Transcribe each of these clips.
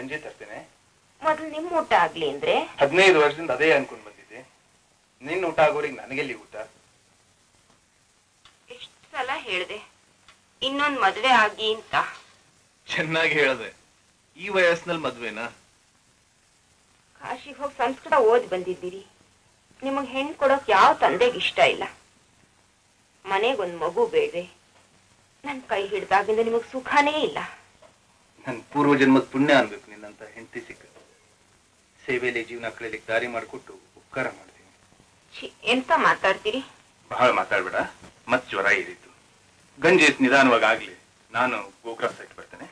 ಗಂಜಿ ತರ್ತೇನೆ ಮೊದಲು ನಿಮ್ ಊಟ ಆಗ್ಲಿ ಅಂದ್ರೆ ಹದಿನೈದು ವರ್ಷದಿಂದ ಅದೇ ಅನ್ಕೊಂಡ್ ಬಂದಿದ್ದೆ ನಿನ್ನ ಊಟ ಆಗೋರಿಗೆ ನನಗೆಲ್ಲಿ ಊಟ ಎಷ್ಟ್ ಸಲ ಹೇಳ್ದೆ ಇನ್ನೊಂದ್ ಮದ್ವೆ ಆಗಿ ಅಂತ ಚೆನ್ನಾಗಿ ಹೇಳ್ದೆ ಈ ವಯಸ್ಸಿನಲ್ಲಿ ಮದ್ವೆನಾ ಕಾಶಿಗೆ ಹೋಗಿ ಸಂಸ್ಕೃತ ಓದ್ ಬಂದಿದ್ದೀರಿ ನಿಮಗ್ ಹೆಣ್ ಕೊಡೋಕ್ ಯಾವ ತಂದೆಗೆ ಇಷ್ಟ ಇಲ್ಲ ಮನೆಗೊಂದ್ ಮಗು ಬೇಡ್ವೆ ನನ್ ಕೈ ಹಿಡ್ದಾಗಿಂದ ನಿಮಗ್ ಸುಖನೇ ಇಲ್ಲ ನನ್ ಪೂರ್ವ ಜನ್ಮದ ಪುಣ್ಯ ಅನ್ಬೇಕು ನಿನ್ನಂತ ಹೆಂಡತಿ ಸಿಕ್ಕ ಸೇವೆಯಲ್ಲಿ ಜೀವನ ಕಳೀಲಿಕ್ಕೆ ದಾರಿ ಮಾಡಿಕೊಟ್ಟು ಉಪಕಾರ ಮಾಡ್ತೀನಿ ಛೀ, ಎಂತ ಮಾತಾಡ್ತೀರಿ ಬಹಳ ಮಾತಾಡ್ಬೇಡ ಮತ್ ಜ್ವರ ಏರಿತ್ತು ಗಂಜಿ ಎಷ್ಟ್ ನಿಧಾನವಾಗಿ ಆಗ್ಲಿ ನಾನು ಗೋಕ್ರಾಸ್ ಸೈಟ್ ಬರ್ತೇನೆ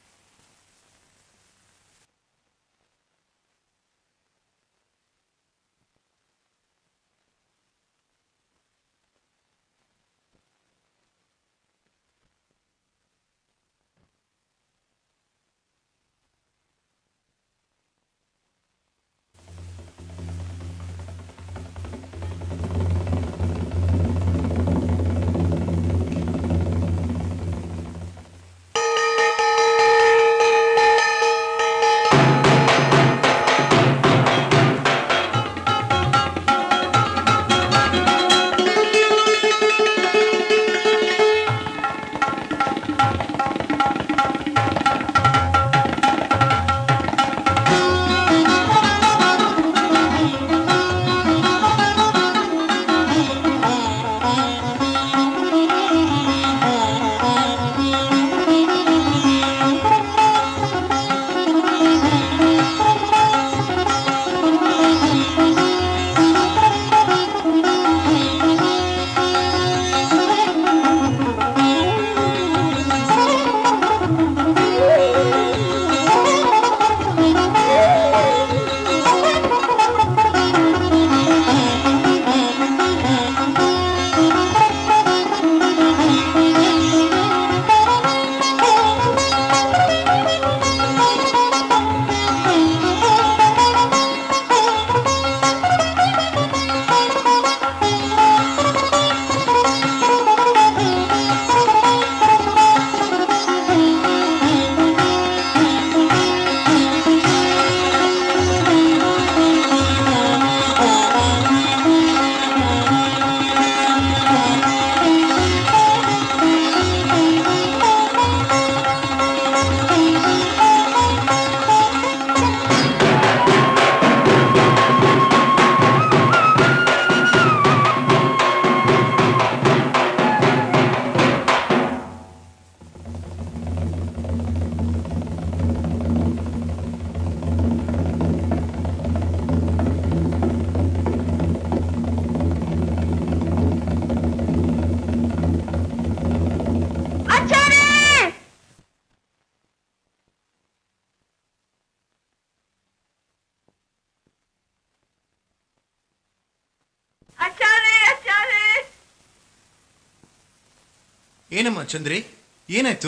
ಏನಮ್ಮ ಚಂದ್ರಿ ಏನಾಯ್ತು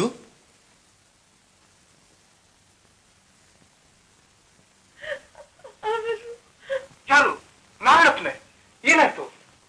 ಯಾರು ನಾರಾಯಣಪ್ಪನೇ ಏನಾಯ್ತು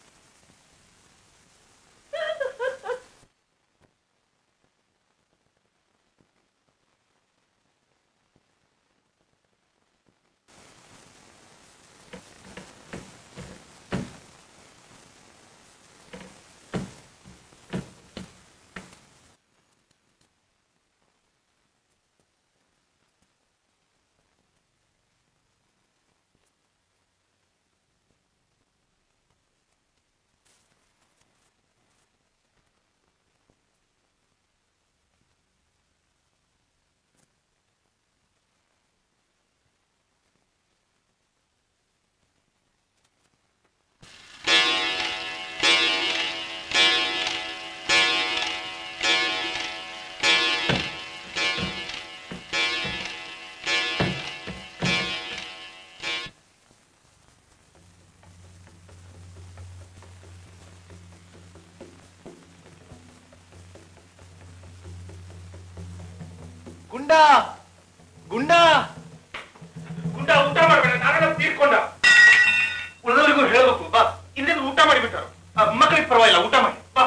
ಗುಂಡ ಗುಂಡ ಗುಂಡ ಊಟ ಮಾಡ್ಬೇಡ ನಾರಾಯಣ ತೀರ್ಕೊಂಡ ಉಳಿದವರಿಗೂ ಹೇಳ್ಬೇಕು ಬಾ ಇಲ್ಲಿಂದ ಊಟ ಮಾಡಿಬಿಟ್ಟಾರು ಮಕ್ಕಳಿಗೆ ಪರವಾಗಿಲ್ಲ ಊಟ ಮಾಡಿ ಬಾ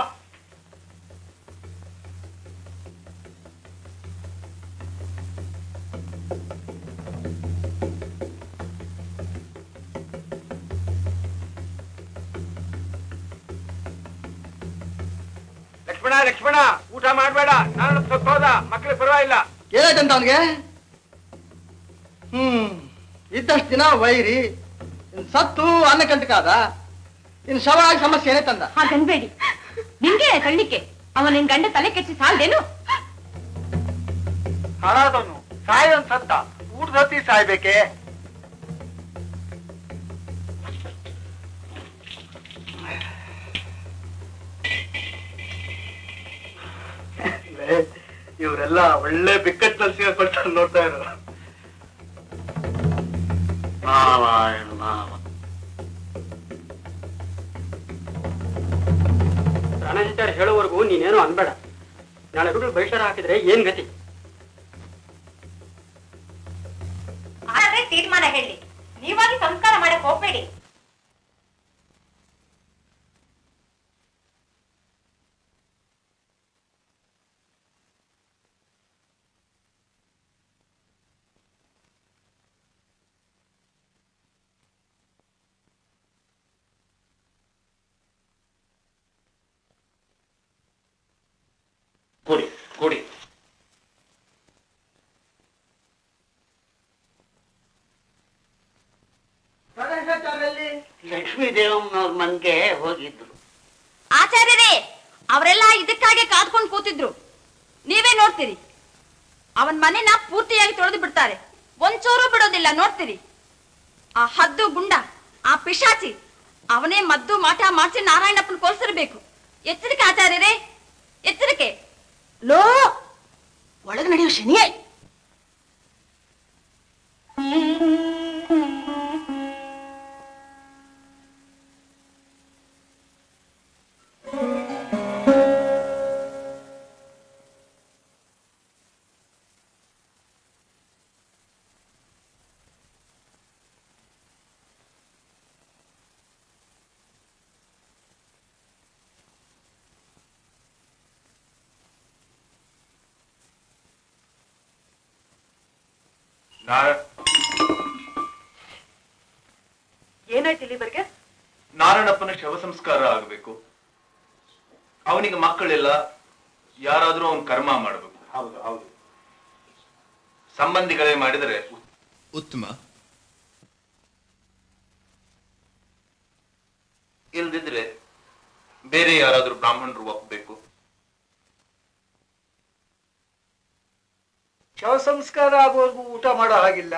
ಲಕ್ಷ್ಮಣ ಲಕ್ಷ್ಮಣ ಊಟ ಮಾಡ್ಬೇಡ ನಾನು ಸತ್ತೋದ ಮಕ್ಳಿಗೆ ಪರವಾಗಿಲ್ಲ ಏನಾಯ್ತಂತ ಅವನಿಗೆ ಹ್ಮ್ ಇದ್ದಷ್ಟು ದಿನ ವೈರಿ ಇನ್ ಸತ್ತು ಅನ್ನ ಕಂಟಕಾದ ಇನ್ ಶವ ಆಗಿ ಸಮಸ್ಯೆ ಏನೇ ತಂದ ಹಾಗನ್ಬೇಡಿ ನಿಮ್ಗೆ ತಳ್ಳಿಕೆ ಅವ ನಿನ್ ಗಂಡ ತಲೆ ಕೆಚ್ಚಿ ಸಾಲ್ದೇನು ಹಾಳಾದವನು ಸಾಯೋನ್ ಸತ್ತ ಊಟದ ಹೊತ್ತಿ ಸಾಯ್ಬೇಕೆ ಇವರೆಲ್ಲ ಒಳ್ಳೆ ಬಿಕ್ಕಟ್ಟಿನಲ್ಲಿ ಸಿಗಾಕೊಳ್ತಾರೆ ನೋಡ್ತಾ ಇರೋ ಪ್ರಾಣಾಂತರ ಹೇಳುವವರೆಗೂ ನೀನೇನು ಅನ್ಬೇಡ ನಾಳೆ ಹುಡುಗರು ಬಹಿಷ್ಕಾರ ಹಾಕಿದ್ರೆ ಏನ್ ಗತಿ ಆದ್ರೆ ತೀರ್ಮಾನ ಹೇಳಿ ನೀವಾಗಿ ಸಂಸ್ಕಾರ ಮಾಡಕ್ ಹೋಗ್ಬೇಡಿ ಕೊಡಿ ಕೊಡಿ ಲಕ್ಷ್ಮೀ ದೇವಮ್ಮನವ್ರ ಮನ್ಗೆ ಹೋಗಿದ್ರು ಆಚಾರ್ಯರೇ ಅವರೆಲ್ಲ ಇದಕ್ಕಾಗೆ ಕಾದ್ಕೊಂಡು ಕೂತಿದ್ರು ನೀವೇ ನೋಡ್ತೀರಿ ಅವನ್ ಮನೆನ ಪೂರ್ತಿಯಾಗಿ ತೊಳೆದು ಬಿಡ್ತಾರೆ ಒಂಚೂರು ಬಿಡೋದಿಲ್ಲ ನೋಡ್ತೀರಿ ಆ ಹದ್ದು ಗುಂಡ ಆ ಪಿಶಾಚಿ ಅವನೇ ಮದ್ದು ಮಾಟ ಮಾಡಿಸಿ ನಾರಾಯಣಪ್ಪನ ಕೊಲ್ಸಿರ್ಬೇಕು ಎಚ್ಚರಿಕೆ ಆಚಾರ್ಯರೇ ಎಚ್ಚರಿಕೆ ಲೋ ಒಳಗೆ ನಡೆಯೋ ಶನಿಯೇ ಏನಾಯ್ತು ಇಲ್ಲಿವರೆಗೆ ನಾರಾಯಣಪ್ಪನ ಶವ ಸಂಸ್ಕಾರ ಆಗಬೇಕು ಅವನಿಗೆ ಮಕ್ಕಳಿಲ್ಲ ಯಾರಾದ್ರೂ ಅವನ್ ಕರ್ಮ ಮಾಡಬೇಕು ಹೌದು ಹೌದು ಸಂಬಂಧಿಗಳೇ ಮಾಡಿದರೆ ಉತ್ತಮ ಇಲ್ದಿದ್ರೆ ಬೇರೆ ಯಾರಾದ್ರೂ ಬ್ರಾಹ್ಮಣರು ಒಪ್ಪಬೇಕು ಶವ ಸಂಸ್ಕಾರ ಆಗುವವರೆಗೂ ಊಟ ಮಾಡೋ ಹಾಗಿಲ್ಲ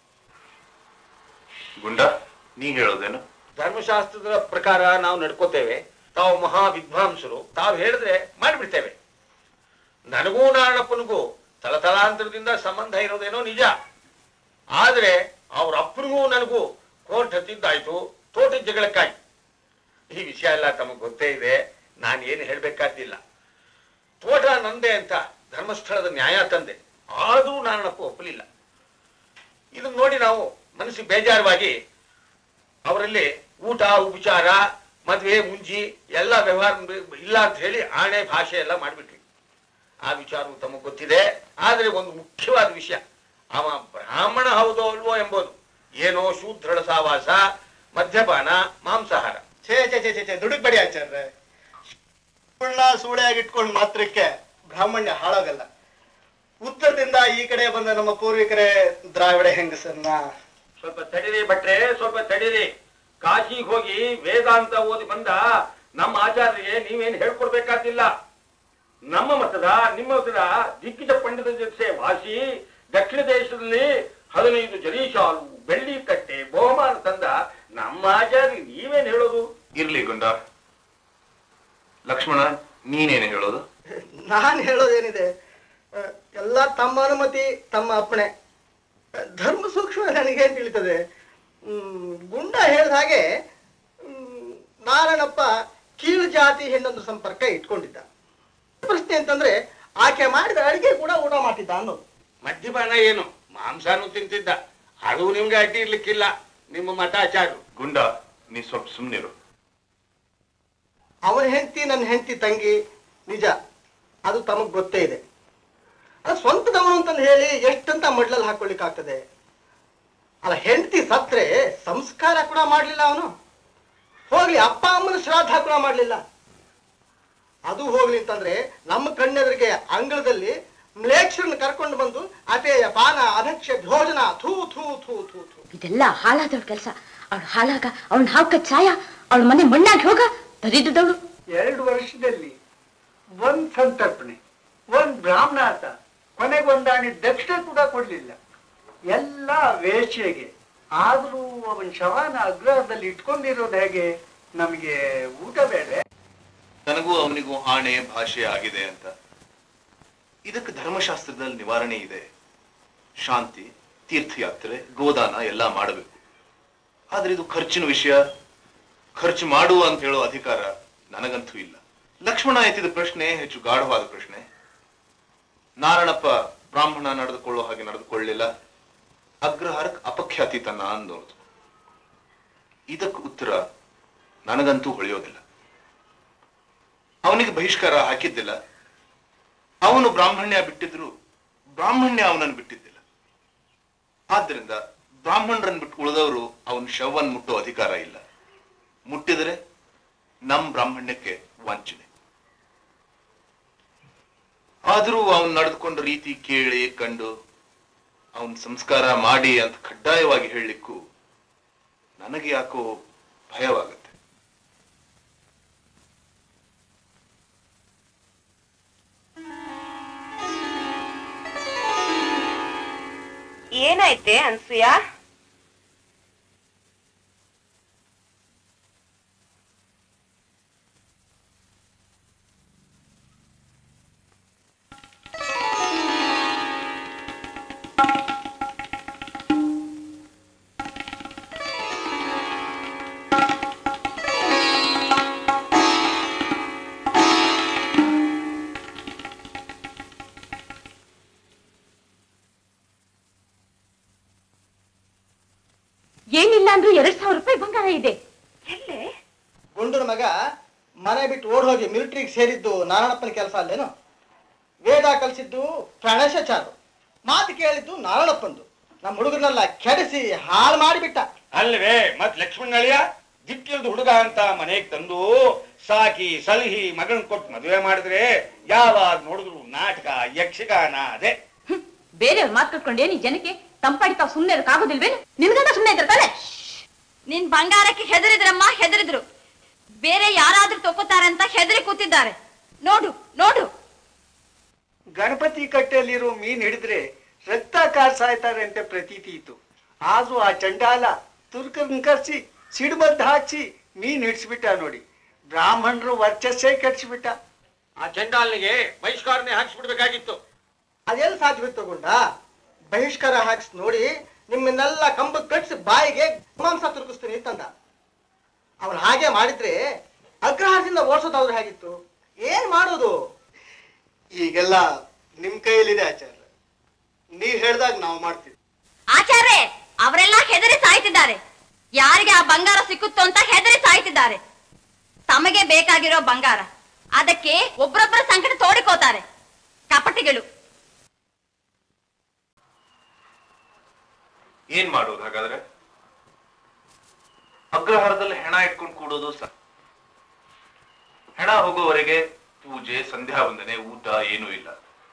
ಗುಂಡ ನೀ ಹೇಳೋದೇನು ಧರ್ಮಶಾಸ್ತ್ರದ ಪ್ರಕಾರ ನಾವು ನಡ್ಕೋತೇವೆ ತಾವು ಮಹಾ ವಿದ್ವಾಂಸರು ತಾವು ಹೇಳಿದ್ರೆ ಮಾಡಿಬಿಡ್ತೇವೆ ನನಗೂ ನಾರಾಯಣಪ್ಪನಿಗೂ ತಲತಲಾಂತರದಿಂದ ಸಂಬಂಧ ಇರೋದೇನೋ ನಿಜ ಆದ್ರೆ ಅವ್ರ ಅಪ್ಪನಿಗೂ ನನಗೂ ಕೋರ್ಟ್ ಹತ್ತಿದ್ದಾಯ್ತು ತೋಟದ ಜಗಳಕ್ಕಾಗಿ ಈ ವಿಷಯ ಎಲ್ಲ ತಮಗೆ ಗೊತ್ತೇ ಇದೆ ನಾನು ಏನು ಹೇಳ್ಬೇಕಾದ್ದಿಲ್ಲ ತೋಟ ನಂದೆ ಅಂತ ಧರ್ಮಸ್ಥಳದ ನ್ಯಾಯ ತಂದೆ ಆದರೂ ನಾರಾಯಣಪ್ಪ ಒಪ್ಪಲಿಲ್ಲ ಇದನ್ನ ನೋಡಿ ನಾವು ಮನಸ್ಸಿಗೆ ಬೇಜಾರವಾಗಿ ಅವರಲ್ಲಿ ಊಟ ಉಪಚಾರ ಮದ್ವೆ ಮುಂಜಿ ಎಲ್ಲ ವ್ಯವಹಾರ ಇಲ್ಲ ಅಂತ ಹೇಳಿ ಆಣೆ ಭಾಷೆ ಎಲ್ಲ ಮಾಡಿಬಿಟ್ವಿ ಆ ವಿಚಾರವು ತಮಗೆ ಗೊತ್ತಿದೆ ಆದರೆ ಒಂದು ಮುಖ್ಯವಾದ ವಿಷಯ ಅವ ಬ್ರಾಹ್ಮಣ ಹೌದೋ ಅಲ್ವೋ ಎಂಬುದು ಏನೋ ಶೂದ್ರಳ ಸಾವಾಸ ಮದ್ಯಪಾನ ಮಾಂಸಾಹಾರ ಛೇ ಛೇ ಛೇ ಛೇ ಛೇ ದುಡುಕ್ಬೇಡಿ ಆಚಾರ್ಯ ಸುಳ್ಳ ಸೂಳೆಯಾಗಿ ಇಟ್ಕೊಂಡು ಮಾತ್ರಕ್ಕೆ ಬ್ರಾಹ್ಮಣ್ಯ ಹಾಳಾಗಲ್ಲ ಉತ್ತರದಿಂದ ಈ ಕಡೆ ಬಂದ ನಮ್ಮ ಪೂರ್ವಿಕರೇ ದ್ರಾವಿಡ ಹೆಂಗಸನ್ನ ಸ್ವಲ್ಪ ತಡೀರಿ ಭಟ್ರೆ ಸ್ವಲ್ಪ ತಡೀರಿ ಕಾಶಿಗೆ ಹೋಗಿ ವೇದಾಂತ ಓದಿ ಬಂದ ನಮ್ಮ ಆಚಾರ್ಯರಿಗೆ ನೀವೇನು ಹೇಳ್ಕೊಡ್ಬೇಕಾದಿಲ್ಲ ನಮ್ಮ ಮತದ ನಿಮ್ಮ ಮತದ ದಿಗ್ಗಜ ಪಂಡಿತ ಜೊತೆ ವಾಸಿ ದಕ್ಷಿಣ ದೇಶದಲ್ಲಿ ಹದಿನೈದು ಜರೀಶಾಲು ಬೆಳ್ಳಿ ಕಟ್ಟೆ ಬಹುಮಾನ ತಂದ ನಮ್ಮ ಆಚಾರ್ಯ ನೀವೇನ್ ಹೇಳೋದು ಇರ್ಲಿ ಗುಂಡ ಲಕ್ಷ್ಮಣ ನೀನೇನು ಹೇಳೋದು ನಾನು ಹೇಳೋದೇನಿದೆ ಆ, ಎಲ್ಲ ತಮ್ಮ ಅನುಮತಿ ತಮ್ಮ ಅಪ್ಪಣೆ ಧರ್ಮ ಸೂಕ್ಷ್ಮ ನನಗೇನು ತಿಳಿತದೆ ಹ್ಮ್, ಗುಂಡ ಹೇಳಿದ ಹಾಗೆ ಹ್ಮ್, ನಾರಾಯಣಪ್ಪ ಕೀಳು ಜಾತಿ ಹೆಣ್ಣೊಂದು ಸಂಪರ್ಕ ಇಟ್ಕೊಂಡಿದ್ದ ಪ್ರಶ್ನೆ ಅಂತಂದ್ರೆ ಆಕೆ ಮಾಡಿದ ಅಡಿಗೆ ಕೂಡ ಊಟ ಮಾಡ್ತಿದ್ದ ಅನ್ನೋದು ಮದ್ಯಪಾನ ಏನು ಮಾಂಸಾನು ತಿಂತಿದ್ದ ಅದು ನಿಮ್ಗೆ ಅಡ್ಡಿ ಇರ್ಲಿಕ್ಕಿಲ್ಲ ನಿಮ್ಮ ಮತಾಚಾರ್ಯರು ಗುಂಡ ನೀ ಸ್ವಲ್ಪ ಸುಮ್ಮನಿರು ಅವನ ಹೆಂಡತಿ ನನ್ನ ಹೆಂಡತಿ ತಂಗಿ ನಿಜ ಅದು ತಮಗ್ ಗೊತ್ತೇ ಇದೆ ಅದು ಸ್ವಂತದವನು ಅಂತಂದು ಹೇಳಿ ಎಷ್ಟಂತ ಮಡ್ಲಲ್ಲಿ ಹಾಕೊಳ್ಳಿಕ್ ಆಗ್ತದೆ ಅಲ್ಲ ಹೆಂಡತಿ ಸತ್ರೆ ಸಂಸ್ಕಾರ ಕೂಡ ಮಾಡ್ಲಿಲ್ಲ ಅವನು ಹೋಗ್ಲಿ ಅಪ್ಪ ಅಮ್ಮನ ಶ್ರಾದ್ದ ಕೂಡ ಮಾಡ್ಲಿಲ್ಲ ಅದು ಹೋಗ್ಲಿ ಅಂತಂದ್ರೆ ನಮ್ಮ ಕಣ್ಣೆದುರಿಗೆ ಅಂಗಳದಲ್ಲಿ ಮ್ಲೇಚ್ಛರನ್ನ ಕರ್ಕೊಂಡು ಬಂದು ಅಪೇಯ ಪಾನ ಅಭಕ್ಷ್ಯ ಭೋಜನ ಥೂ ಥೂ ಥೂ ಥೂ ಥೂ ಇದೆಲ್ಲ ಹಾಳಾದವಳ ಕೆಲಸ ಅವಳು ಹಾಳಾಗ ಅವಳ ಹಾವ್ಕ ಛಾಯ ಅವಳ ಮನೆ ಮಣ್ಣಾಗಿ ಹೋಗ ದರಿದ್ರದವಳು ಎರಡು ವರ್ಷದಲ್ಲಿ ಒಂದ್ ಸಂತರ್ಪಣೆ ಒಂದ್ ಬ್ರಾಹ್ಮಣಾತ ಕೊನೆಗೆ ಒಂದಾಣಿ ದಕ್ಷಿಣ ಕೂಡ ಕೊಡ್ಲಿಲ್ಲ ಎಲ್ಲ ವೇಶ್ಯೆಗೆ ಆದ್ರೂ ಅವನ್ ಶವನ ಅಗ್ರಹದಲ್ಲಿ ಇಟ್ಕೊಂಡಿರೋದು ಹೇಗೆ ನಮಗೆ ಊಟ ಬೇಡ ನನಗೂ ಅವನಿಗೂ ಆಣೆ ಭಾಷೆ ಆಗಿದೆ ಅಂತ ಇದಕ್ಕೆ ಧರ್ಮಶಾಸ್ತ್ರದಲ್ಲಿ ನಿವಾರಣೆ ಇದೆ ಶಾಂತಿ ತೀರ್ಥಯಾತ್ರೆ ಗೋದಾನ ಎಲ್ಲ ಮಾಡಬೇಕು ಆದ್ರೆ ಇದು ಖರ್ಚಿನ ವಿಷಯ ಖರ್ಚು ಮಾಡು ಅಂತ ಹೇಳೋ ಅಧಿಕಾರ ನನಗಂತೂ ಇಲ್ಲ ಲಕ್ಷ್ಮಣ ಎತ್ತಿದ ಪ್ರಶ್ನೆ ಹೆಚ್ಚು ಗಾಢವಾದ ಪ್ರಶ್ನೆ ನಾರಾಯಣಪ್ಪ ಬ್ರಾಹ್ಮಣ ನಡೆದುಕೊಳ್ಳೋ ಹಾಗೆ ನಡೆದುಕೊಳ್ಳಲಿಲ್ಲ ಅಗ್ರಹಾರಕ್ಕೆ ಅಪಖ್ಯಾತಿ ತನ್ನ ಅನ್ನೋದು ಇದಕ್ಕೆ ಉತ್ತರ ನನಗಂತೂ ಹೊಳೆಯೋದಿಲ್ಲ ಅವನಿಗೆ ಬಹಿಷ್ಕಾರ ಹಾಕಿದ್ದಿಲ್ಲ ಅವನು ಬ್ರಾಹ್ಮಣ್ಯ ಬಿಟ್ಟಿದ್ರು ಬ್ರಾಹ್ಮಣ್ಯ ಅವನನ್ನು ಬಿಟ್ಟಿದ್ದಿಲ್ಲ ಆದ್ದರಿಂದ ಬ್ರಾಹ್ಮಣರನ್ನು ಬಿಟ್ಟು ಉಳಿದವರು ಅವನ ಶವನ್ ಮುಟ್ಟೋ ಅಧಿಕಾರ ಇಲ್ಲ ಮುಟ್ಟಿದರೆ ನಮ್ ಬ್ರಾಹ್ಮಣ್ಯಕ್ಕೆ ವಂಚನೆ ಆದರೂ ಅವನ್ ನಡೆದುಕೊಂಡ ರೀತಿ ಕೇಳಿ ಕಂಡು ಅವನ್ ಸಂಸ್ಕಾರ ಮಾಡಿ ಅಂತ ಕಡ್ಡಾಯವಾಗಿ ಹೇಳಲಿಕ್ಕೂ ನನಗೆ ಯಾಕೋ ಭಯವಾಗುತ್ತೆ ಏನಾಯ್ತೆ ಅನ್ಸೂಯ ಏನಿಲ್ಲ ಅಂದ್ರೂ ಎರಡ್ ಸಾವಿರ ರೂಪಾಯಿ ಬಂಗಾರ ಇದೆ ಎಲ್ಲೇ ಗುಂಡನ ಮಗ ಮನೆ ಬಿಟ್ಟು ಓಡ್ ಹೋಗಿ ಮಿಲಿಟರಿಗೆ ಸೇರಿದ್ದು ನಾರಾಯಣಪ್ಪನ ಕೆಲಸ ಅಲ್ಲೇನು ವೇದ ಕಲಿಸಿದ್ದು ಪ್ರಣೇಶಾಚಾರ್ಯ ಮಾತು ಕೇಳಿದ್ದು ನಾರಾಯಣಪ್ಪಂದು ನಮ್ಮ ಹುಡುಗರನ್ನೆಲ್ಲ ಕೆಡಿಸಿ ಹಾಳು ಮಾಡಿಬಿಟ್ಟ ಅಲ್ವೇ ಮತ್ ಲಕ್ಷ್ಮಣ ಅಳಿಯ ದಿಕ್ಕಿಲ್ದ ಹುಡುಗ ಅಂತ ಮನೆಗೆ ತಂದು ಸಾಕಿ ಸಲಹಿ ಮಗನ್ ಕೊಟ್ಟು ಮದುವೆ ಮಾಡಿದ್ರೆ ಯಾವಾಗ ನೋಡಿದ್ರು ನಾಟಕ ಯಕ್ಷಗಾನ ಅದೇ ಬೇರೆಯವ್ರ ಮಾತು ಕಟ್ಕೊಂಡೇನಿ ಜನಕ್ಕೆ ತಂಪಾಡಿ ತಾವು ಸುಮ್ಮನೆ ಇರಕ್ಕಾಗೋದಿಲ್ವೇನು ನಿನ್ಗಂತ ಸುಮ್ಮನೆ ಇದ್ರತಾನೆ ನಿನ್ ಬಂಗಾರಕ್ಕೆ ಹೆದರಿದ್ರಮ್ಮ ಹೆದರಿದ್ರು ಬೇರೆ ಯಾರಾದ್ರೂ ತಗೋತಾರೆ ಅಂತ ಹೆದರಿ ಕೂತಿದ್ದಾರೆ ನೋಡು ನೋಡು ಗಣಪತಿ ಕಟ್ಟೆಯಲ್ಲಿರೋ ಮೀನ್ ಹಿಡಿದ್ರೆ ರಕ್ತ ಕಾರ್ಸಾಯ್ತಾರೆ ಅಂತ ಪ್ರತೀತಿ ಇತ್ತು ಆದ್ರೂ ಆ ಚಂಡಾಲ ತುರ್ಕನ್ ಕರ್ಸಿ ಸಿಡ್ಬದ್ದು ಹಾಕ್ಸಿ ಮೀನ್ ಹಿಡಿಸ್ಬಿಟ್ಟ ನೋಡಿ ಬ್ರಾಹ್ಮಣರು ವರ್ಚಸ್ಸೇ ಕೆಡ್ಸ್ಬಿಟ್ಟ ಆ ಚಂಡಾಲ್ನಿಗೆ ಬಹಿಷ್ಕಾರನೆ ಹಾಕ್ಸ್ಬಿಡ್ಬೇಕಾಗಿತ್ತು ಅದೆಲ್ಲ ಸಾಧ್ಯವಿತ್ತು ತಗೊಂಡ ಬಹಿಷ್ಕಾರ ಹಾಕ್ಸ್ ನೋಡಿ ನಿಮ್ಮನ್ನೆಲ್ಲ ಕಂಬ ಕಟ್ಸಿ ಬಾಯಿಗೆ ಮಾಂಸ ತುರುಕಿಸ್ತೀನಿ ಅಂತಂದ ಅವನು ಹಾಗೆ ಮಾಡಿದ್ರೆ ಅಗ್ರಹಾರದಿಂದ ಓಡಿಸೋದಾದ್ರೆ ಹೇಗಿತ್ತು ಏನ್ ಮಾಡೋದು ಈಗೆಲ್ಲ ನಿಮ್ ಕೈಯಲ್ಲಿದೆ ಆಚಾರ್ಯ ನೀವ್ ಹೇಳ್ದಾಗ ನಾವು ಮಾಡ್ತೀವಿ ಆಚಾರ್ಯ ಅವರೆಲ್ಲ ಹೆದರಿ ಸಾಯ್ತಿದ್ದಾರೆ ಯಾರಿಗೆ ಆ ಬಂಗಾರ ಸಿಕ್ಕುತ್ತೋ ಅಂತ ಹೆದರಿ ಸಾಯ್ತಿದ್ದಾರೆ ತಮಗೆ ಬೇಕಾಗಿರೋ ಬಂಗಾರ ಅದಕ್ಕೆ ಒಬ್ರೊಬ್ಬರ ಸಂಕಟ ತೋಡಿಕೋತಾರೆ ಕಪಟಿಗಳು ಏನ್ ಮಾಡೋದು ಹಾಗಾದ್ರೆ ಅಗ್ರಹಾರದಲ್ಲಿ ಹೆಣ ಇಟ್ಕೊಂಡು ಕೂಡೋದು ಸ ಹೆಣ ಹೋಗೋವರೆಗೆ ಪೂಜೆ ಸಂಧ್ಯಾ ವಂದನೆ ಊಟ ಏನೂ ಇಲ್ಲ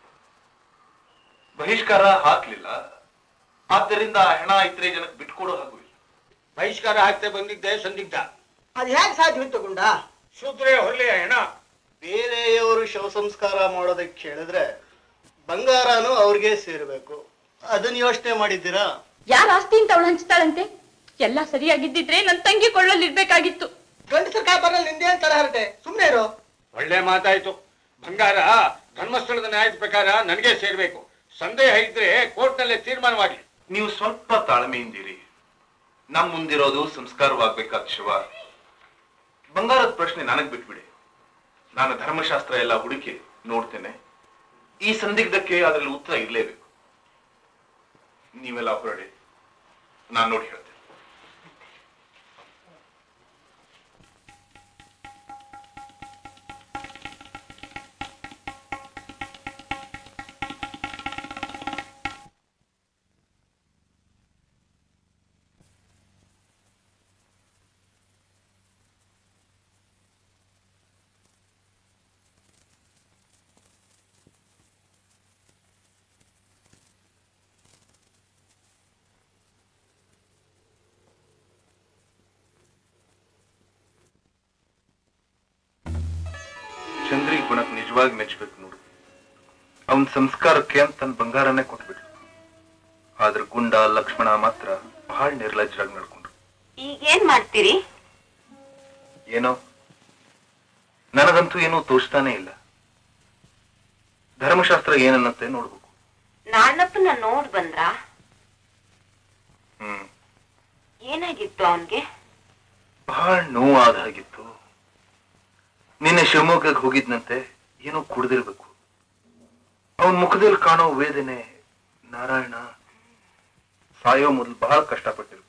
ಬಹಿಷ್ಕಾರ ಹಾಕ್ಲಿಲ್ಲ ಆದ್ದರಿಂದ ಆ ಹೆಣ ಇತರೆ ಜನಕ್ಕೆ ಬಿಟ್ಕೊಡೋ ಹಾಗೂ ಇಲ್ಲ ಬಹಿಷ್ಕಾರ ಹಾಕ್ತೆ ಬಂದಿದ್ದೆ ಸಂದಿಗ್ಧ ಅದು ಹೇಗೆ ಸಾಧ್ಯವಿತ್ತು ತಗೊಂಡ ಶೂದ್ರೇ ಹೊರಲಿಯ ಹೆಣ ಬೇರೆಯವರು ಶವ ಸಂಸ್ಕಾರ ಮಾಡೋದಕ್ಕೆ ಹೇಳಿದ್ರೆ ಬಂಗಾರನು ಅವ್ರಿಗೆ ಸೇರ್ಬೇಕು ಅದನ್ನ ಯೋಚನೆ ಮಾಡಿದ್ದೀರಾ ಯಾರ ಆಸ್ತಿ ಅಂತ ಅವಳು ಹಂಚ್ತಾಳಂತೆ ಎಲ್ಲ ಸರಿಯಾಗಿದ್ದಿದ್ರೆ ನನ್ ತಂಗಿ ಕೊಳ್ಳಲ್ಲಿರ್ಬೇಕಾಗಿತ್ತು ಗಂಡಸರ ಕಾಪರಲ್ಲಿ ನಿಂದೆ ಅಂತಾರೆ ಹರಟೆ ಸುಮ್ಮನೆ ಇರೋ ಒಳ್ಳೆ ಮಾತಾಯ್ತು ಬಂಗಾರ ಧರ್ಮಸ್ಥಳದ ನ್ಯಾಯದ ಪ್ರಕಾರ ನನಗೆ ಸೇರ್ಬೇಕು ಸಂದೇಹ ಇದ್ರೆ ಕೋರ್ಟ್ನಲ್ಲೇ ತೀರ್ಮಾನವಾಗಿ ನೀವು ಸ್ವಲ್ಪ ತಾಳ್ಮೆಯಿಂದಿರಿ ನಮ್ ಮುಂದಿರೋದು ಸಂಸ್ಕಾರವಾಗ್ಬೇಕಾದ ಶಿವ ಬಂಗಾರದ ಪ್ರಶ್ನೆ ನನಗ್ ಬಿಟ್ಬಿಡಿ ನಾನು ಧರ್ಮಶಾಸ್ತ್ರ ಎಲ್ಲ ಹುಡುಕಿ ನೋಡ್ತೇನೆ ಈ ಸಂದಿಗ್ಧಕ್ಕೆ ಅದರಲ್ಲಿ ಉತ್ತರ ಇರಲೇಬೇಕು ನೀವೆಲ್ಲ ಹೊರಡಿ ನಾನು ನೋಡಿ ಹೇಳ್ತೇನೆ ಚಂದ್ರಿ ಗುಣಕ್ ನಿಜವಾಗಿ ಮೆಚ್ಚಬೇಕು ನೋಡು ಅವನ್ ಸಂಸ್ಕಾರಕ್ಕೆ ಅಂತ ತನ್ನ ಬಂಗಾರನೇ ಕೊಟ್ಬಿಟ್ರು ಆದ್ರೆ ಗುಂಡ ಲಕ್ಷ್ಮಣ ಮಾತ್ರ ಬಹಳ ನಿರ್ಲಜ್ಜರಾಗಿ ನಡ್ಕೊಂಡ್ರು ಈಗೇನ್ ಮಾಡ್ತೀರಿ ಏನೋ ನನಗಂತೂ ಏನೂ ತೋಚ್ತಾನೆ ಇಲ್ಲ ಧರ್ಮಶಾಸ್ತ್ರ ಏನನ್ನತ್ತೆ ನೋಡ್ಬೇಕು ನಾಣಪ್ಪನ ನೋಡ್ ಬಂದ್ರಾ ಹ್ಮ್ ಏನಾಗಿತ್ತು ಅವನ್ಗೆ ಬಹಳ ನೋವಾದ ಹಾಗಿತ್ತು ನಿನ್ನೆ ಶಿವಮೊಗ್ಗಕ್ಕೆ ಹೋಗಿದ್ನಂತೆ ಏನೋ ಕುಡ್ದಿರ್ಬೇಕು ಅವನ್ ಮುಖದಲ್ಲಿ ಕಾಣೋ ವೇದನೆ ನಾರಾಯಣ ಸಾಯೋ ಮೊದಲು ಬಹಳ ಕಷ್ಟಪಟ್ಟಿರ್ಬೇಕು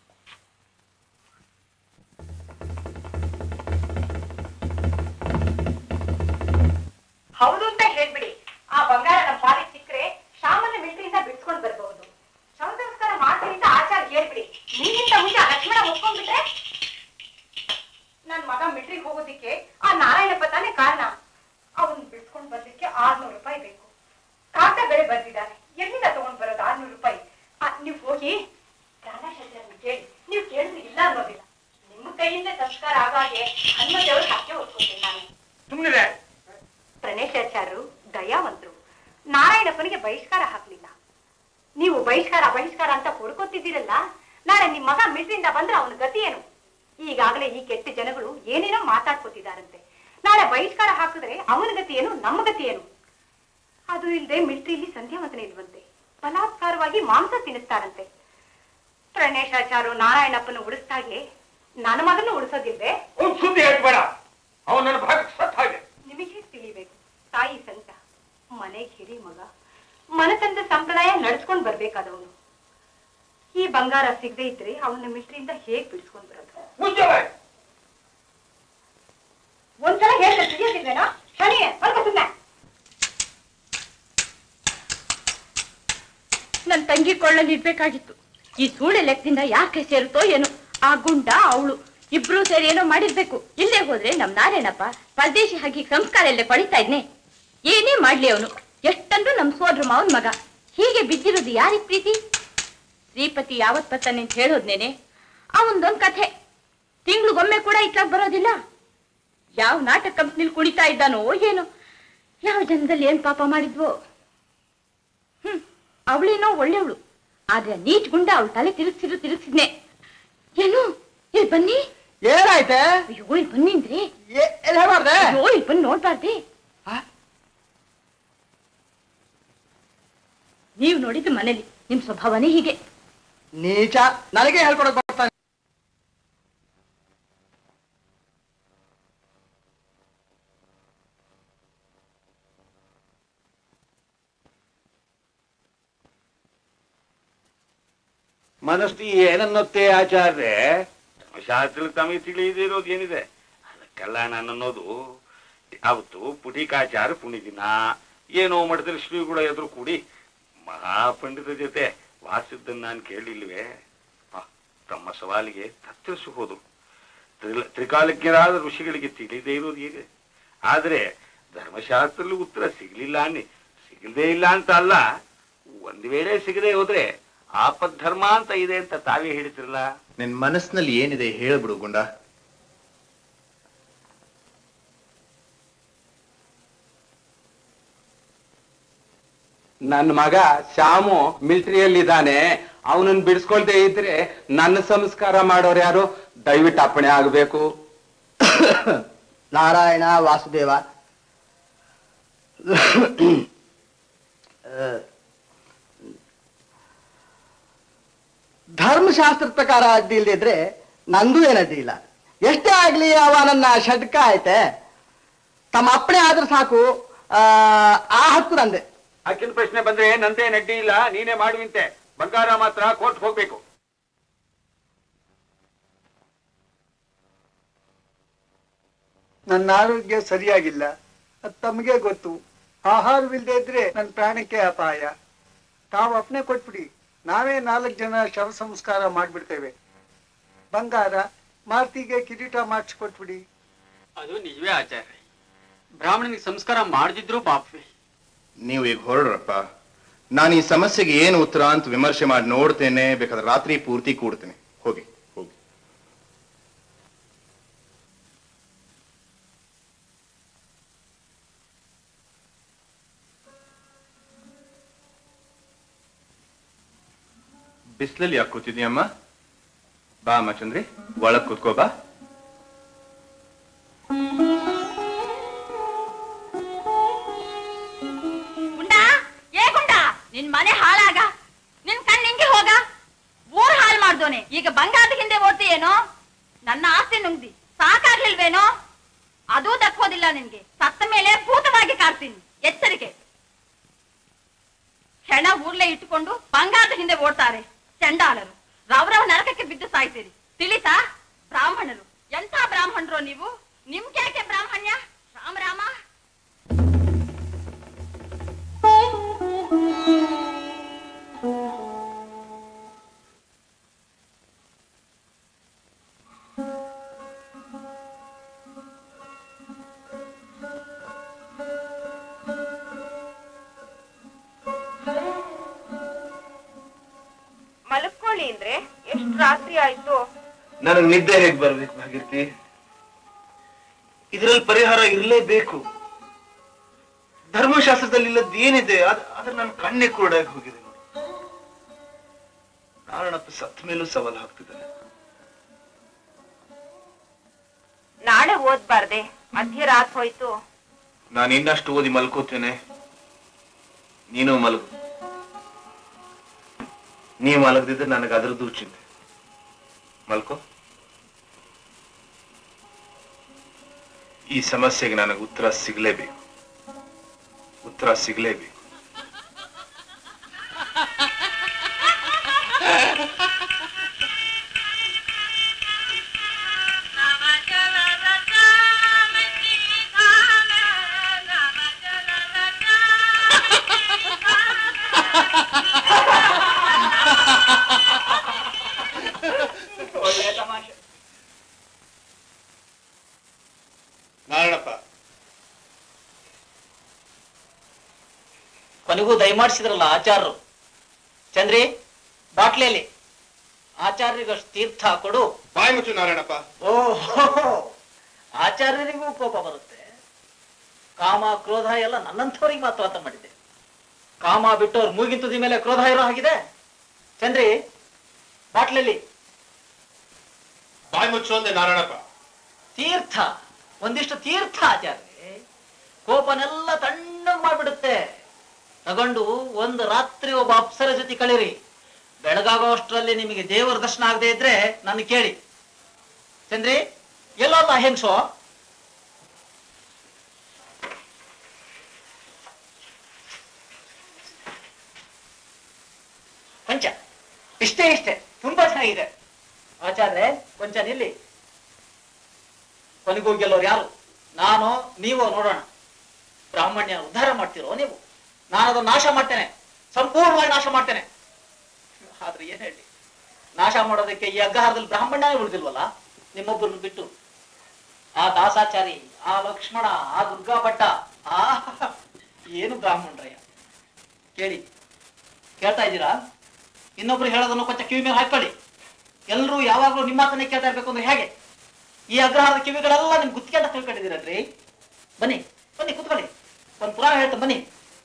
ಹೌದು ಅಂತ ಹೇಳ್ಬಿಡಿ ಆ ಬಂಗಾರ ನಮ್ಮ ಪಾಲಿಗೆ ಸಿಕ್ಕರೆ ಶಾಮನ ಮಿಲ್ಟ್ರಿಯಿಂದ ಬಿಡ್ಸ್ಕೊಂಡ್ ಬರ್ಬಹುದು ಶವ ಸಂಸ್ಕಾರ ಮಾಡ್ತೀನಿ ಅಂತ ಆಚಾರ ಹೇಳ್ಬಿಡಿ ನೀನಿಂದ ಮುಂಚೆ ಆ ಲಕ್ಷ್ಮಣ ಒಪ್ಕೊಂಡ್ಬಿಟ್ರೆ ನನ್ ಮಗ ಮಿಲ್ಟ್ರಿಗೆ ಹೋಗೋದಿಕ್ಕೆ ಆ ನಾರಾಯಣಪ್ಪ ತಾನೇ ಕಾರಣ ಅವನ್ ಬಿಡ್ಸ್ಕೊಂಡ್ ಬರ್ಲಿಕ್ಕೆ ಆರ್ನೂರು ರೂಪಾಯಿ ಬೇಕು ಕಾಗದ ಬೆಳೆ ಬರ್ದಿದ್ದಾರೆ ಎಲ್ಲಿಂದ ತಗೊಂಡ್ ಬರೋದು ಆರ್ನೂರು ರೂಪಾಯಿ ಆ, ನೀವ್ ಹೋಗಿ ಪ್ರಾಣಶಾಸ್ತ್ರನ ಕೇಳಿ ನೀವು ಕೇಳಿದ್ರೆ ಇಲ್ಲ ಅನ್ನೋದಿಲ್ಲ ನಿಮ್ಮ ಕೈಯಿಂದ ಸಂಸ್ಕಾರ ಆಗಾಗೆ ಹನುಮದೇವ್ರ ಹಕ್ಕೆ ಒಪ್ಕೊತೀನಿ ನಾನು ಸುಮ್ಮನಿದೆ ಪ್ರಣೇಶಾಚಾರ್ಯರು ದಯಾವಂತರು ನಾರಾಯಣಪ್ಪನಿಗೆ ಬಹಿಷ್ಕಾರ ಹಾಕ್ಲಿಲ್ಲ ನೀವು ಬಹಿಷ್ಕಾರ ಬಹಿಷ್ಕಾರ ಅಂತ ಹೊಡ್ಕೊತಿದ್ದೀರಲ್ಲ ನಾಳೆ ನಿಮ್ ಮಗ ಮಿಲ್ಟ್ರಿಂದ ಬಂದ್ರೆ ಅವನ ಗತಿ ಏನು ಈಗಾಗಲೇ ಈ ಕೆಟ್ಟ ಜನಗಳು ಏನೇನೋ ಮಾತಾಡ್ಕೋತಿದಾರಂತೆ ನಾಳೆ ಬಹಿಷ್ಕಾರ ಹಾಕಿದ್ರೆ ಅವನ ಗತಿ ಏನು ನಮ್ಮ ಗತಿ ಏನು ಅದು ಇಲ್ಲದೆ ಮಿಲ್ಟ್ರಿಲಿ ಸಂಧ್ಯಾವಂತನ ಇಲ್ವಂತೆ ಬಲಾತ್ಕಾರವಾಗಿ ಮಾಂಸ ತಿನ್ನಿಸ್ತಾರಂತೆ ಪ್ರಣೇಶಾಚಾರ್ಯ ನಾರಾಯಣಪ್ಪನ ಉಳಿಸ್ದಾಗೆ ನನ್ನ ಮಗನ ಉಳಿಸೋದಿಲ್ವೇ ಅವ್ನ್ ಸುದ್ದಿ ಹೇಳ್ಬೇಡ ಅವನು ನನ್ನ ಭಾಗಕ್ಕೆ ಸತ್ ಹಾಗೆ ನಿಮಗೆ ತಿಳಿಬೇಕು ತಾಯಿ ಸಂತ ಮನೆಗೆ ಹಿರಿ ಮಗ ಮನತಂದ ಸಂಪ್ರದಾಯ ನಡ್ಸ್ಕೊಂಡ್ ಬರ್ಬೇಕಾದವನು ಈ ಬಂಗಾರ ಸಿಗದೆ ಇದ್ರೆ ಅವನ ಮಿಲ್ಟ್ರಿಯಿಂದ ಹೇಗ್ ಬಿಡಿಸ್ಕೊಂಡ್ ಬರೋದು ಮುಂಜಾನೆ ಒಂದ್ಸಲ ಹೇಳಿದ್ರೆ ತಿಳಿಯೋದಿಲ್ವೇನೋ ಶನಿ ಸ್ವಲ್ಪ ಸುಮ್ಮನೆ ನನ್ ತಂಗಿ ಕೊಳ್ಳಲ್ಲಿ ಇಡ್ಬೇಕಾಗಿತ್ತು ಈ ಸೂಳೆ ಲೆಕ್ಕದಿಂದ ಯಾಕೆ ಸೇರುತ್ತೋ ಏನೋ ಆ ಗುಂಡ ಅವಳು ಇಬ್ರು ಸೇರಿ ಏನೋ ಮಾಡಿರ್ಬೇಕು ಇಲ್ಲೇ ಹೋದ್ರೆ ನಮ್ ನಾರಾಯಣಪ್ಪ ಪರದೇಶಿ ಹಾಗೆ ಸಂಸ್ಕಾರ ಎಲ್ಲೇ ಪಡಿತಾ ಇದ್ನೆ ಏನೇ ಮಾಡ್ಲಿ ಅವನು ಎಷ್ಟಂದ್ರೂ ನಮ್ ಸೋದ್ರ ಮಾವನ್ ಮಗ ಹೀಗೆ ಬಿದ್ದಿರೋದು ಯಾರಿಗ್ ಪ್ರೀತಿ ಶ್ರೀಪತಿ ಯಾವತ್ ಬರ್ತಾನೆ ಅಂತ ಹೇಳೋದ್ನೇನೆ ಅವನ್ದೊಂದ್ ಕಥೆ ತಿಂಗ್ಳಿಗೊಮ್ಮೆ ಕೂಡ ಇತ್ಲಾಗ್ ಬರೋದಿಲ್ಲ ಯಾವ ನಾಟಕ ಕಂಪ್ನಿಲ್ ಕುಣಿತಾ ಇದ್ದಾನೋ ಏನೋ ಯಾವ ಜನ್ಮದಲ್ಲಿ ಏನ್ ಪಾಪ ಮಾಡಿದ್ವೋ ಹ್ಮ್ ಅವಳೇನೋ ಒಳ್ಳೆಯವಳು ಆದ್ರೆ ನೀಚ್ ಗುಂಡ ಅವಳ ತಲೆ ತಿರುಗ್ಸಿರು ತಿರುಗ್ಸಿದ್ನೆ ಏನು ಇಲ್ಲಿ ಬನ್ನಿ ಏನಾಯ್ತೆ ಅಯ್ಯೋ ಇಲ್ಲಿ ಬನ್ನಿ ಅಂದ್ರೆ ಎಲ್ಲಿ ಮಾಡ್ದೆ ಅಯ್ಯೋ ಇಲ್ಲಿ ಬಂದು ನೋಡ್ಬಾರ್ದೆ ನೀವು ನೋಡಿದ್ದು ಮನೇಲಿ ನಿಮ್ ಸ್ವಭಾವನೇ ಹೀಗೆ ನೀಚ ನನಗೆ ಹೇಳ್ಕೊಡಕ್ ಬರ್ತಾನೆ ಮನಸ್ಸು ಏನನ್ನತ್ತೆ ಆಚಾರ್ಯ ಶಾಸ್ತ್ರದಲ್ಲಿ ತಮಗೆ ತಿಳಿದಿರೋದು ಏನಿದೆ ಅದಕ್ಕೆಲ್ಲ ನಾನು ಅನ್ನೋದು ಅವತ್ತು ಪುಟಿಕಾಚಾರ ಪುಣಿದಿನ ಏನೋ ಮಠದಲ್ಲಿ ಶ್ರೀಗುಳ ಎದುರು ಕೂಡಿ ಮಹಾಪಂಡಿತ ಜೊತೆ ವಾಸಿದ್ದನ್ನು ನಾನು ಕೇಳಿಲ್ವೇ ಆ, ತಮ್ಮ ಸವಾಲಿಗೆ ತತ್ತರಿಸಿ ಹೋದರು ತ್ರಿಲ ತ್ರಿಕಾಲಜ್ಞರಾದ ಋಷಿಗಳಿಗೆ ತಿಳಿದೇ ಇರೋದು ಹೇಗೆ ಆದರೆ ಧರ್ಮಶಾಸ್ತ್ರದಲ್ಲಿ ಉತ್ತರ ಸಿಗ್ಲಿಲ್ಲ ಅನ್ನಿ ಸಿಗದೇ ಇಲ್ಲ ಅಂತ ಅಲ್ಲ ಒಂದ್ ವೇಳೆ ಸಿಗದೆ ಹೋದ್ರೆ ಆಪದ್ಧರ್ಮ ಅಂತ ಇದೆ ಅಂತ ತಾವೇ ಹೇಳ್ತಿರಲ್ಲ ನಿನ್ ಮನಸ್ಸಿನಲ್ಲಿ ಏನಿದೆ ಹೇಳ್ಬಿಡು ಗುಂಡ ನನ್ನ ಮಗ ಶ್ಯಾಮು ಮಿಲಿಟರಿಯಲ್ಲಿದ್ದಾನೆ ಅವನನ್ನ ಬಿಡಿಸ್ಕೊಳ್ದೆ ಇದ್ರೆ ನನ್ನ ಸಂಸ್ಕಾರ ಮಾಡೋರು ಯಾರು ದಯವಿಟ್ಟು ಅಪ್ಪಣೆ ಆಗಬೇಕು ನಾರಾಯಣ ವಾಸುದೇವ ಧರ್ಮಶಾಸ್ತ್ರದ ಪ್ರಕಾರ ಅಡ್ಡಿ ಇಲ್ದಿದ್ರೆ ನಂದು ಏನ್ ಅಡ್ಡಿ ಇಲ್ಲ ಎಷ್ಟೇ ಆಗ್ಲಿ ಅವ ನನ್ನ ಷಡ್ಕ ಐತೆ ತಮ್ಮ ಅಪ್ಪಣೆ ಆದ್ರೆ ಸಾಕು ಆ, ಆ ಹಕ್ಕು ನಂದೆ ಅಕ್ಕಿನ ಪ್ರಶ್ನೆ ಬಂದ್ರೆ ನಂದೇ ನಡ್ಡಿ ಇಲ್ಲ ನೀನೇ ಮಾಡುವಂತೆ ಬಂಗಾರ ಮಾತ್ರ ಕೋರ್ಟ್ ಹೋಗ್ಬೇಕು ನನ್ನ ಆರೋಗ್ಯ ಸರಿಯಾಗಿಲ್ಲ ಅದು ತಮಗೆ ಗೊತ್ತು ಆಹಾರವಿಲ್ಲದೆ ಇದ್ರೆ ನನ್ನ ಪ್ರಾಣಕ್ಕೆ ಅಪಾಯ ತಾವು ಅಪ್ಪಣೆ ಕೊಟ್ಬಿಡಿ ನಾವೇ ನಾಲ್ಕು ಜನ ಶವ ಸಂಸ್ಕಾರ ಮಾಡ್ಬಿಡ್ತೇವೆ ಬಂಗಾರ ಮಾರ್ತಿಗೆ ಕಿರೀಟ ಮಾಡಿಸ್ಕೊಟ್ಬಿಡಿ ಅದು ನಿಜವೇ ಆಚಾರ್ಯ ಬ್ರಾಹ್ಮಣನಿಗೆ ಸಂಸ್ಕಾರ ಮಾಡದಿದ್ರು ಪಾಪವೇ ನೀವು ಈಗ ಹೊರಡ್ರಪ್ಪ ನಾನು ಈ ಸಮಸ್ಯೆಗೆ ಏನು ಉತ್ತರ ಅಂತ ವಿಮರ್ಶೆ ಮಾಡಿ ನೋಡ್ತೇನೆ ಬೇಕಾದ್ರೆ ರಾತ್ರಿ ಪೂರ್ತಿ ಕೂಡ್ತೇನೆ ಹೋಗಿ ಹೋಗಿ ಬಿಸಿಲಲ್ಲಿ ಯಾಕೆ ಕೂತಿದ್ಯಮ್ಮ ಬಾ ಅಮ್ಮ ಚಂದ್ರಿ ಒಳಗ್ ಕೂತ್ಕೋ ಬಾ ಗುಂಡ ಏ ಗುಂಡ ನಿನ್ ಮನೆ ಹಾಳಾಗ ನಿನ್ ಕಣ್ ನಿಂಗೆ ಹೋಗ ಊರ್ ಹಾಳು ಮಾಡ್ದೋನೆ ಈಗ ಬಂಗಾರದ ಹಿಂದೆ ಓಡ್ತೀಯೇನೋ ನನ್ನ ಆಸ್ತಿ ನುಂಗ್ದಿ ಸಾಕಾಗ್ಲಿಲ್ವೇನೋ ಅದೂ ದಕ್ಕೋದಿಲ್ಲ ನಿನ್ಗೆ ಸತ್ತ ಮೇಲೆ ಭೂತವಾಗಿ ಕಾಡ್ತೀನಿ ಎಚ್ಚರಿಕೆ ಹೆಣ ಊರ್ಲೆ ಇಟ್ಟುಕೊಂಡು ಬಂಗಾರದ ಹಿಂದೆ ಓಡ್ತಾರೆ ಚಂಡಾಲರು ರವರವ ನರಕಕ್ಕೆ ಬಿದ್ದು ಸಾಯ್ತೀರಿ ತಿಳಿತಾ ಬ್ರಾಹ್ಮಣರು ಎಂತ ಬ್ರಾಹ್ಮಣರು ನೀವು ನಿಮ್ಗ್ಯಾಕೆ ಬ್ರಾಹ್ಮಣ್ಯ ರಾಮ ರಾಮ ಮಲ್ಕೊಳ್ಳಿ ಅಂದ್ರೆ ಎಷ್ಟ್ ರಾತ್ರಿ ಆಯ್ತು ನನಗ್ ನಿದ್ದೆ ಹೇಗ್ ಬರ್ಬೇಕು ಭಾಗೀರ್ತಿ ಇದ್ರಲ್ಲಿ ಪರಿಹಾರ ಇರಲೇಬೇಕು ಧರ್ಮಶಾಸ್ತ್ರದಲ್ಲಿ ಇಲ್ಲದ್ ಏನಿದೆ ಅದ್ ಅದ್ರ ನನ್ನ ಕಣ್ಣೆ ಕುರುಡಾಗಿ ಹೋಗಿದೆ ನೋಡಿ ನಾರಾಯಣಪ್ಪ ಸತ್ ಮೇಲೂ ಸವಾಲ್ ಹಾಕ್ತಿದ್ದಾನೆ ನಾಳೆ ಓದ್ಬಾರ್ದೆ ಮಧ್ಯರಾತ್ ಹೋಯ್ತು ನಾನು ಇನ್ನಷ್ಟು ಓದಿ ಮಲ್ಕೋತೇನೆ ನೀನು ಮಲಗು ನೀ ಮಲಗದಿದ್ರೆ ನನಗೆ ಅದ್ರದ್ದು ಚಿಂತೆ ಮಲ್ಕೋ ಈ ಸಮಸ್ಯೆಗೆ ನನಗೆ ಉತ್ತರ ಸಿಗಲೇಬೇಕು ಉತ್ತರ ಸಿಗಲೇಬೇಕು ಒಳ್ಳೆ ತಮಾಷೆ ನಾರಾಯಣಪ್ಪ ಕೊನೆಗೂ ದಯಮಾಡಿಸಿದ್ರಲ್ಲ ಆಚಾರ್ಯರು ಚಂದ್ರಿ ಬಾಟ್ಲಿಯಲ್ಲಿ ಆಚಾರ್ಯರಿಗಷ್ಟು ತೀರ್ಥ ಕೊಡು ಬಾಯಿ ಮುಚ್ಚು ನಾರಾಯಣಪ್ಪ ಓಹೋ ಆಚಾರ್ಯರಿಗೂ ಕೋಪ ಬರುತ್ತೆ ಕಾಮ ಕ್ರೋಧ ಎಲ್ಲ ನನ್ನಂಥವ್ರಿಗೆ ಮಾತ್ರ ಅರ್ಥ ಮಾಡಿದ್ದೆ ಕಾಮ ಬಿಟ್ಟವ್ರು ಮೂಗಿನ ತುದಿ ಮೇಲೆ ಕ್ರೋಧ ಇರೋ ಹಾಗಿದೆ ಚಂದ್ರಿ ಬಾಟ್ಲಲ್ಲಿ ಬಾಯಿ ಮುಚ್ಚು ಅಂದೆ ನಾರಾಯಣಪ್ಪ ತೀರ್ಥ ಒಂದಿಷ್ಟು ತೀರ್ಥ ಆಚಾರ್ಯ ಕೋಪನೆಲ್ಲ ತಣ್ಣಗ್ ಮಾಡ್ಬಿಡುತ್ತೆ ತಗೊಂಡು ಒಂದು ರಾತ್ರಿ ಒಬ್ಬ ಅಪ್ಸರ ಜೊತೆ ಕಳೀರಿ ಬೆಳಗಾಗೋ ಅಷ್ಟರಲ್ಲಿ ನಿಮಗೆ ದೇವರ ದರ್ಶನ ಆಗದೆ ಇದ್ರೆ ನನ್ನ ಕೇಳಿ ಚಂದ್ರಿ ಎಲ್ಲೋತ ಹೆಂಗ್ಸೋ ಕೊಂಚ ಇಷ್ಟೇ ಇಷ್ಟೇ ತುಂಬಾ ಚೆನ್ನಾಗಿದೆ ಆಚಾರ್ಯ ಕೊಂಚ ನಿಲ್ಲಿ ಕೊನೆಗೂ ಗೆಲ್ಲೋರು ಯಾರು ನಾನು ನೀವು ನೋಡೋಣ ಬ್ರಾಹ್ಮಣ್ಯ ಉದ್ಧಾರ ಮಾಡ್ತಿರೋ ನೀವು ನಾನು ಅದನ್ನು ನಾಶ ಮಾಡ್ತೇನೆ ಸಂಪೂರ್ಣವಾಗಿ ನಾಶ ಮಾಡ್ತೇನೆ ಆದ್ರೆ ಏನ್ ಹೇಳಿ ನಾಶ ಮಾಡೋದಕ್ಕೆ ಈ ಅಗ್ರಹಾರದಲ್ಲಿ ಬ್ರಾಹ್ಮಣ್ಯನೇ ಉಳಿದಿಲ್ವಲ್ಲ ನಿಮ್ಮೊಬ್ಬರನ್ನು ಬಿಟ್ಟು ಆ ದಾಸಾಚಾರಿ ಆ ಲಕ್ಷ್ಮಣ ಆ ದುರ್ಗಾ ಭಟ್ಟ ಆ ಏನು ಬ್ರಾಹ್ಮಣರಯ್ಯ ಕೇಳಿ ಕೇಳ್ತಾ ಇದ್ದೀರಾ ಇನ್ನೊಬ್ರು ಹೇಳೋದನ್ನು ಕೊಂಚ ಕಿವಿ ಮೇಲೆ ಹಾಕೊಳ್ಳಿ ಎಲ್ಲರೂ ಯಾವಾಗಲೂ ನಿಮ್ಮ ಮಾತನ್ನೇ ಕೇಳ್ತಾ ಇರ್ಬೇಕು ಅಂದ್ರೆ ಹೇಗೆ ಈ ಅಗ್ರಹಾರದ ಕಿವಿಗಳೆಲ್ಲ ನಿಮ್ ಗುತ್ತಿಗೆ ಅಂತ ತಿಳ್ಕೊಂಡಿದ್ದೀರಲ್ರಿ ಬನ್ನಿ ಬನ್ನಿ ಕುತ್ಕೊಳ್ಳಿ ಒಂದು ಪುರಾಣ ಹೇಳ್ತೇನೆ ಬನ್ನಿ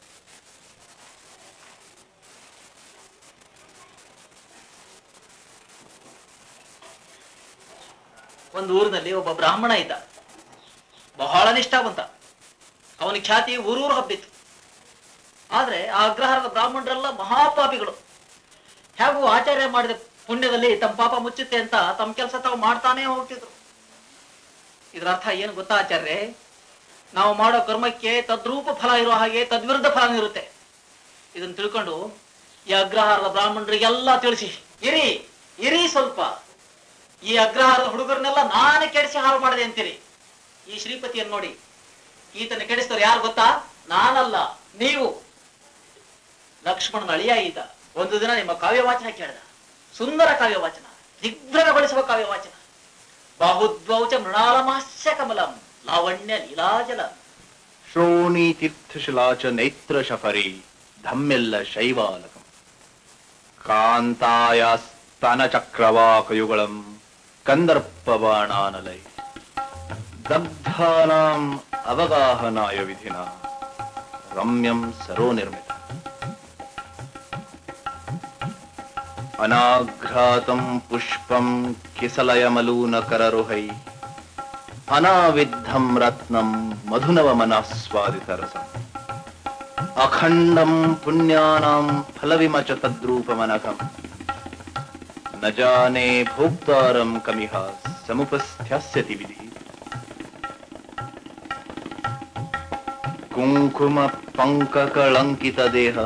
ಒಂದು ಊರಿನಲ್ಲಿ ಒಬ್ಬ ಬ್ರಾಹ್ಮಣ ಇದ್ದ ಬಹಳ ನಿಷ್ಠಾವಂತ ಅವನ ಖ್ಯಾತಿ ಊರೂರು ಹಬ್ಬಿತ್ತು ಆದ್ರೆ ಆ ಅಗ್ರಹಾರದ ಬ್ರಾಹ್ಮಣರೆಲ್ಲ ಮಹಾಪಾಪಿಗಳು ಹೇಗೂ ಆಚಾರ್ಯ ಮಾಡಿದ ಪುಣ್ಯದಲ್ಲಿ ತಮ್ಮ ಪಾಪ ಮುಚ್ಚುತ್ತೆ ಅಂತ ತಮ್ಮ ಕೆಲಸ ತಾವು ಮಾಡ್ತಾನೆ ಹೋಗ್ತಿದ್ರು ಇದರ ಅರ್ಥ ಏನು ಗೊತ್ತಾ ಆಚಾರ್ಯ ನಾವು ಮಾಡೋ ಕರ್ಮಕ್ಕೆ ತದ್ರೂಪ ಫಲ ಇರೋ ಹಾಗೆ ತದ್ವಿರುದ್ಧ ಫಲ ಇರುತ್ತೆ ಇದನ್ನ ತಿಳ್ಕೊಂಡು ಈ ಅಗ್ರಹಾರದ ಬ್ರಾಹ್ಮಣರಿಗೆಲ್ಲ ತಿಳಿಸಿ ಇರಿ ಇರಿ ಸ್ವಲ್ಪ ಈ ಅಗ್ರಹಾರದ ಹುಡುಗರನ್ನೆಲ್ಲ ನಾನೇ ಕೆಡಿಸಿ ಹಾಳು ಮಾಡಿದೆ ಅಂತೀರಿ ಈ ಶ್ರೀಪತಿಯನ್ನು ನೋಡಿ ಈತನ ಕೆಡಿಸಿದವ್ರು ಯಾರು ಗೊತ್ತಾ ನಾನಲ್ಲ ನೀವು ಲಕ್ಷ್ಮಣನ ಅಳಿಯ ಈತ ಒಂದು ದಿನ ನಿಮ್ಮ ಕಾವ್ಯ ವಾಚನ ಕೇಳಿದ ಸುಂದರ ಕಾವ್ಯ ವಾಚನ ದಿಗ್ಭ್ರಮಗೊಳಿಸುವ ಕಾವ್ಯ ವಾಚನ ಬಾಹುದ್ವೌಚ ಮೃಣಾಲಮಾಸ್ಯ ಕಮಲಂ ಲಾವಣ್ಯ ಲೀಲಾಜಲಂ ಶ್ರೋಣಿ ತೀರ್ಥಶಿಲಾಚ ನೈತ್ರ ಶಫರಿ ಧಮ್ಮೆಲ್ಲ ಶೈವಾಲಕಂ ಕಾಂತಾಯ ಸ್ತನ ಚಕ್ರವಾಕಯುಗಳಂ ಕಂದರ್ಪ ಬಾಣಾನಲೈ ದಗ್ಧಾನಾಂ ಅವಗಾಹನಾಯ ವಿಧಿನ ರಮ್ಯಂ ಸರೋ ನಿರ್ಮಿತ ಅನಾಘ್ರಾತಂ ಪುಷ್ಪಂ ಕಿಸಲಯಮಲೂನ ಕರರುಹೈ ಅನಾವಿದ್ಧಂ ರತ್ನಂ ಮಧುನವ ಮನಸ್ವಾದಿತ ರಸಂ ಅಖಂಡಂ ಪುಣ್ಯಾನಾಂ ಫಲವಿಮಚ ತದ್ರೂಪಮನಘಂ ನ ಜಾನೆ ಭೋಕ್ತಾರಂ ಕಮಿಹ ಸಮುಪಸ್ಥ್ಯಾಸ್ಯತಿ ವಿಧಿ ಕುಂಕುಮ ಪಂಕಕಳಂಕಿತ ದೇಹ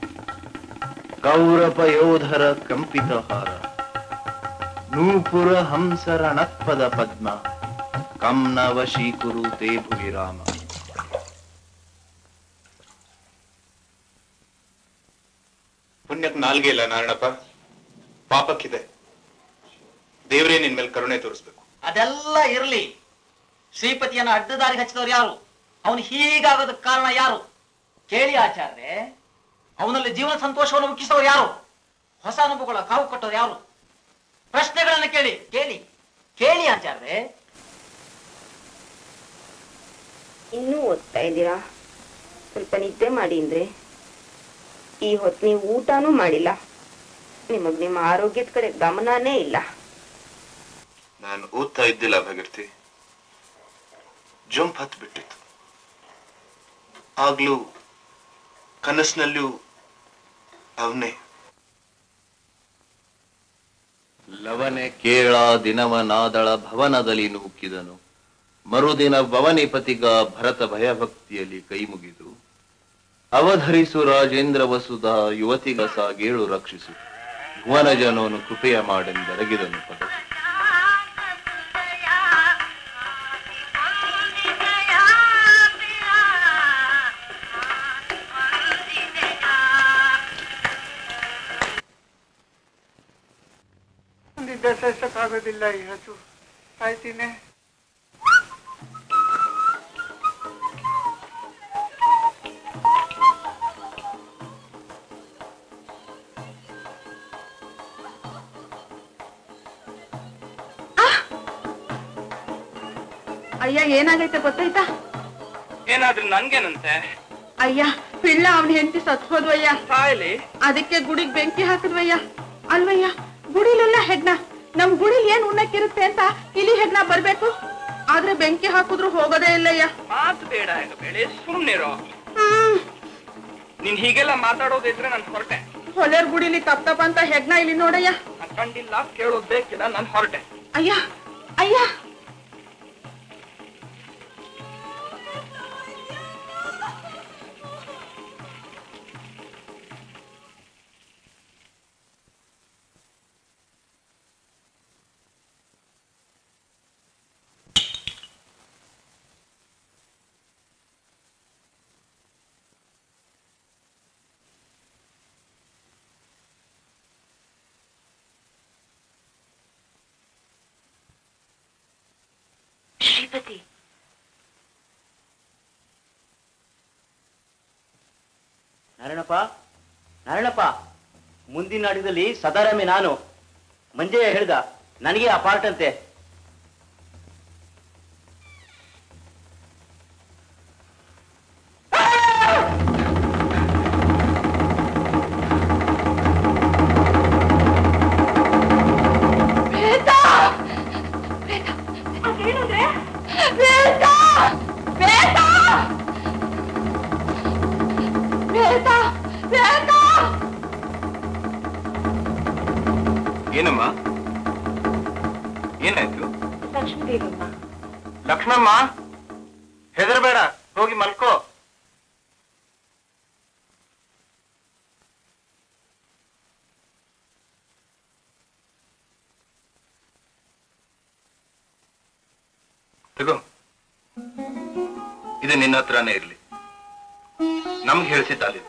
ಕೌರಪಯೋಧರ ಕಂಪಿತ ಹಾರ ನೂಪುರ ಹಂಸರ ನತ್ಪದ ಪದ್ಮ ಕಂ ನ ವಶೀಕುರು ತೇ ಭುವಿ ರಾಮ ಪುಣ್ಯಕ್ ನಾಲ್ಗೆ ಇಲ್ಲ ನಾರಾಯಣಪ್ಪ ಪಾಪಕ್ಕಿದೆ ದೇವರೇ ನಿನ್ ಮೇಲೆ ಕರುಣೆ ತೋರಿಸ್ಬೇಕು ಅದೆಲ್ಲ ಇರ್ಲಿ ಶ್ರೀಪತಿಯನ್ನ ಅಡ್ಡದಾರಿಗೆ ಹಚ್ಚಿದವ್ರು ಯಾರು ಅವನು ಹೀಗಾಗೋದಕ್ಕೆ ಕಾರಣ ಯಾರು ಕೇಳಿ ಆಚಾರ್ರೆ ಅವನಲ್ಲಿ ಜೀವನ ಸಂತೋಷವನ್ನು ಉಕ್ಕಿಸೋರು ಯಾರು ಹೊಸ ಅನುಭವಗಳ ಕಾವು ಕೊಟ್ಟವ್ರು ಯಾರು ಪ್ರಶ್ನೆಗಳನ್ನ ಕೇಳಿ ಕೇಳಿ ಕೇಳಿ ಆಚಾರ್ರೆ ಇನ್ನೂ ಓದ್ತಾ ಇದ್ದೀರಾ ಸ್ವಲ್ಪ ನಿದ್ದೆ ಮಾಡಿ ಅಂದ್ರೆ ಈ ಹೊತ್ತು ನೀವು ಊಟನೂ ಮಾಡಿಲ್ಲ ನಿಮಗ್ ನಿಮ್ಮ ಆರೋಗ್ಯದ ಕಡೆ ಗಮನನೇ ಇಲ್ಲ ನಾನು ಓದ್ತಾ ಇದ್ದಿಲ್ಲ ಭಗೀರ್ತಿ ಜಂಪ್ ಹತ್ ಬಿಟ್ಟಿತ್ತು ಆಗ್ಲೂ ಕನಸಿನಲ್ಲೂ ಅವನೇ ಲವನೆ ಕೇಳ ದಿನವ ನಾದಳ ಭವನದಲ್ಲಿ ನೂಕಿದನು ಮರುದಿನ ಭವನಿಪತಿಗ ಭರತ ಭಯಭಕ್ತಿಯಲ್ಲಿ ಕೈ ಮುಗಿದು ಅವಧರಿಸು ರಾಜೇಂದ್ರ ವಸುಧ ಯುವತಿಗ ಸಾಗೇಳು ರಕ್ಷಿಸು ಭುವನ ಜನೋನು ಕೃಪೆಯ ಮಾಡೆಂದರಗಿದನು ಪದ ನಿದ್ದೆ ಸಹಿಸಕ್ಕಾಗೋದಿಲ್ಲ ಈ ಹಸು ಸಾಯ್ತೀನಿ ಅಯ್ಯ ಏನಾಗೈತೆ ಗೊತ್ತಾಯ್ತಾ ಏನಾದ್ರೂ ನನ್ಗೇನಂತೆ ಅಯ್ಯ ಪಿಳ್ಳ ಅವನ ಹೆಂಡತಿ ಸತ್ ಹೋದ್ವಯ್ಯ ಸಾಯಲಿ ಅದಕ್ಕೆ ಗುಡಿಗ್ ಬೆಂಕಿ ಹಾಕಿದ್ವಯ್ಯ ಅಲ್ವಯ್ಯ ಗುಡಿಲೆಲ್ಲ ಹೆಗ್ನ ನಮ್ ಗುಡಿಲ್ ಏನ್ ಉಣ್ಣಕ್ಕಿರುತ್ತೆ ಅಂತ ಇಲಿ ಹೆಗ್ನ ಬರ್ಬೇಕು ಆದ್ರೆ ಬೆಂಕಿ ಹಾಕಿದ್ರು ಹೋಗೋದೇ ಇಲ್ಲಯ್ಯ ಮಾತು ಬೇಡ ಈಗ ಬೇಳೆ ಸುಮ್ನಿರೋ ನೀನ್ ಹೀಗೆಲ್ಲ ಮಾತಾಡೋದಿದ್ರೆ ನಾನು ಹೊರಟೆ ಹೊಲೆರ್ ಗುಡಿಲಿ ತಪ್ಪ ತಪ್ಪ ಅಂತ ಹೆಗ್ನ ಇಲ್ಲಿ ನೋಡಯ್ಯ ನಾನ್ ಕಂಡಿಲ್ಲ ಕೇಳೋದ್ ಬೇಕಿಲ್ಲ ನಾನು ಹೊರಟೆ ಅಯ್ಯ ಅಯ್ಯ ಶ್ರೀಪತಿ ನಾರಾಯಣಪ್ಪ ನಾರಾಯಣಪ್ಪ ಮುಂದಿನ ನಾಡಿದಲ್ಲಿ ಸದಾರಾಮಿ ನಾನು ಮಂಜಯ್ಯ ಹೇಳ್ದ ನನಗೆ ಆ ಪಾರ್ಟ್ ಅಂತೆ ವೇದ ಅದೇನಂದ್ರೆ ವೇದ ವೇದ ವೇದ ವೇದ ಏನಮ್ಮ ಏನಾಯ್ತು ಲಕ್ಷ್ಮೀದೇವಮ್ಮ ಲಕ್ಷ್ಮಮ್ಮ ಹೆದರಬೇಡ ಹೋಗಿ ಮಲ್ಕೋ ತಗೋ ಇದು ನಿನ್ನ ಹತ್ರನೇ ಇರ್ಲಿ ನಮ್ಗೆ ಹೇಳಿಸಿದ್ದಾಲಿದು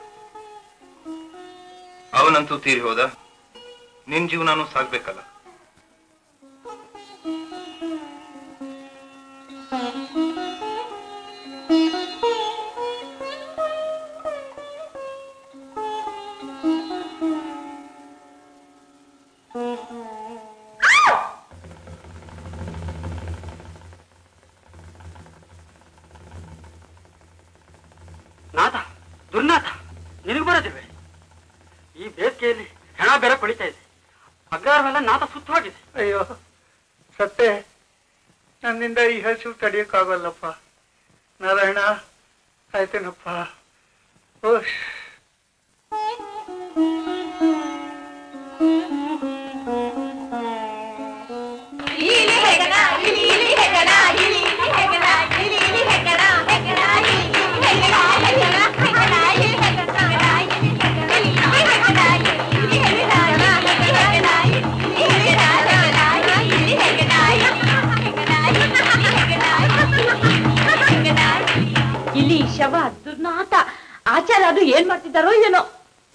ಅವನಂತೂ ತೀರಿ ಹೋದ ನಿನ್ ಜೀವನಾನು ಸಾಗ್ಬೇಕಲ್ಲ ನಾಥ ದುರ್ನಾಥ ನಿನಗೆ ಬರೋದಿಲ್ವೇ ಈ ಬೇಸಿಗೆಯಲ್ಲಿ ಹೆಣ ಬೇರೆ ಪಡಿತಾ ಇದೆ ಅಗ್ರಹಾರವೆಲ್ಲ ನಾತ ಸುತ್ತ ಹೋಗಿದೆ ಅಯ್ಯೋ ಸತ್ತೆ ನನ್ನಿಂದ ಈ ಹಸಿವು ತಡೆಯೋಕ್ಕಾಗಲ್ಲಪ್ಪ ನಾರಾಯಣ ಆಯ್ತೇನಪ್ಪ ಓಶ್ ಇಲ್ಲಿ ಶವ ದುರ್ನಾಥ ಆಚಾರ ಅದು ಏನ್ ಮಾಡ್ತಿದ್ದಾರೋ ಏನೋ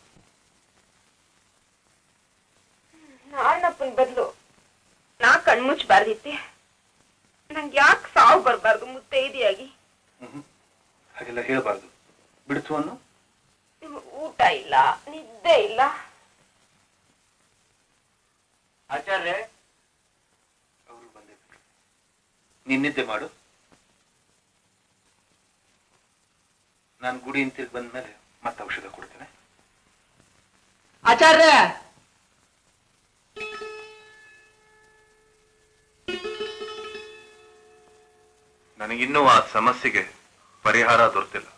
ನಾರಣಪ್ಪನ ಬದಲು ನಾ ಕಣ್ಮುಚ್ಚಬಾರ್ದಿತ್ತೆ ನಂಗೆ ಯಾಕೆ ಸಾವು ಬರಬಾರ್ದು ಮುತ್ತೈದೆಯಾಗಿ ಹಾಗೆಲ್ಲ ಹೇಳಬಾರ್ದು ಬಿಡ್ತು ಅನ್ನು ನಿಮ್ಗೆ ಊಟ ಇಲ್ಲ ನಿದ್ದೆ ಇಲ್ಲ ಆಚಾರ್ಯ ಅವರು ಬಂದೆ ನಿನ್ನಿದ್ದೆ ಮಾಡು ನಾನು ಗುಡಿ ಹಿಂತಿರುಗಿ ಬಂದ್ಮೇಲೆ ಮತ್ತೆ ಔಷಧ ಕೊಡ್ತೇನೆ ಆಚಾರ್ಯ ನನಗಿನ್ನೂ ಆ ಸಮಸ್ಯೆಗೆ ಪರಿಹಾರ ದೊರೆತಿಲ್ಲ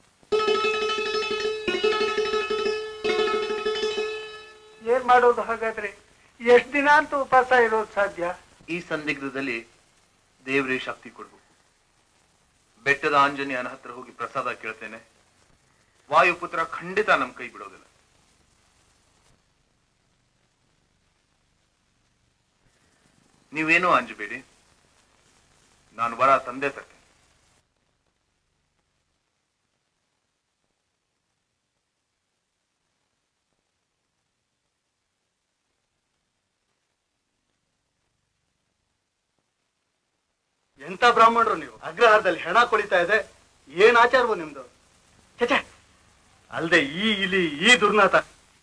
ಏನ್ ಮಾಡೋದು ಹಾಗಾದ್ರೆ ಎಷ್ಟ್ ದಿನ ಅಂತ ಉಪವಾಸ ಇರೋದು ಸಾಧ್ಯ ಈ ಸಂದಿಗ್ಧದಲ್ಲಿ ದೇವರೇ ಶಕ್ತಿ ಕೊಡ್ಬೇಕು ಬೆಟ್ಟದ ಆಂಜನೇಯನ ಹತ್ರ ಹೋಗಿ ಪ್ರಸಾದ ಕೇಳ್ತೇನೆ ವಾಯುಪುತ್ರ ಖಂಡಿತ ನಮ್ ಕೈ ಬಿಡೋದಿಲ್ಲ ನೀವೇನೂ ಅಂಜಬೇಡಿ ನಾನು ವರ ತಂದೆ ತರ್ತೇನೆ ಎಂತ ಬ್ರಾಹ್ಮಣರು ನೀವು ಅಗ್ರಹಾರದಲ್ಲಿ ಹೆಣ ಕೊಳಿತಾ ಇದೆ ಏನ್ ಆಚಾರವು ನಿಮ್ದು ಛೆ ಅಲ್ದೆ ಈ ಇಲಿ ಈ ದುರ್ನಾಥ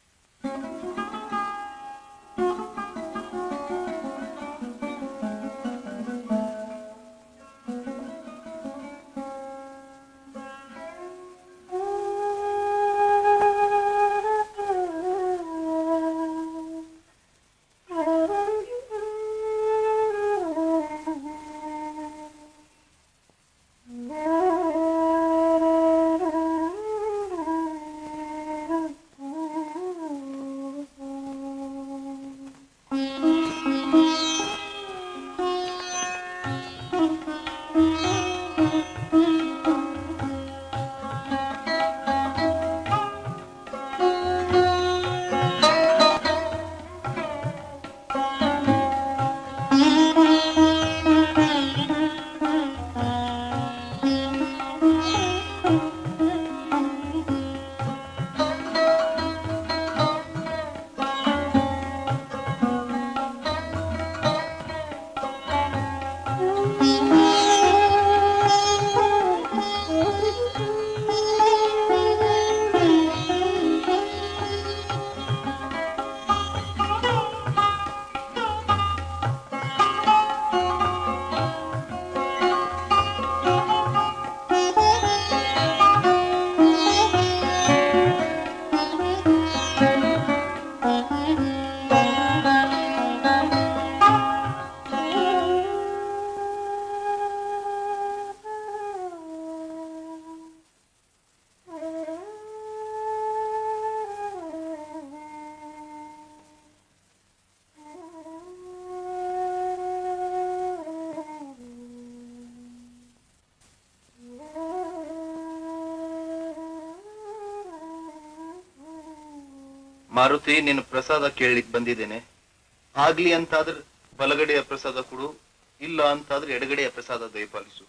ಮಾರುತಿ ನೀನು ಪ್ರಸಾದ ಕೇಳಲಿಕ್ಕೆ ಬಂದಿದ್ದೇನೆ ಆಗ್ಲಿ ಅಂತಾದ್ರೆ ಬಲಗಡೆಯ ಪ್ರಸಾದ ಕೊಡು ಇಲ್ಲ ಅಂತಾದ್ರೆ ಎಡಗಡೆಯ ಪ್ರಸಾದ ದಯಪಾಲಿಸು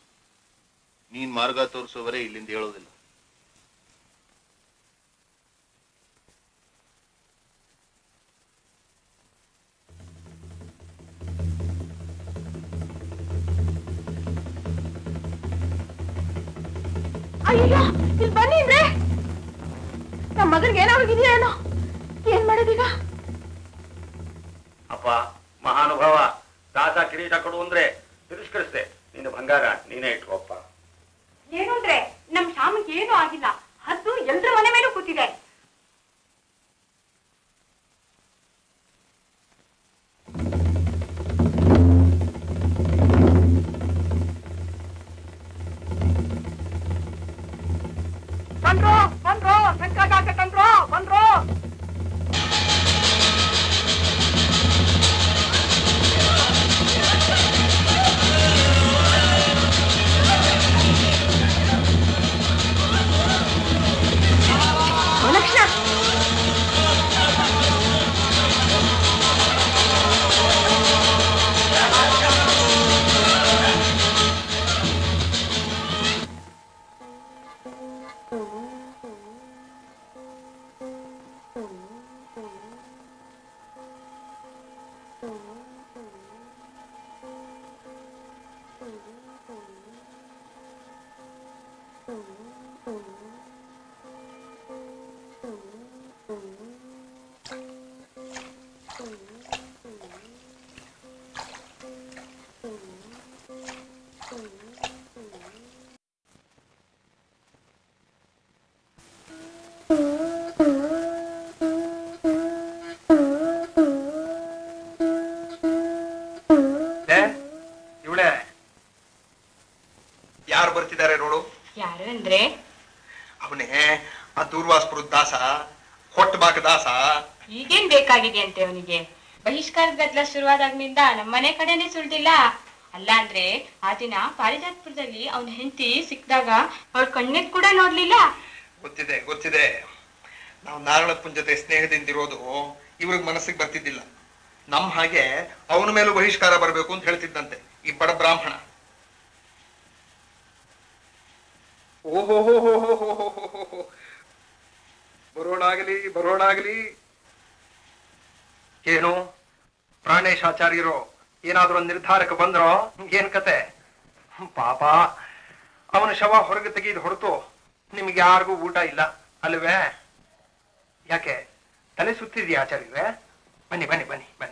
ನೀನ್ ಮಾರ್ಗ ತೋರಿಸುವವರೇ ಇಲ್ಲಿಂದ ಹೇಳೋದಿಲ್ಲ ಅಯ್ಯೋ ಇಲ್ಲಿ ಬನ್ನಿ ಅಂದ್ರೆ ನಮ್ಮ ಮಗನಿಗೆ ಏನಾಗಿದೆಯೋ ಏನೋ ಏನ್ ಮಾಡೋದೀಗ ಅಪ್ಪ ಮಹಾನುಭಾವ ದಾಸ ಕಿರೀಟ ಕೊಡು ಅಂದ್ರೆ ತಿರಸ್ಕರಿಸ್ದೆ ನಿನ್ನ ಬಂಗಾರ ನೀನೇ ಇಟ್ಕೋಪ್ಪ ಏನು ಅಂದ್ರೆ ನಮ್ ಶಾಮಿಗೆ ಏನೂ ಆಗಿಲ್ಲ ಹದ್ದು ಎಲ್ರ ಮನೆ ಮೇಲೂ ಕೂತಿದೆ ಬಂದ್ರು ಬಂದ್ರು ಸಂಕಟಾಕತ್ತಂದ್ರು ಬಂದ್ರು ಲಕ್ಷಣ ಇವಳೆ ಯಾರು ಬರ್ತಿದ್ದಾರೆ ನೋಡು ಯಾರು ಅಂದ್ರೆ ಅವನೇ ಆ ದೂರ್ವಾಸ್ಪುರದ ದಾಸ ಹೊಟ್ಟಬಾಕ ದಾಸ ಈಗೇನ್ ಬೇಕಾಗಿದೆ ಅಂತೆ ಅವನಿಗೆ ಬಹಿಷ್ಕಾರದ ಗದ್ದಲ ಶುರುವಾದಾಗ್ನಿಂದ ನಮ್ಮನೆ ಕಡೆನೆ ಸುಳ್ದಿಲ್ಲ ಅಲ್ಲ ಅಂದ್ರೆ ಆ ದಿನ ಪಾರಿಜಾತ್ಪುರದಲ್ಲಿ ಅವನ ಹೆಂಡತಿ ಸಿಕ್ಕಿದಾಗ ಅವ್ರ ಕಣ್ಣಿದ್ ಕೂಡ ನೋಡ್ಲಿಲ್ಲ ಗೊತ್ತಿದೆ ಗೊತ್ತಿದೆ ನಾವು ನಾರಾಯಣಪ್ಪನ ಜೊತೆ ಸ್ನೇಹದಿಂದಿರೋದು ಇವ್ರಿಗೆ ಮನಸ್ಸಿಗೆ ಬರ್ತಿದ್ದಿಲ್ಲ ನಮ್ ಹಾಗೆ ಅವನ ಮೇಲೂ ಬಹಿಷ್ಕಾರ ಬರಬೇಕು ಅಂತ ಹೇಳ್ತಿದ್ದಂತೆ ಈ ಬಡ ಬ್ರಾಹ್ಮಣ ಓಹೋ ಬರೋಣಾಗಲಿ ಬರೋಣಾಗಲಿ ಏನು ಪ್ರಾಣೇಶಾಚಾರ್ಯರು ಏನಾದ್ರೂ ಒಂದ್ ನಿರ್ಧಾರಕ್ಕೆ ಬಂದ್ರೋ ಏನ್ ಕತೆ ಪಾಪ ಅವನ ಶವ ಹೊರಗೆ ತೆಗೆದು ಹೊರತು ನಿಮ್ಗೆ ಯಾರಿಗೂ ಊಟ ಇಲ್ಲ ಅಲ್ವೇ ಯಾಕೆ ತಲೆ ಸುತ್ತಿದ್ಯಾ ಆಚಾರ್ಯರೇ ಬನ್ನಿ ಬನ್ನಿ ಬನ್ನಿ ಬನ್ನಿ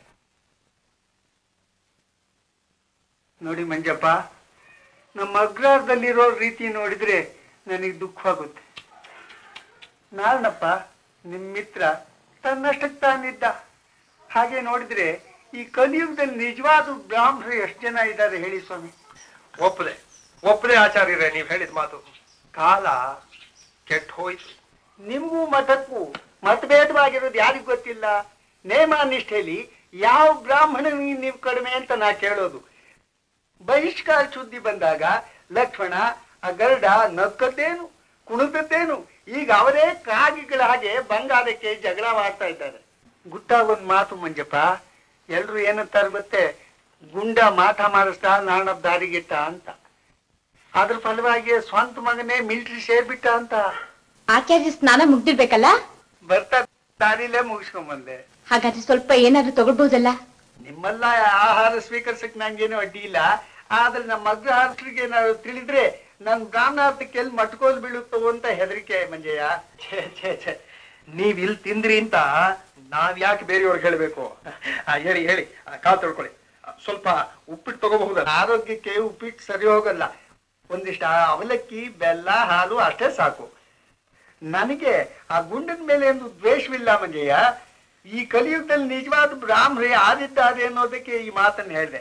ನೋಡಿ ಮಂಜಪ್ಪ ನಮ್ಮ ಅಗ್ರಹಾರದಲ್ಲಿರೋ ರೀತಿ ನೋಡಿದ್ರೆ ನನಗೆ ದುಃಖವಾಗುತ್ತೆ ನಾರಣಪ್ಪ ನಿಮ್ ಮಿತ್ರ ತನ್ನಷ್ಟಕ್ಕೆ ತಾನಿದ್ದ ಹಾಗೆ ನೋಡಿದ್ರೆ ಈ ಕಲಿಯುಗದಲ್ಲಿ ನಿಜವಾದ ಬ್ರಾಹ್ಮಣರು ಎಷ್ಟು ಜನ ಇದ್ದಾರೆ ಹೇಳಿ ಸ್ವಾಮಿ ಒಪ್ಪದೆ ಒಪ್ಪದೆ ಆಚಾರ್ಯರೇ ನೀವ್ ಹೇಳಿದ ಮಾತು ಕಾಲ ಕೆಟ್ಟ ಹೋಯ್ತು ನಿಮ್ಗೂ ಮಠಕ್ಕೂ ಮತಭೇದವಾಗಿರೋದು ಯಾರಿಗೂ ಗೊತ್ತಿಲ್ಲ ನೇಮ ನಿಷ್ಠೆಯಲ್ಲಿ ಯಾವ ಬ್ರಾಹ್ಮಣನಿಗೆ ನೀವು ಕಡಿಮೆ ಅಂತ ನಾ ಕೇಳೋದು ಬಹಿಷ್ಕಾರ ಸುದ್ದಿ ಬಂದಾಗ ಲಕ್ಷ್ಮಣ ಆ ಗರುಡ ನಕ್ಕದ್ದೇನು ಕುಣಿದದ್ದೇನು ಈಗ ಅವರೇ ಕಾಗಿಗಳ ಹಾಗೆ ಬಂಗಾರಕ್ಕೆ ಜಗಳವಾಡ್ತಾ ಇದ್ದಾರೆ ಗುಟ್ಟಾಗ ಒಂದ್ ಮಾತು ಮಂಜಪ್ಪ ಎಲ್ರು ಏನಂತಾರೆ ಗೊತ್ತೇ ಗುಂಡ ಮಾಟ ಮಾಡಿಸ್ತಾ ನಾಣ ದಾರಿಗಿಟ್ಟ ಅಂತ ಅದ್ರ ಫಲವಾಗಿ ಸ್ವಂತ ಮಗನೇ ಮಿಲಿಟರಿ ಸೇರ್ಬಿಟ್ಟ ಅಂತ ಆಚಾರ್ಯ ಸ್ನಾನ ಮುಗ್ದಿರ್ಬೇಕಲ್ಲ ಬರ್ತಾ ದಾರಿಲೇ ಮುಗಿಸ್ಕೊಂಬಂದೆ ಹಾಗಾದ್ರೆ ಸ್ವಲ್ಪ ಏನಾದ್ರೂ ತಗೊಳ್ಬಹುದಲ್ಲ ನಿಮ್ಮೆಲ್ಲ ಆಹಾರ ಸ್ವೀಕರಿಸಕ್ ನಂಗೇನು ಅಡ್ಡಿ ಇಲ್ಲ ಆದ್ರೆ ನಮ್ಮ ಅಗ್ರಹಾರರಿಗೆ ಏನಾದ್ರು ತಿಳಿದ್ರೆ ನನ್ ಬ್ರಾಹ್ಮಣಾರ್ಥಕ್ಕೆ ಎಲ್ಲಿ ಮಟ್ಕೋಲ್ ಬೀಳುತ್ತೋ ಅಂತ ಹೆದರಿಕೆ ಮಂಜಯ್ಯ ಛೇ ಛೇ ಛೇ ನೀವ್ ಇಲ್ಲಿ ತಿಂದ್ರಿ ಅಂತ ನಾವ್ ಯಾಕೆ ಬೇರೆಯವ್ರಿಗೆ ಹೇಳ್ಬೇಕು ಆ, ಹೇಳಿ ಹೇಳಿ ಆ, ಕಾಲ್ ತೊಳ್ಕೊಳ್ಳಿ ಆ, ಸ್ವಲ್ಪ ಉಪ್ಪಿಟ್ಟು ತಗೋಬಹುದಲ್ಲ ಆರೋಗ್ಯಕ್ಕೆ ಉಪ್ಪಿಟ್ಟು ಸರಿ ಹೋಗಲ್ಲ ಒಂದಿಷ್ಟ ಅವಲಕ್ಕಿ ಬೆಲ್ಲ ಹಾಲು ಅಷ್ಟೇ ಸಾಕು ನನಗೆ ಆ ಗುಂಡದ ಮೇಲೆ ಒಂದು ದ್ವೇಷವಿಲ್ಲ ಮಂಜಯ್ಯ ಈ ಕಲಿಯುಗದಲ್ಲಿ ನಿಜವಾದ ಬ್ರಾಹ್ಮಣರೇ ಆದಿದ್ದಾರೆ ಅನ್ನೋದಕ್ಕೆ ಈ ಮಾತನ್ನು ಹೇಳಿದೆ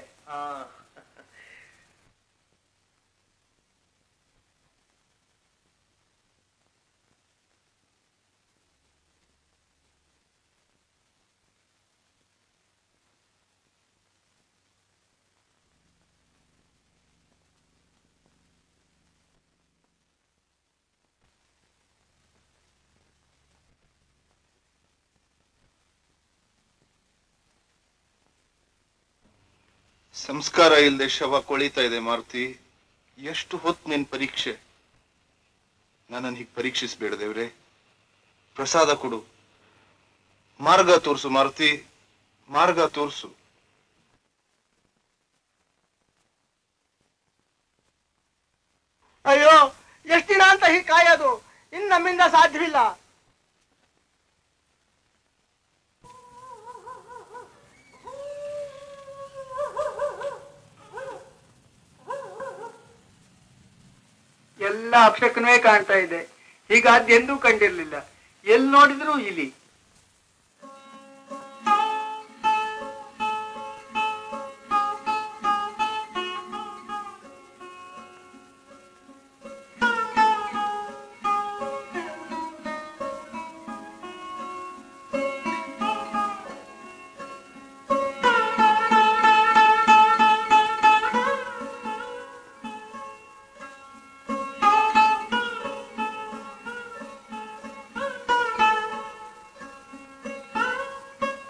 ಸಂಸ್ಕಾರ ಇಲ್ಲದೆ ಶವ ಕೊಳಿತಾ ಇದೆ ಮಾರುತಿ ಎಷ್ಟು ಹೊತ್ತು ನಿನ್ ಪರೀಕ್ಷೆ ನನ್ನನ್ನು ಹೀಗೆ ಪರೀಕ್ಷಿಸ್ಬೇಡ ದೇವ್ರೆ ಪ್ರಸಾದ ಕೊಡು ಮಾರ್ಗ ತೋರ್ಸು ಮಾರುತಿ ಮಾರ್ಗ ತೋರ್ಸು ಅಯ್ಯೋ ಎಷ್ಟ್ ದಿನ ಅಂತ ಹೀಗೆ ಕಾಯೋದು ಇನ್ ನಮ್ಮಿಂದ ಸಾಧ್ಯವಿಲ್ಲ ಎಲ್ಲ ಅಕ್ಷಕನೇ ಕಾಣ್ತಾ ಇದೆ ಈಗ ಅದೆಂದೂ ಕಂಡಿರ್ಲಿಲ್ಲ ಎಲ್ಲಿ ನೋಡಿದ್ರು ಇಲಿ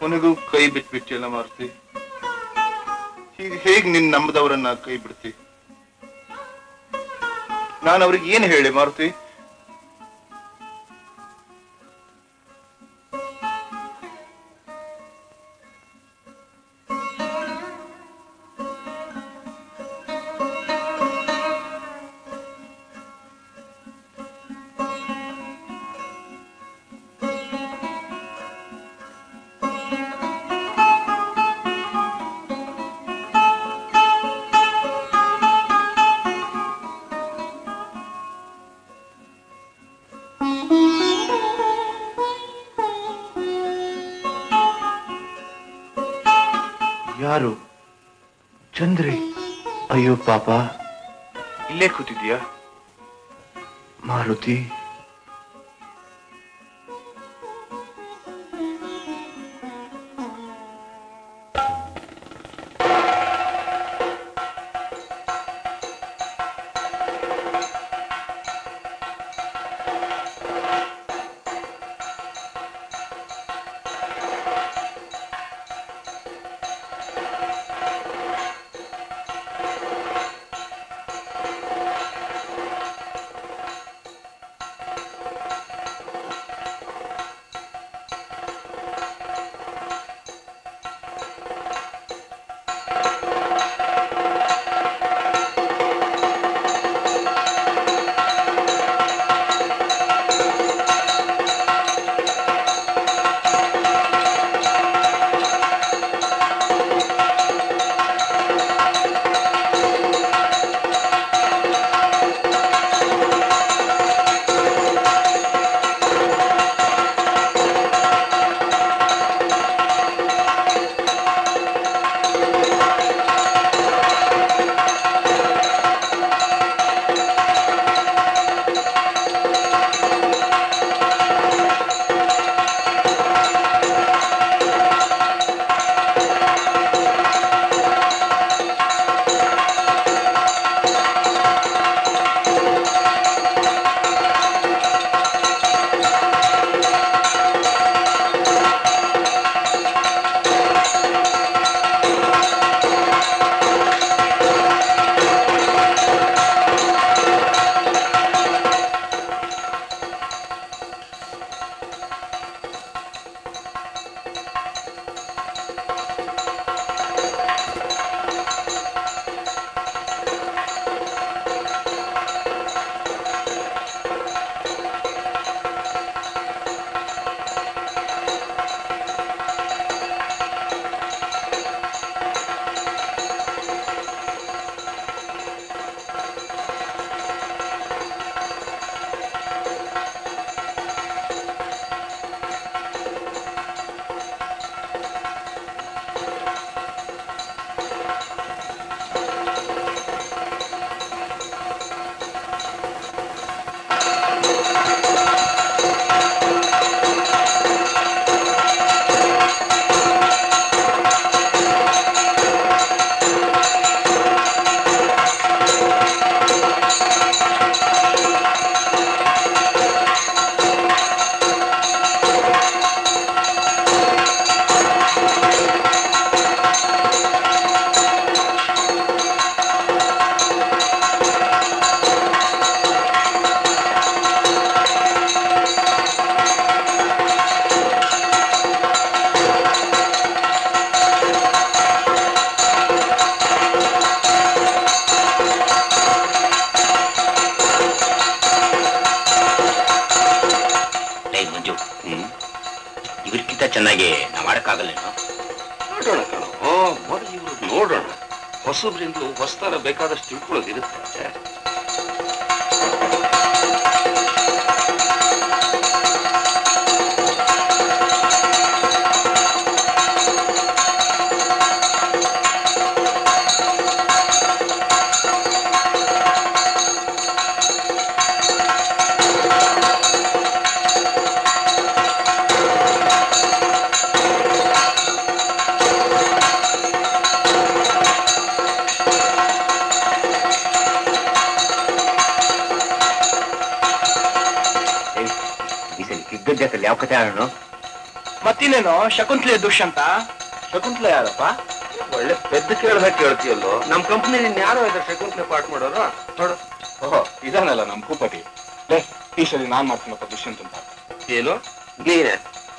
ಕೊನೆಗೂ ಕೈ ಬಿಟ್ಬಿಟ್ಟಿಯಲ್ಲ ಮಾರುತಿ ಈಗ ಹೇಗ್ ನಿನ್ ನಂಬದವರನ್ನ ಕೈ ಬಿಡ್ತಿ ನಾನು ಅವ್ರಿಗೆ ಏನ್ ಹೇಳಿ ಮಾರುತಿ ಯಾರು ಚಂದ್ರಿ ಅಯ್ಯೋ ಪಾಪ ಇಲ್ಲೇ ಕೂತಿದ್ಯಾ ಮಾರುತಿ ಲೈ ಮಂಜು ಇವ್ರಿಗಿಂತ ಚೆನ್ನಾಗಿ ನಾವು ಆಡಕ್ಕಾಗಲ್ಲೇನೋ ನೋಡೋಣ ಕಣೋ ಮೊದಲು ಇವ್ರು ನೋಡೋಣ ಹೊಸಬ್ರಿಂದಲೂ ಹೊಸ್ತಾರ ಬೇಕಾದಷ್ಟು ತಿಳ್ಕೊಳ್ಳೋದಿರುತ್ತೆ ಈ ಸಲ ಕಿಗ್ಗದ ಜಾತ್ರೆಲಿ ಯಾವ ಕತೆ ಆಡೋಣ ಮತ್ತಿನ್ನೇನು ಶಕುಂತ್ಲೆ ದುಷ್ಯಂತ ಶಕುಂತ್ಲ ಯಾರಪ್ಪ ಒಳ್ಳೆ ಪೆದ್ದ ಕೇಳ್ದಾಗ ಕೇಳ್ತೀಯಲ್ಲೋ ನಮ್ ಕಂಪ್ನಿ ಯಾರೋ ಇದ್ದಾರೆ ಶಕುಂತ್ಲೆ ಪಾಠ ಮಾಡೋರು ನೋಡು ಓಹೋ ಇದಾನಲ್ಲ ನಮ್ ಕೂಪಟಿ ಲೇ ಈ ಸರಿ ನಾನ್ ಮಾಡ್ತೀನಪ್ಪ ದುಷ್ಯಂತ್ ಅಂತ ಏನು ನೀನೆ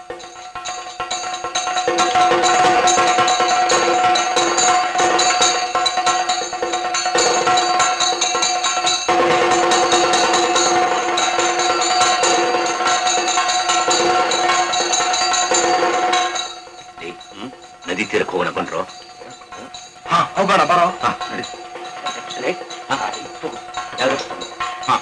ಏಯ್, ಹ್ಮ್? ನದಿ ತೀರಕ್ಕೆ ಹೋಗೋಣ ಬಂದ್ರು ಹಾ ಹೋಗೋಣ ಬರೋ ಹಾ ನಡಿ ಲೇ, ಹಾ, ಹೋಗು. ಯಾವ್ದು? ಹಾ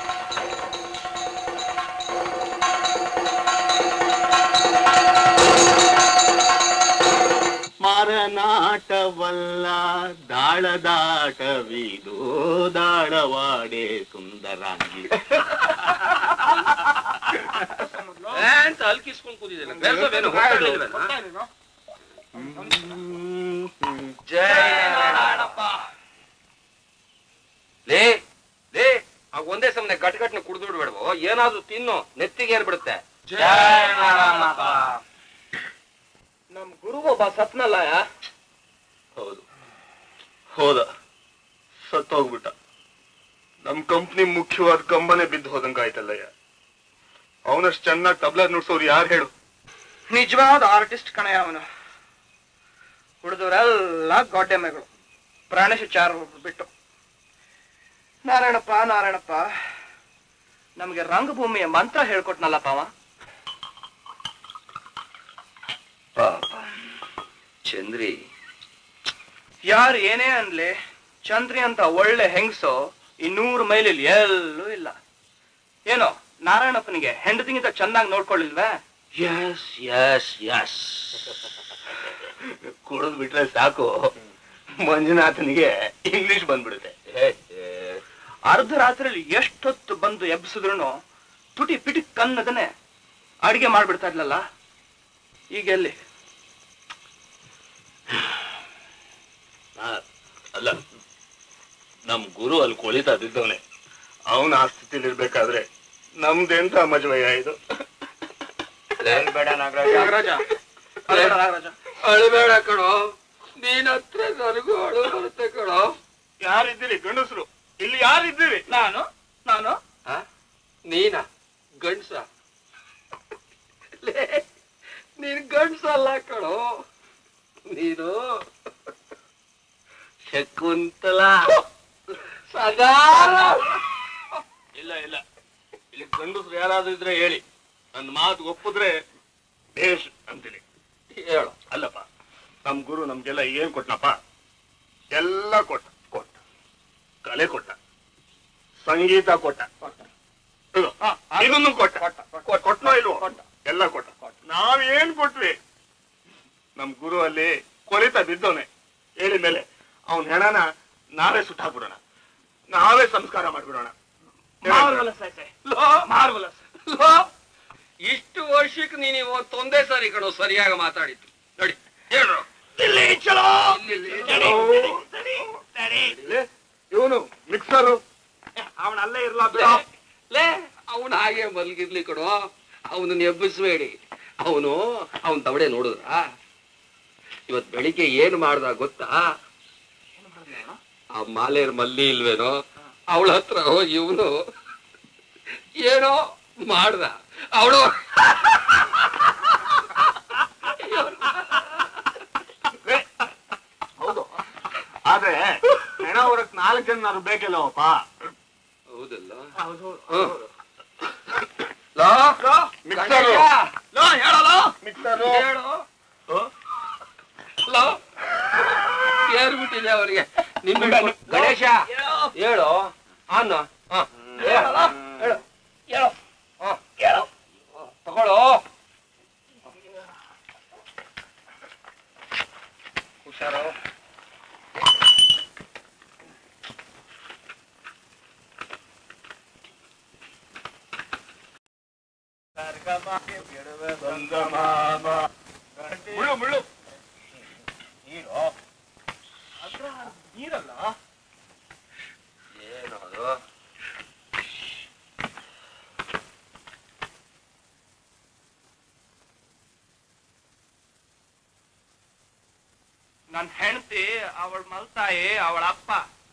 ಮಾರನಾಟವಲ್ಲ ದಾಳದಾಟವಿದು ದಾಳವಾಡೆ ಸುಂದರಾಂಗಿ ಅಂತ ಅಲ್ಕಿಸ್ಕೊಂಡು ಕೂತಿದ್ದೇನೆ ಬೆಳ್ಸೋದೇನು ಜೈ ನಾರಾಯಣಪ್ಪ ಲೇ ಲೇ ಆ ಒಂದೇ ಸಮನೆ ಗಟ್ ಗಟ್ನ ಕುಡಿದು ಬಿಡ್ಬೇಡವೋ ಏನಾದ್ರೂ ತಿನ್ನು ನೆತ್ತಿಗೆ ಏರ್ಬಿಡುತ್ತೆ ಜೈ ನಾರಾಯಣಪ್ಪ ನಮ್ ಗುರು ಒಬ್ಬ ಸತ್ನಲ್ಲ ಹೌದು ಹೋದ ಸತ್ತೋಗ್ಬಿಟ್ಟ ನಮ್ ಕಂಪ್ನಿ ಮುಖ್ಯವಾದ ಕಂಬನೇ ಬಿದ್ದು ಹೋದಂಗಾಯ್ತಲ್ಲಯ್ಯ ಅವನಷ್ಟು ಚೆನ್ನಾಗಿ ತಬ್ಲಾ ನುಡ್ಸೋರು ಯಾರು ಹೇಳು ನಿಜವಾದ ಆರ್ಟಿಸ್ಟ್ ಕಣಯ್ಯ ಅವನು ಉಳಿದವರೆಲ್ಲ ಗೋಡೆಮೆಗಳು ಪ್ರಾಣೇಶ ಚಾರ ಬಿಟ್ಟು ನಾರಾಯಣಪ್ಪ ನಾರಾಯಣಪ್ಪ ನಮಗೆ ರಂಗಭೂಮಿಯ ಮಂತ್ರ ಹೇಳ್ಕೊಟ್ನಲ್ಲಪ್ಪ ಅವ ಪಾಪ ಚಂದ್ರಿ ಯಾರು ಏನೇ ಅನ್ಲಿ ಚಂದ್ರಿ ಅಂತ ಒಳ್ಳೆ ಹೆಂಗಸು ಈ ನೂರು ಮೈಲಲ್ಲಿ ಎಲ್ಲೂ ಇಲ್ಲ ಏನೋ ನಾರಾಯಣಪ್ಪನಿಗೆ ಹೆಂಡತಿಗಿಂತ ಚೆನ್ನಾಗಿ ನೋಡ್ಕೊಳ್ಳಿಲ್ವೇ ಎಸ್ ಎಸ್ ಎಸ್ ಕುಡಿದ್ ಬಿಟ್ರೆ ಸಾಕು ಮಂಜುನಾಥನಿಗೆ ಇಂಗ್ಲಿಷ್ ಬಂದ್ಬಿಡುತ್ತೆ ಅರ್ಧ ರಾತ್ರಿಯಲ್ಲಿ ಎಷ್ಟೊತ್ತು ಬಂದು ಎಬ್ಸಿದ್ರು ತುಟಿ ಪಿಟಿ ಕನ್ನದನೆ ಅಡಿಗೆ ಮಾಡ್ಬಿಡ್ತಾ ಇದ್ಲಲ್ಲ ಈಗ ಎಲ್ಲಿ ಆ, ಅಲ್ಲ ನಮ್ ಗುರು ಅಲ್ಲಿ ಕೊಳಿತಾ ಬಿದ್ದವನೆ ಅವನ ಆ ಸ್ಥಿತಿಲಿ ಇರ್ಬೇಕಾದ್ರೆ ನಮ್ದೆಂತ ಮಜವಯ್ಯ ಇದು ಬೇಡ ನಾಗರಾಜ ನಾಗರಾಜ ಅಳ್ಬೇಡ ನಾಗರಾಜ ಅಳಬೇಡ ಕಣೋ ನೀನ್ ಹತ್ರ ನನಗೂ ಅಳು ಬರುತ್ತೆ ಕಣೋ ಯಾರಿದ್ದೀರಿ ಗಂಡಸರು ಇಲ್ಲಿ ಯಾರಿದ್ದೀರಿ ನಾನು ನಾನು ನೀನ ಗಂಡ್ಸ ಲೇ, ನೀನ್ ಗಂಡ್ಸಲ್ಲ ಕಣೋ ನೀನು ಶಕುಂತಲ ಸದಾರ ಇಲ್ಲ ಇಲ್ಲ ಇಲ್ಲಿ ಗಂಡಸರು ಯಾರಾದ್ರೂ ಇದ್ರೆ ಹೇಳಿ ನನ್ನ ಮಾತು ಒಪ್ಪಿದ್ರೆ ಬೇಷ್ ಅಂತೀನಿ ಹೇಳು ಅಲ್ಲಪ್ಪ ನಮ್ ಗುರು ನಮ್ಗೆಲ್ಲ ಏನ್ ಕೊಟ್ನಪ್ಪ ಎಲ್ಲ ಕೊಟ್ಟ ಕೊಟ್ಟ ಕಲೆ ಕೊಟ್ಟ ಸಂಗೀತ ಕೊಟ್ಟ ಇದು, ಇದನ್ನು ಕೊಟ್ಟ ಕೊಟ್ನೋ ಇಲ್ವೋ ಎಲ್ಲ ಕೊಟ್ಟ ನಾವೇನ್ ಕೊಟ್ವಿ ನಮ್ ಗುರು ಅಲ್ಲಿ ಕೊಲಿತ ಬಿದ್ದವನೆ ಹೇಳಿ ಮೇಲೆ ಅವನ ಹೆಣನ ನಾವೇ ಸುಟ್ಟಾಕ್ಬಿಡೋಣ ನಾವೇ ಸಂಸ್ಕಾರ ಮಾಡ್ಬಿಡೋಣ ಮಾರ್ವಲಸ್ ಐತೆ ಮಾರ್ವಲಸ್ ಲೋ, ಇಷ್ಟು ವರ್ಷಕ್ಕೆ ನೀನು ಇವತ್ತೊಂದೇ ಸಾರಿ ಕಣೋ ಸರಿಯಾಗಿ ಮಾತಾಡಿದ್ದು ನೋಡಿ ಹೇಳು ಇವನು ಮಿಕ್ಸರು ಅವನ ಅಲ್ಲೇ ಇರ್ಲಾ ಲೇ ಅವನು ಹಾಗೆ ಮಲ್ಗಿರ್ಲಿ ಕಣೋ ಅವನನ್ನ ಎಬ್ಬಿಸ್ಬೇಡಿ ಅವನು ಅವನ್ ತವಡೆ ನೋಡಿದ್ರ ಇವತ್ ಬೆಳಿಗ್ಗೆ ಏನ್ ಮಾಡ್ದ ಗೊತ್ತಾ ಆ ಮಾಲೇರ್ ಮಲ್ಲಿ ಇಲ್ವೇನೋ ಅವಳ ಹತ್ರ ಹೋಗಿ ಇವನು ಏನೋ ಮಾಡ್ದ ಅವಳು ಹೌದು ಆದ್ರೆ ಹೆಣ ಹೊರಕ್ ನಾಲ್ಕು ಜನ ಬೇಕಿಲ್ಲವಪ್ಪ ಹೌದಲ್ಲ ಹೌದು ಲೋ, ಮಿಕ್ಸರು ಲೋ, ಹೇಳಲ್ಲ ಮಿಕ್ಸರು ಹೇಳು ಲೋ, ಏರ್ಬಿಟ್ಟಿದೆ ಅವರಿಗೆ ನಿಮ್ ಗಣೇಶ ಹೇಳು ಅನ್ನ ಹ. ಹೇಳಲ್ಲ? ಹೇಳು ಹೇಳು ಹ, ಹೇಳು ತಗೊಳ್ಳೋ ಹುಷಾರು ಮುಳ್ಳು ಮುಳ್ಳು ನೀರಲ್ಲ ಏನು ಅದು ನನ್ನ ಹೆಂಡತಿ ಅವಳ ಮಲ್ತಾಯಿ ಅವಳ ಅಪ್ಪ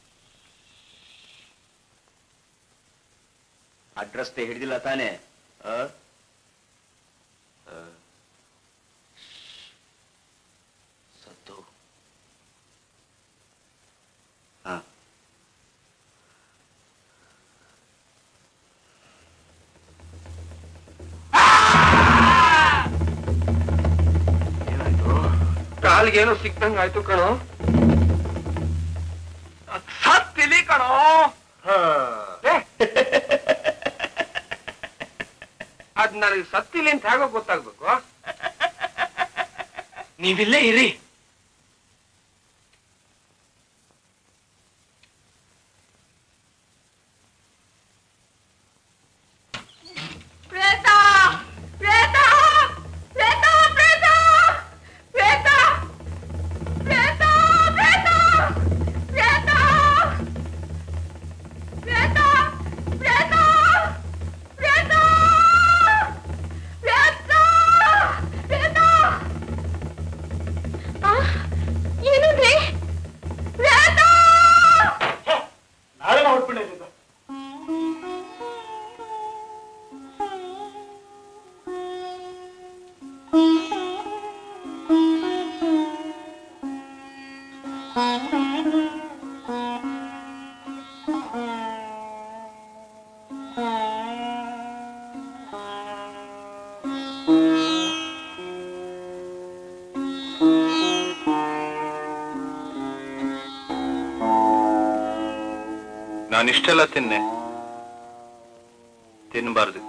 ಅಡ್ರೆಸ್ ಹಿಡಿದಿಲ್ಲ ತಾನೇ ಆ? ಆ. ಸತ್ತು ಹಾ ಕಾಲ್ಗೇನೋ ಸಿಕ್ದಂಗ್ ಆಯ್ತು ಕಣೋ ಸತ್ತಿಲಿ ಕಣೋ ಏ? ಅದ್ ನನಗೆ ಸತ್ತಿಲ್ಲ ಅಂತ ಹೇಗೋ ಗೊತ್ತಾಗ್ಬೇಕು ನೀವಿಲ್ಲೇ ಇರಿ ಪ್ರೇತ ಪ್ರೇತ ಪ್ರೇತ ಪ್ರೇತ ಪ್ರೇತ ಪ್ರೇತ ಪ್ರೇತ ಪ್ರೇತ ಪ್ರೇತ ಪ್ರೇತ ಪ್ರೇತ ಪ್ರೇತ ಪ್ರೇತ ಆ, ಏನಂದ್ರಿ ಪ್ರೇತ ನಾಳೆ ಹೊರಟ್ಬಿಟ್ಟಿದ್ದ ನಾನಿಷ್ಟೆಲ್ಲ ತಿನ್ನೆ ತಿನ್ನಬಾರ್ದಿತ್ತು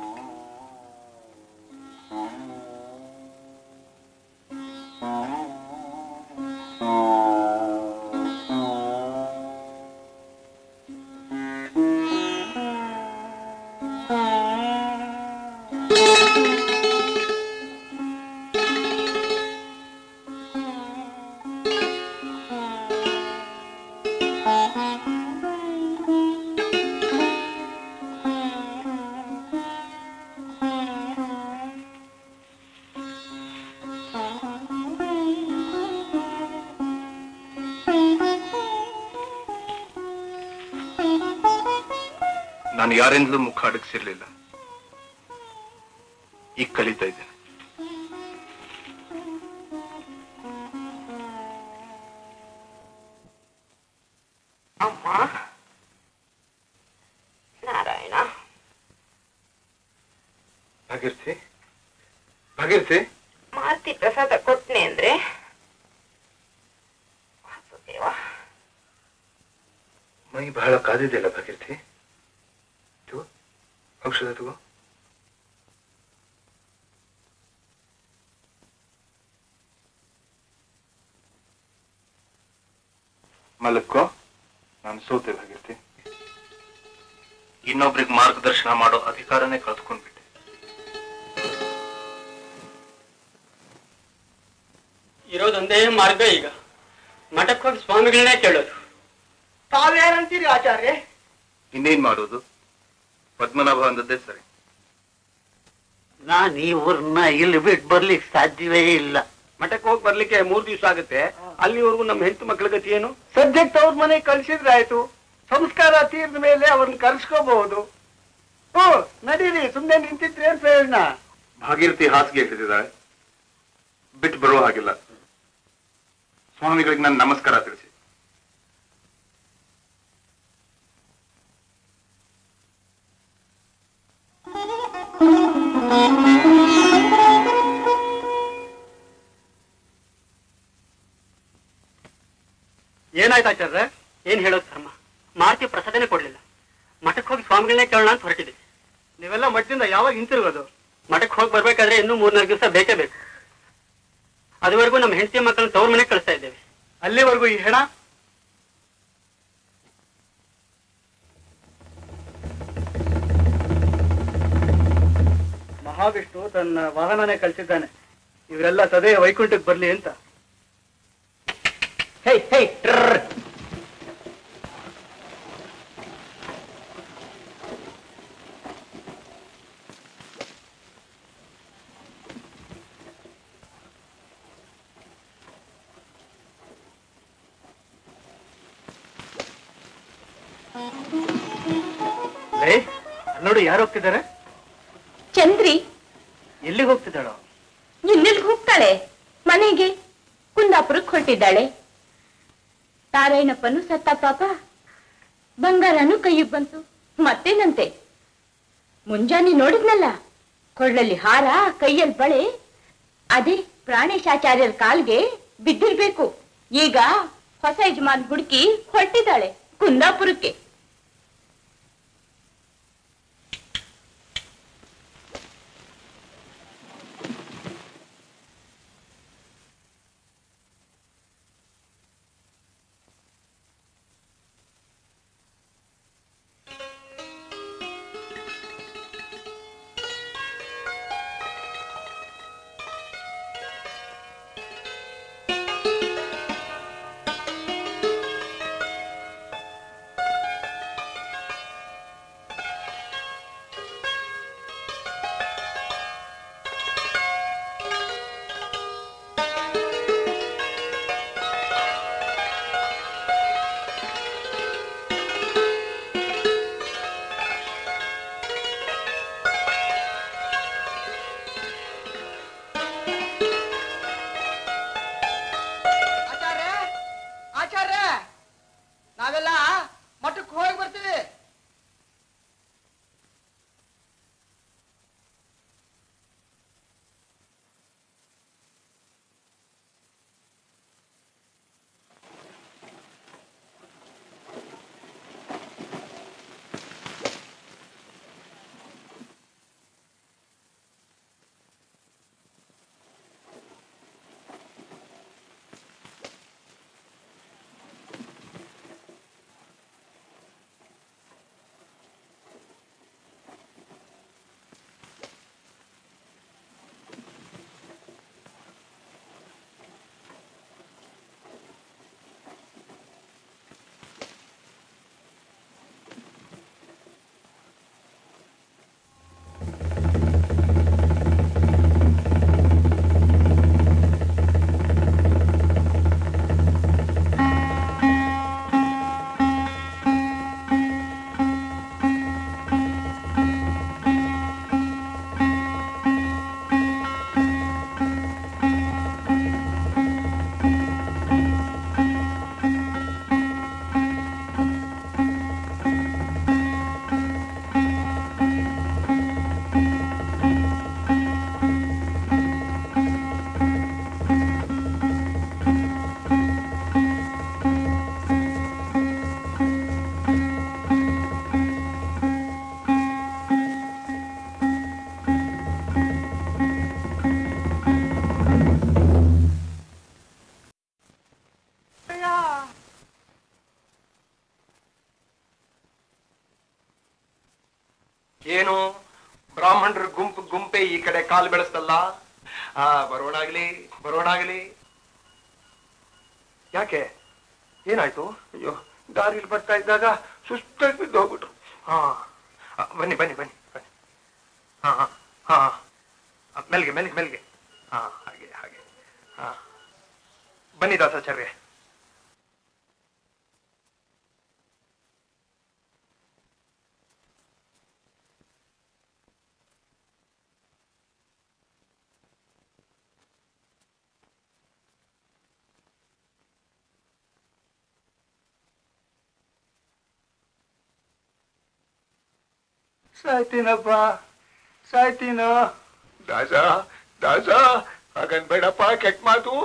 ನಾನು ಯಾರಿಂದಲೂ ಮುಖ ಅಡಗಿಸಿರ್ಲಿಲ್ಲ ಈಗ ಕಲಿತಾ ಇದ್ದೇನೆ ಅಮ್ಮ ನಾರಾಯಣ ಭಾಗೀರ್ಥಿ ಭಾಗೀರ್ಥಿ ಮಾರುತಿ ಪ್ರಸಾದ ಕೊಟ್ನೆ ಅಂದ್ರೆ ವಾಸುದೇವ ಮೈ ಬಹಳ ಕಾದಿದೆಯಲ್ಲ ಭಾಗೀರ್ಥಿ ತಗೋ ಔಷಧ ತಗೋ ಮಲಕ್ಕೋ ನಾನು ಸೋತೆ ಭಾಗೀರ್ಥಿ ಇನ್ನೊಬ್ರಿಗೆ ಮಾರ್ಗದರ್ಶನ ಮಾಡೋ ಅಧಿಕಾರನೇ ಕಳ್ಕೊಂಡ್ಬಿಟ್ಟೆ ಇರೋದೊಂದೇ ಮಾರ್ಗ ಈಗ ಮಠಕ್ಕೆ ಹೋಗಿ ಸ್ವಾಮಿಗಳನ್ನೇ ಕೇಳೋದು ತಾವೇನಂತೀರಿ ಆಚಾರ್ಯ ಇನ್ನೇನ್ ಮಾಡೋದು ಪದ್ಮನಾಭ ಅಂದದ್ದೇ ಸರಿ ನಾನು ಈ ಊರ್ನ ಇಲ್ಲಿ ಬಿಟ್ಟು ಬರ್ಲಿಕ್ಕೆ ಸಾಧ್ಯವೇ ಇಲ್ಲ ಮಠಕ್ಕೆ ಹೋಗಿ ಬರ್ಲಿಕ್ಕೆ ಮೂರ್ ದಿವಸ ಆಗುತ್ತೆ ಅಲ್ಲಿವರೆಗೂ ನಮ್ಮ ಹೆಂಡತಿ ಮಕ್ಕಳ ಗತಿ ಏನು ಸದ್ಯಕ್ಕೆ ಅವ್ರ ಮನೆ ಕಳ್ಸಿದ್ರೆ ಆಯ್ತು ಸಂಸ್ಕಾರ ತೀರ್ದ ಮೇಲೆ ಅವ್ರನ್ನ ಕರ್ಸ್ಕೋಬಹುದು ಹ್ಞೂ ನಡೀರಿ ಸುಮ್ಮನೆ ನಿಂತಿದ್ರೆ ಏನ್ ಪ್ರಯೋಜನ ಭಾಗೀರಥಿ ಹಾಸಿಗೆ ಹಿಡಿದಿದ್ದಾಳೆ ಬಿಟ್ಟು ಬರುವ ಹಾಗಿಲ್ಲ ಸ್ವಾಮಿಗಳಿಗೆ ನನ್ನ ನಮಸ್ಕಾರ ತಿಳಿಸಿ ಏನಾಯ್ತು ಆಚಾರ್ಯ ಏನ್ ಹೇಳೋದು ಧರ್ಮ ಮಾರುತಿ ಪ್ರಸಾದನೇ ಕೊಡ್ಲಿಲ್ಲ ಮಠಕ್ಕೆ ಹೋಗಿ ಸ್ವಾಮಿಗಳನ್ನೇ ಕೇಳೋಣ ಅಂತ ಹೊರಟಿದೆ ನೀವೆಲ್ಲ ಮಠದಿಂದ ಯಾವಾಗ ಹಿಂತಿರುಗೋದು ಮಠಕ್ಕೆ ಹೋಗಿ ಬರ್ಬೇಕಾದ್ರೆ ಇನ್ನೂ ಮೂರ್ನಾಲ್ಕು ದಿವಸ ಬೇಕೇ ಬೇಕು ಅದುವರೆಗೂ ನಮ್ಮ ಹೆಂಡತಿ ಮಕ್ಕಳನ್ನ ತವ್ರ ಮನೆಗೆ ಕಳಿಸ್ತಾ ಇದ್ದೇವೆ ಅಲ್ಲಿವರೆಗೂ ಈ ಹೆಣ ಮಹಾವಿಷ್ಣು ತನ್ನ ವಾಹನನೇ ಕಳಿಸಿದ್ದಾನೆ ಇವರೆಲ್ಲ ಸದೇ ವೈಕುಂಠಕ್ಕೆ ಬರ್ಲಿ ಅಂತ ಹೇ ಹೇ ಟ್ರರ್. ಲೇ ನೋಡಿ ಯಾರು ಹೋಗ್ತಿದ್ದಾರೆ ಚಂದ್ರಿ ಎಲ್ಲಿಗೆ ಹೋಗ್ತಿದ್ದಾಳೋ ಇನ್ನೆಲ್ಗೆ ಹೋಗ್ತಾಳೆ ಮನೆಗೆ ಕುಂದಾಪುರಕ್ಕೆ ಹೊರಟಿದ್ದಾಳೆ ನಾರಾಯಣಪ್ಪನು ಸತ್ತ ಪಾಪ ಬಂಗಾರನು ಕೈಗೆ ಬಂತು ಮತ್ತೇನಂತೆ ಮುಂಜಾನೆ ನೋಡಿದ್ನಲ್ಲ ಕೊಳ್ಳಲ್ಲಿ ಹಾರ ಕೈಯಲ್ಲಿ ಬಳೆ ಅದೇ ಪ್ರಾಣೇಶಾಚಾರ್ಯರ ಕಾಲ್ಗೆ ಬಿದ್ದಿರ್ಬೇಕು ಈಗ ಹೊಸ ಯಜಮಾನ್ ಹುಡುಕಿ ಹೊರಟಿದ್ದಾಳೆ ಕುಂದಾಪುರಕ್ಕೆ ಆಚಾರ್ಯ ಆಚಾರ್ಯ ನಾವೆಲ್ಲ ಮಠಕ್ಕೆ ಹೋಗಿ ಬರ್ತೀವಿ ಏನು ಬ್ರಾಹ್ಮಣರ ಗುಂಪು ಗುಂಪೆ ಈ ಕಡೆ ಕಾಲು ಬೆಳೆಸ್ತಲ್ಲ ಆ ಬರೋಣಾಗ್ಲಿ ಬರೋಣಾಗ್ಲಿ ಯಾಕೆ ಏನಾಯ್ತು ಅಯ್ಯೋ ದಾರಿಲಿ ಬರ್ತಾ ಇದ್ದಾಗ ಸುಸ್ತಾಗಿ ಬಿದ್ದು ಹೋಗ್ಬಿಟ್ರು ಹಾ ಆ, ಬನ್ನಿ ಬನ್ನಿ ಬನ್ನಿ ಬನ್ನಿ ಹಾ ಹಾ ಹಾ ಆ, ಮೆಲ್ಗೆ ಮೆಲ್ಗೆ ಮೆಲ್ಗೆ ಹಾ ಹಾಗೆ ಹಾಗೆ ಹಾ ಬನ್ನಿ ದಾಸಾಚಾರ್ಯ ಸಾಯ್ತೀನಪ್ಪ ಸಾಯ್ತೀನೋ ದಾಸ ದಾಸ ಹಾಗನ್ಬೇಡಪ್ಪ ಕೆಟ್ಟ ಮಾತು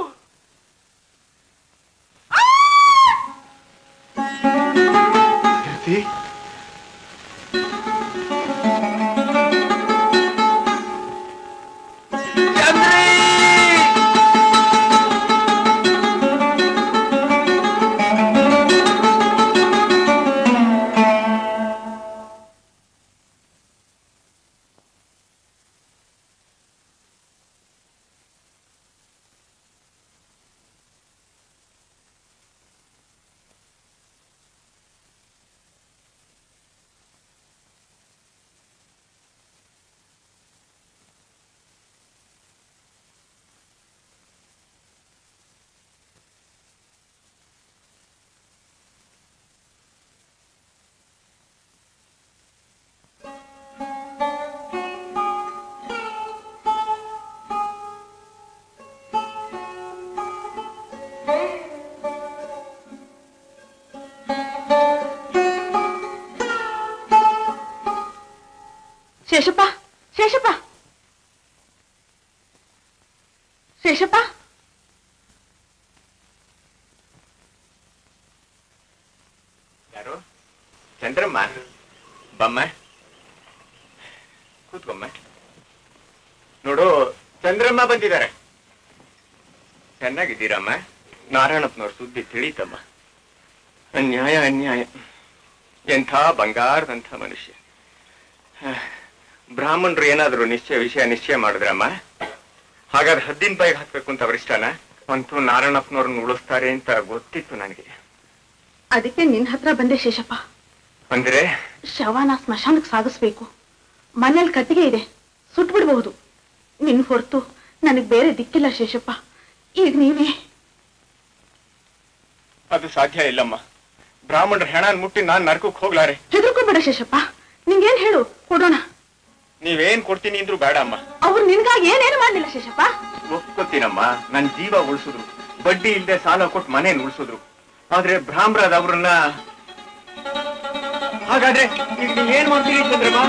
ಕೀರ್ತಿ ಶೇಷಪ್ಪ ಯಾರು ಚಂದ್ರಮ್ಮ ಬಮ್ಮ ಕೂತ್ಕೊಮ್ಮ ನೋಡು ಚಂದ್ರಮ್ಮ ಬಂದಿದ್ದಾರೆ ಚೆನ್ನಾಗಿದ್ದೀರಮ್ಮ ನಾರಾಯಣಪ್ಪನವ್ರ ಸುದ್ದಿ ತಿಳಿತಮ್ಮ ಅನ್ಯಾಯ ಅನ್ಯಾಯ ಎಂಥ ಬಂಗಾರದಂಥ ಮನುಷ್ಯ ಹ, ಬ್ರಾಹ್ಮಣರು ಏನಾದ್ರು ನಿಶ್ಚಯ ವಿಷಯ ನಿಶ್ಚಯ ಮಾಡಿದ್ರಮ್ಮ ಹಾಗಾದ್ರೆ ಹದ್ದಿನ ಬಾಯಿಗೆ ಹಾಕ್ಬೇಕು ಅಂತ ಅವರಿಷ್ಟನ ಅಂತೂ ನಾರಾಯಣಪ್ಪನವ್ರನ್ನ ಉಳಿಸ್ತಾರೆ ಅಂತ ಗೊತ್ತಿತ್ತು ನನಗೆ ಅದಕ್ಕೆ ನಿನ್ ಹತ್ರ ಬಂದೆ ಶೇಷಪ್ಪ ಅಂದ್ರೆ ಶವನ ಸ್ಮಶಾನಕ್ಕೆ ಸಾಗಿಸ್ಬೇಕು ಮನೇಲಿ ಕಟ್ಟಿಗೆ ಇದೆ ಸುಟ್ಟು ಬಿಡಬಹುದು ನಿನ್ ಹೊರತು ನನಗ್ ಬೇರೆ ದಿಕ್ಕಿಲ್ಲ ಶೇಷಪ್ಪ ಈಗ ನೀವೇ ಅದು ಸಾಧ್ಯ ಇಲ್ಲಮ್ಮ ಬ್ರಾಹ್ಮಣರ ಹೆಣನ್ ಮುಟ್ಟಿ ನಾನ್ ನರಕಕ್ಕೆ ಹೋಗ್ಲಾರೆ ಹೆದರ್ಕೋಬೇಡ ಶೇಷಪ್ಪ ನಿಂಗೇನ್ ಹೇಳು ಕೊಡೋಣ ನೀವೇನ್ ಕೊಡ್ತೀನಿ ಅಂದ್ರು ಬೇಡ ಅಮ್ಮ ಅವ್ರು ನಿನ್ಗಾಗಿ ಏನೇನು ಮಾಡ್ಲಿಲ್ಲ ಶೇಷಪ್ಪ ಒಪ್ಕೋತೀನಮ್ಮ ನನ್ ಜೀವ ಉಳಿಸಿದ್ರು ಬಡ್ಡಿ ಇಲ್ದೆ ಸಾಲ ಕೊಟ್ಟು ಮನೆ ಉಳಿಸಿದ್ರು ಆದ್ರೆ ಬ್ರಾಹ್ಮಣರದವ್ರನ್ನ ಹಾಗಾದ್ರೆ ಈಗ ನೀವ್ ಏನ್ ಮಾಡ್ತೀರಿ ಚಂದ್ರಮ್ಮ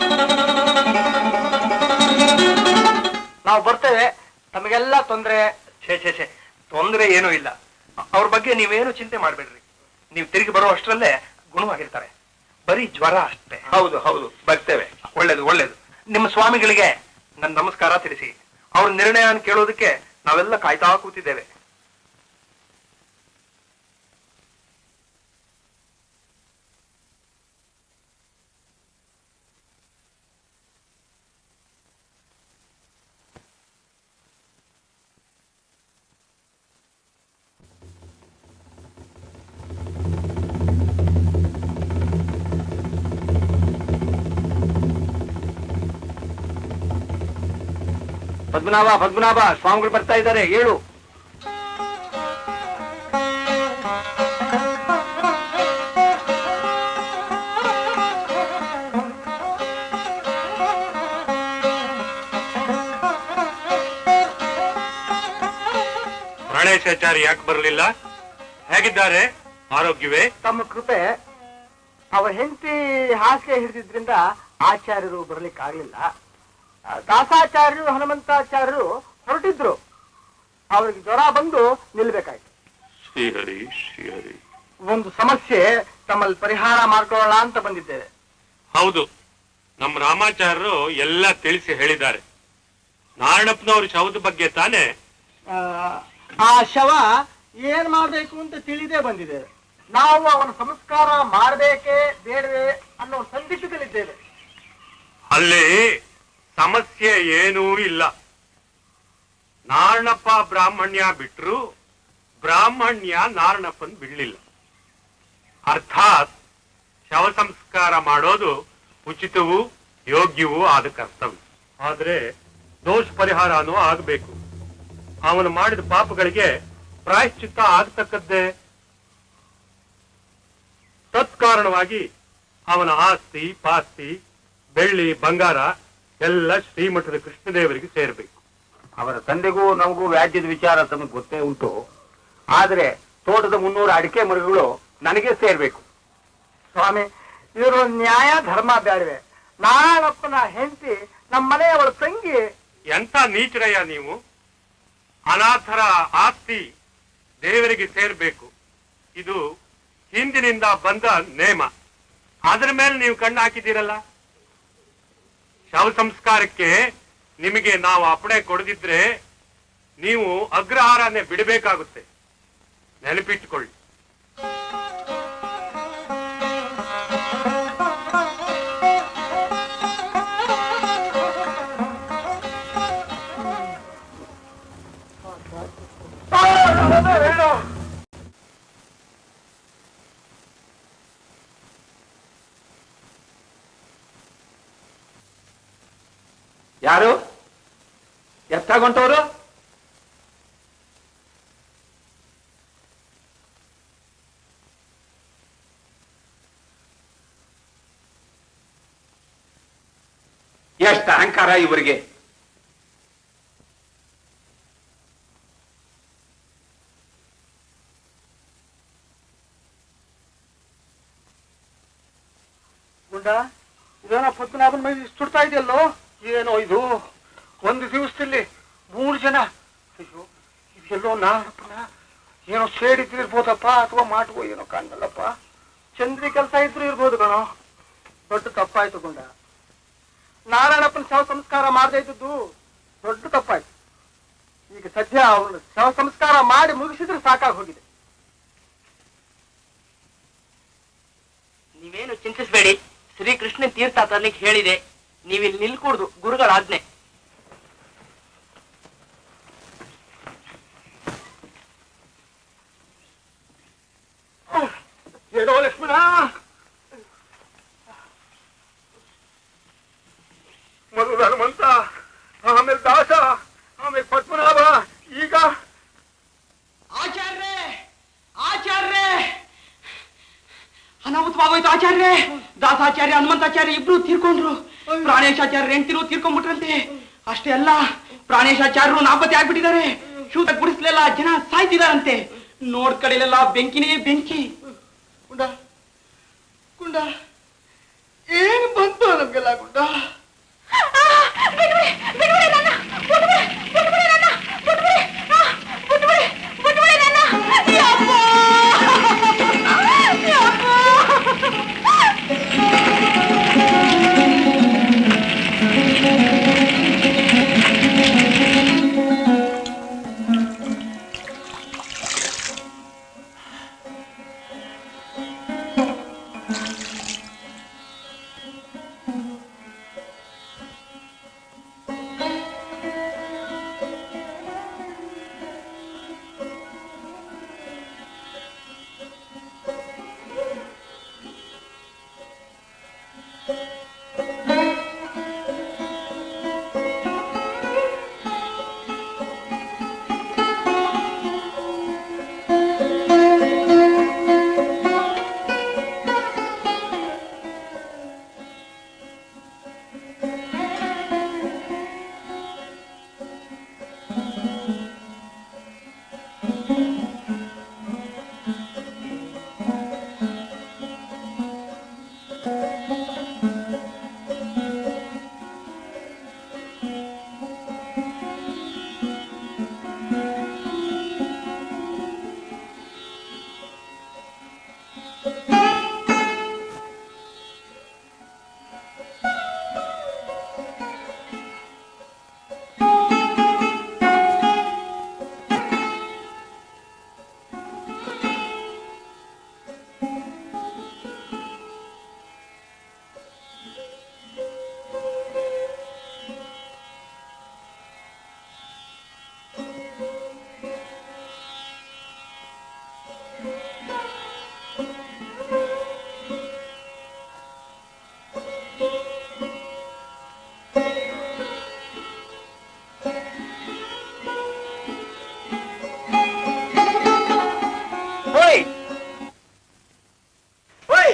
ನಾವು ಬರ್ತೇವೆ ತಮಗೆಲ್ಲ ತೊಂದ್ರೆ ಛೇ ಛೇ ಛೇ ತೊಂದ್ರೆ ಏನೂ ಇಲ್ಲ ಅವ್ರ ಬಗ್ಗೆ ನೀವೇನು ಚಿಂತೆ ಮಾಡ್ಬೇಡ್ರಿ ನೀವು ತಿರುಗಿ ಬರೋ ಅಷ್ಟರಲ್ಲೇ ಗುಣವಾಗಿರ್ತಾರೆ ಬರೀ ಜ್ವರ ಅಷ್ಟೇ ಹೌದು ಹೌದು ಬರ್ತೇವೆ ಒಳ್ಳೇದು ಒಳ್ಳೇದು ನಿಮ್ಮ ಸ್ವಾಮಿಗಳಿಗೆ ನನ್ನ ನಮಸ್ಕಾರ ತಿಳಿಸಿ ಅವ್ರ ನಿರ್ಣಯನ ಕೇಳೋದಕ್ಕೆ ನಾವೆಲ್ಲ ಕಾಯ್ತಾ ಕೂತಿದ್ದೇವೆ ಪದ್ಮನಾಭ ಪದ್ಮನಾಭ ಸ್ವಾಮಿಗಳು ಬರ್ತಾ ಇದ್ದಾರೆ ಹೇಳು ಪ್ರಾಣೇಶಾಚಾರಿ ಯಾಕೆ ಬರಲಿಲ್ಲ ಹೇಗಿದ್ದಾರೆ ಆರೋಗ್ಯವೇ ತಮ್ಮ ಕೃಪೆ ಅವರ ಹೆಂಡತಿ ಹಾಸಿಗೆ ಹಿಡಿದಿದ್ರಿಂದ ಆಚಾರ್ಯರು ಬರ್ಲಿಕ್ಕಾಗ್ಲಿಲ್ಲ ಆ, ದಾಸಾಚಾರ್ಯರು ಹನುಮಂತಾಚಾರ್ಯರು ಹೊರಟಿದ್ರು ಅವ್ರಿಗೆ ಜ್ವರ ಬಂದು ನಿಲ್ಬೇಕಾಯ್ತು ಶ್ರೀಹರಿ ಶ್ರೀಹರಿ ಒಂದು ಸಮಸ್ಯೆ ತಮ್ಮಲ್ಲಿ ಪರಿಹಾರ ಮಾಡ್ಕೊಳ್ಳೋಣ ಅಂತ ಬಂದಿದ್ದೇವೆ ಹೌದು ನಮ್ಮ ರಾಮಾಚಾರ್ಯರು ಎಲ್ಲ ತಿಳಿಸಿ ಹೇಳಿದ್ದಾರೆ ನಾರಾಯಣಪ್ಪನವ್ರ ಶವದ ಬಗ್ಗೆ ತಾನೇ ಆ, ಆ ಶವ ಏನ್ ಮಾಡ್ಬೇಕು ಅಂತ ತಿಳಿದೇ ಬಂದಿದ್ದೇವೆ ನಾವು ಅವನ ಸಂಸ್ಕಾರ ಮಾಡಬೇಕೇ ಬೇಡವೇ ಅನ್ನೋ ಸಂದಿಗ್ಧದಲ್ಲಿದ್ದೇವೆ ಅಲ್ಲಿ ಸಮಸ್ಯೆ ಏನೂ ಇಲ್ಲ ನಾರಣಪ್ಪ ಬ್ರಾಹ್ಮಣ್ಯ ಬಿಟ್ರು ಬ್ರಾಹ್ಮಣ್ಯ ನಾರಣಪ್ಪನ್ ಬಿಡ್ಲಿಲ್ಲ ಅರ್ಥಾತ್ ಶವ ಸಂಸ್ಕಾರ ಮಾಡೋದು ಉಚಿತವೂ ಯೋಗ್ಯವೂ ಆದ ಕರ್ತವ್ಯ ಆದ್ರೆ ದೋಷ ಪರಿಹಾರನೂ ಆಗಬೇಕು ಅವನು ಮಾಡಿದ ಪಾಪಗಳಿಗೆ ಪ್ರಾಯಶ್ಚಿತ್ತ ಆಗ್ತಕ್ಕದ್ದೇ ತತ್ಕಾರಣವಾಗಿ ಅವನ ಆಸ್ತಿ ಪಾಸ್ತಿ ಬೆಳ್ಳಿ ಬಂಗಾರ ಎಲ್ಲ ಶ್ರೀಮಠದ ಕೃಷ್ಣದೇವರಿಗೆ ಸೇರಬೇಕು ಅವರ ತಂದೆಗೂ ನಮಗೂ ವ್ಯಾಜ್ಯದ ವಿಚಾರ ತಮಗೆ ಗೊತ್ತೇ ಉಂಟು ಆದ್ರೆ ತೋಟದ ಮುನ್ನೂರು ಅಡಿಕೆ ಮರಗಳು ನನಗೆ ಸೇರ್ಬೇಕು ಸ್ವಾಮಿ ಇವರು ನ್ಯಾಯ ಧರ್ಮ ಬೇಡವೆ ನಾರಾಯಣಪ್ಪನ ಹೆಂಡತಿ ನಮ್ಮ ಮನೆಯವಳ ತಂಗಿ ಎಂತ ನೀಚರಯ್ಯ ನೀವು ಅನಾಥರ ಆಸ್ತಿ ದೇವರಿಗೆ ಸೇರ್ಬೇಕು ಇದು ಹಿಂದಿನಿಂದ ಬಂದ ನೇಮ ಅದರ ಮೇಲೆ ನೀವು ಕಣ್ಣು ಹಾಕಿದ್ದೀರಲ್ಲ ಶವ ಸಂಸ್ಕಾರಕ್ಕೆ ನಿಮಗೆ ನಾವು ಅಪ್ಪಣೆ ಕೊಡದಿದ್ರೆ ನೀವು ಅಗ್ರಹಾರನೇ ಬಿಡಬೇಕಾಗುತ್ತೆ ನೆನಪಿಟ್ಟುಕೊಳ್ಳಿ ಯಾರು ಎತ್ತಾಗೊಂಟವರು ಎಷ್ಟು ಅಹಂಕಾರ ಇವರಿಗೆ ಗುಂಡ ಇದೇನೋ ಪದ್ಮನಾಭನ ಮೈ ಸುಡ್ತಾ ಇದೆಯಲ್ಲೋ ಏನೋ ಇದು ಒಂದು ದಿವಸದಲ್ಲಿ ಮೂರು ಜನ ಅಯ್ಯೋ ಇದೆಲ್ಲೋ ನಾನಪ್ಪನ ಏನೋ ಸೇಡಿದ್ರು ಇರ್ಬೋದಪ್ಪ ಅಥವಾ ಮಾಟುಗೋ ಏನೋ ಕಾಣಲ್ಲಪ್ಪ ಚಂದ್ರಿ ಕೆಲಸ ಇದ್ರು ಇರ್ಬೋದು ಕಣೋ ದೊಡ್ಡ ತಪ್ಪಾಯ್ತು ಗುಂಡ ನಾರಾಯಣಪ್ಪನ ಶವ ಸಂಸ್ಕಾರ ಮಾಡದೇ ಇದ್ದದ್ದು ದೊಡ್ಡ ತಪ್ಪಾಯ್ತು ಈಗ ಸದ್ಯ ಅವನು ಶವ ಸಂಸ್ಕಾರ ಮಾಡಿ ಮುಗಿಸಿದ್ರೆ ಸಾಕಾಗಿ ಹೋಗಿದೆ ನೀವೇನು ಚಿಂತಿಸಬೇಡಿ ಶ್ರೀಕೃಷ್ಣ ತೀರ್ಥ ತರ್ಲಿಕ್ಕೆ ಹೇಳಿದೆ ನೀವಿಲ್ಲಿ ನಿಲ್ಕೂಡ್ದು ಗುರುಗಳ ಆಜ್ಞೆ ಏನೋ ಲಕ್ಷ್ಮಣ ಮೊದಲು ಹನುಮಂತ ಆಮೇಲೆ ದಾಸ ಆಮೇಲೆ ಪದ್ಮನಾಭ ಈಗ ಆಚಾರ್ಯ ಆಚಾರ್ಯ ಅನಾಹುತವಾಗೋಯ್ತು ಆಚಾರ್ಯ ದಾಸಾಚಾರ್ಯ ಹನುಮಂತಾಚಾರ್ಯ ಇಬ್ರು ತೀರ್ಕೊಂಡ್ರು ಪ್ರಾಣೇಶಾಚಾರ್ಯ ಹೆಂಡ್ತಿರು ತೀರ್ಕೊಂಡ್ಬಿಟ್ರಂತೆ ಅಷ್ಟೇ ಅಲ್ಲ ಪ್ರಾಣೇಶಾಚಾರ್ಯರು ನಾಪತ್ತೆ ಆಗ್ಬಿಟ್ಟಿದ್ದಾರೆ ಶೂತ ಗುಡಿಸ್ಲೆಲ್ಲ ಜನ ಸಾಯ್ತಿದಾರಂತೆ ನೋಡ್ ಕಡೆಲೆಲ್ಲ ಬೆಂಕಿನೇ ಬೆಂಕಿ ಗುಂಡ ಗುಂಡ ಏನು ಬಂತು ನಮ್ಗೆಲ್ಲ ಗುಂಡ ಹೋಯ್ ಹೋಯ್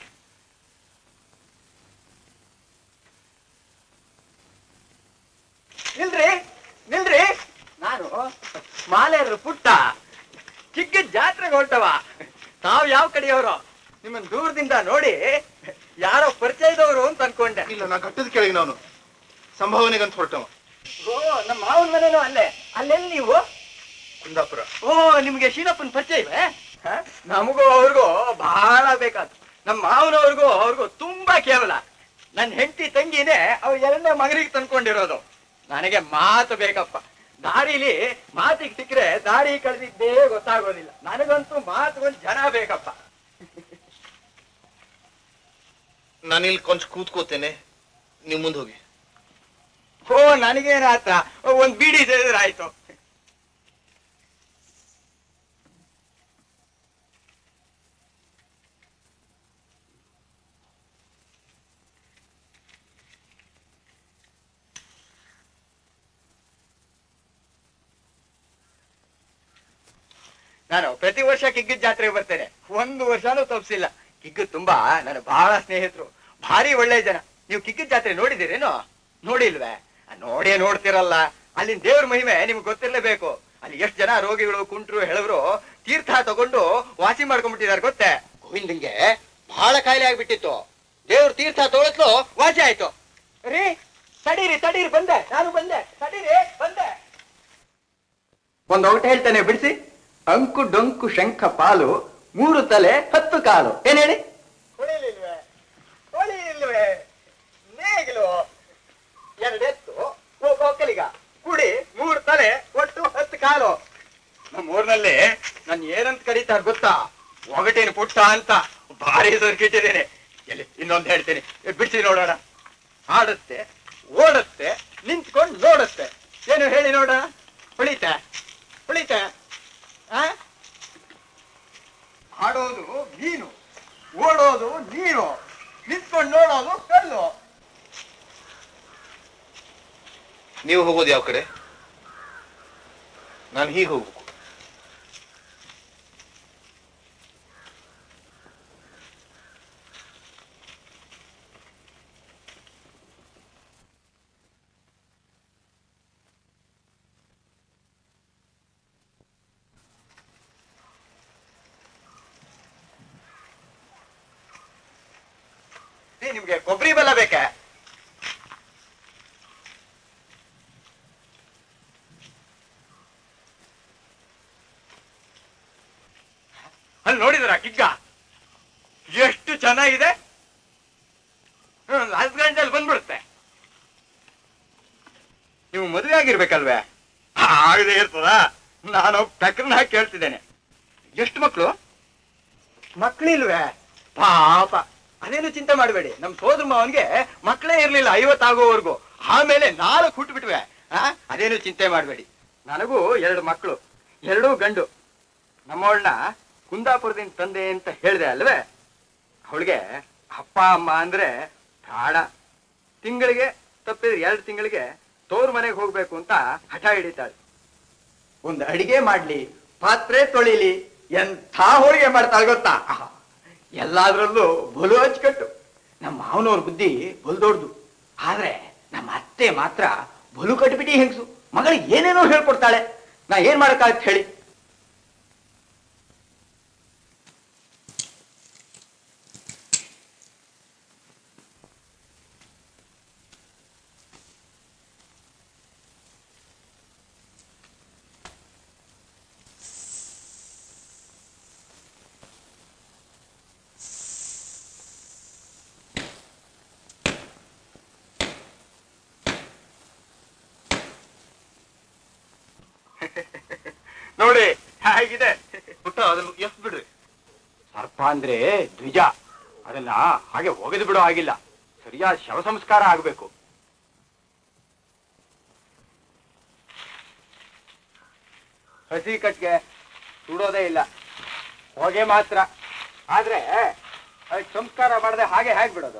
ನಿಲ್ರಿ ನಿಲ್ರಿ ನಾನು ಮಾಲೆಯರ ಪುಟ್ಟ ಚಿಕ್ಕ ಜಾತ್ರೆಗೆ ಹೊರಟವ ತಾವ್ ಯಾವ ಕಡೆಯವರು ನಿಮ್ಮನ್ನ ದೂರದಿಂದ ನೋಡಿ ಯಾರೋ ಪರಿಚಯದವರು ಅಂತ ಅನ್ಕೊಂಡೆ ಇಲ್ಲ ನಾ ಕಟ್ಟದ ಕೆಳಗೆ ನಾನು ಸಂಭಾವನೆಗಂತ ಹೊರಟವ ಓ ನಮ್ಮ ಮಾವನ ಮನೇನು ಅಲ್ಲೇ ಅಲ್ಲೆಲ್ಲಿ ನೀವು ಕುಂದಾಪುರ ಓ ನಿಮ್ಗೆ ಶೀನಪ್ಪನ ಪರಿಚಯ ಇವೆ ಹ? ನಮಗೂ ಅವ್ರಿಗೂ ಬಹಳ ಬೇಕಾದ ನಮ್ಮ ಮಾವನವ್ರಿಗೂ ಅವ್ರಿಗೂ ತುಂಬಾ ಕೇವಲ ನನ್ನ ಹೆಂಡತಿ ತಂಗಿನೇ ಅವ್ರು ಎರಡನೇ ಮಗನಿಗೆ ತಂದ್ಕೊಂಡಿರೋದು ನನಗೆ ಮಾತು ಬೇಕಪ್ಪ ದಾರಿಲಿ ಮಾತಿಗೆ ಸಿಕ್ಕರೆ ದಾರಿ ಕಳೆದಿದ್ದೇ ಗೊತ್ತಾಗೋದಿಲ್ಲ ನನಗಂತೂ ಮಾತುಗೊಂದು ಜನ ಬೇಕಪ್ಪ ನಾನಿಲ್ಲಿ ಕೊಂಚ ಕೂತ್ಕೋತೇನೆ ನೀವು ಮುಂದೆ ಹೋಗಿ ಓ ನನಗೇನ ಆತ ಒಂದ್ ಬೀಡಿ ಸೇರಿದ್ರೆ ಆಯ್ತು ನಾನು ಪ್ರತಿ ವರ್ಷ ಕಿಗ್ಗದ ಜಾತ್ರೆಗೆ ಬರ್ತೇನೆ ಒಂದು ವರ್ಷನೂ ತಪ್ಪಿಸಿಲ್ಲ ಕಿಗ್ಗದ್ ತುಂಬಾ ನನ್ನ ಬಹಳ ಸ್ನೇಹಿತರು ಭಾರಿ ಒಳ್ಳೆ ಜನ ನೀವು ಕಿಗ್ಗದ ಜಾತ್ರೆ ನೋಡಿದಿರೇನು ನೋಡಿಲ್ವೇ ಆ, ನೋಡೇ ನೋಡ್ತಿರಲ್ಲ ಅಲ್ಲಿನ ದೇವ್ರ ಮಹಿಮೆ ನಿಮ್ಗೆ ಗೊತ್ತಿರ್ಲೇಬೇಕು ಅಲ್ಲಿ ಎಷ್ಟು ಜನ ರೋಗಿಗಳು ಕುಂಟ್ರು ಹೆಳವರು ತೀರ್ಥ ತಗೊಂಡು ವಾಸಿ ಮಾಡ್ಕೊಂಡ್ಬಿಟ್ಟಿದ್ದಾರೆ ಗೊತ್ತೇ ಗೋವಿಂದಂಗೆ ಬಹಳ ಕಾಯಿಲೆ ಆಗ್ಬಿಟ್ಟಿತ್ತು ದೇವ್ರ ತೀರ್ಥ ತೊಳತ್ಲು ವಾಸಿ ಆಯ್ತು ರೀ ತಡೀರಿ ತಡೀರಿ ಬಂದೆ ನಾನು ಬಂದೆ ತಡೀರಿ ಬಂದೆ ಒಂದು ಔಟ್ ಹೇಳ್ತಾನೆ ಬಿಡಿಸಿ ಅಂಕು ಡೊಂಕು ಶಂಖ ಪಾಲು ಮೂರು ತಲೆ ಹತ್ತು ಕಾಲು ಏನ್ ಹೇಳಿ ಹೊಳಿಲಿಲ್ವೇ ಹೊಳಿಲಿಲ್ವೇ ನೇಗಿಲು ಎರಡೆತ್ತು ಒಬ್ಬ ಒಕ್ಕಲಿಗ ಕುಡಿ ಮೂರು ತಲೆ ಒಟ್ಟು ಹತ್ತು ಕಾಲು ನಮ್ಮ ಊರಿನಲ್ಲಿ ನಾನು ಏನಂತ ಕರೀತಾರೆ ಗೊತ್ತಾ ಒಗಟಿನ ಪುಟ್ಟ ಅಂತ ಭಾರಿ ದೊರಕಿಟ್ಟಿದ್ದೇನೆ ಎಲ್ಲಿ ಇನ್ನೊಂದು ಹೇಳ್ತೀನಿ ಬಿಡಿಸಿ ನೋಡೋಣ ಆಡುತ್ತೆ ಓಡುತ್ತೆ ನಿಂತ್ಕೊಂಡು ನೋಡುತ್ತೆ ಏನು ಹೇಳಿ ನೋಡೋಣ ಹೊಳಿತೆ ಹೊಳಿತೆ ಆ? ಆಡೋದು ಮೀನು ಓಡೋದು ನೀರು ನಿಂತ್ಕೊಂಡು ನೋಡೋದು ಕಲ್ಲು ನೀವು ಹೋಗೋದು ಯಾವ ಕಡೆ ನಾನು ಹೀಗೆ ಹೋಗ್ಬೇಕು ಏ, ನಿಮ್ಗೆ ಕೊಬ್ಬರಿ ಬೆಲ್ಲ ಬೇಕೆ ಅಲ್ಲಿ ನೋಡಿದ್ರ ಕಿಗ್ಗ ಎಷ್ಟು ಚೆನ್ನಾಗಿದೆ ಹ್ಮ್, ಹತ್ತು ಗಂಟೆಯಲ್ಲಿ ಬಂದ್ಬಿಡುತ್ತೆ ನೀವು ಮದುವೆ ಆಗಿರ್ಬೇಕಲ್ವೇ ಆಗದೆ ಇರ್ತದ ನಾನು ಪ್ರಕರಣ ಕೇಳ್ತಿದ್ದೇನೆ ಎಷ್ಟು ಮಕ್ಕಳು ಮಕ್ಕಳಿಲ್ವೇ ಪಾಪ ಅದೇನು ಚಿಂತೆ ಮಾಡಬೇಡಿ ನಮ್ ಸೋದರ ಮಾವನ್ಗೆ ಮಕ್ಕಳೇ ಇರ್ಲಿಲ್ಲ ಐವತ್ತಾಗೋವರೆಗೂ ಆಮೇಲೆ ನಾಲ್ಕು ಹುಟ್ಟುಬಿಟ್ವೆ ಆ ಅದೇನು ಚಿಂತೆ ಮಾಡಬೇಡಿ ನನಗೂ ಎರಡು ಮಕ್ಕಳು ಎರಡೂ ಗಂಡು ನಮ್ಮವಳನ್ನ ಕುಂದಾಪುರದಿಂದ ತಂದೆ ಅಂತ ಹೇಳಿದೆ ಅಲ್ವೇ ಅವಳಿಗೆ ಅಪ್ಪ ಅಮ್ಮ ಅಂದ್ರೆ ಪ್ರಾಣ ತಿಂಗಳಿಗೆ ತಪ್ಪಿದ್ರೆ ಎರಡು ತಿಂಗಳಿಗೆ ತೋರ್ ಮನೆಗೆ ಹೋಗ್ಬೇಕು ಅಂತ ಹಠ ಹಿಡಿತಾಳೆ ಒಂದು ಅಡಿಗೆ ಮಾಡ್ಲಿ ಪಾತ್ರೆ ತೊಳಿಲಿ ಎಂಥ ಹೋಳಿಗೆ ಮಾಡ್ತಾಳೆ ಗೊತ್ತಾ ಆಹಾ, ಎಲ್ಲಾದ್ರಲ್ಲೂ ಬಲು ಹಚ್ಕಟ್ಟು ನಮ್ಮ ಮಾವನವ್ರ ಬುದ್ಧಿ ಬಲು ದೊಡ್ಡದು ಆದ್ರೆ ನಮ್ಮ ಅತ್ತೆ ಮಾತ್ರ ಬಲು ಕಟ್ಬಿಟ್ಟಿ ಹೆಂಗಸು ಮಗಳಿಗೆ ಏನೇನೋ ಹೇಳ್ಕೊಡ್ತಾಳೆ ನಾ ಏನ್ ಮಾಡಕ್ಕಾಗತ್ತೆ ಹೇಳಿ ನೋಡಿ ಹೇಗಿದೆ ಪುಟ್ಟ ಅದನ್ನು ಎಫ್ ಬಿಡ್ರಿ ಸರ್ಪ ಅಂದ್ರೆ ದ್ವಿಜ ಅದನ್ನ ಹಾಗೆ ಒಗೆದು ಬಿಡೋ ಆಗಿಲ್ಲ ಸರಿಯಾದ ಶವ ಸಂಸ್ಕಾರ ಆಗ್ಬೇಕು ಹಸಿ ಕಟ್ಗೆ ಸುಡೋದೇ ಇಲ್ಲ ಹೊಗೆ ಮಾತ್ರ ಆದ್ರೆ ಅದಕ್ಕೆ ಸಂಸ್ಕಾರ ಮಾಡದೆ ಹಾಗೆ ಹೇಗೆ ಬಿಡೋದು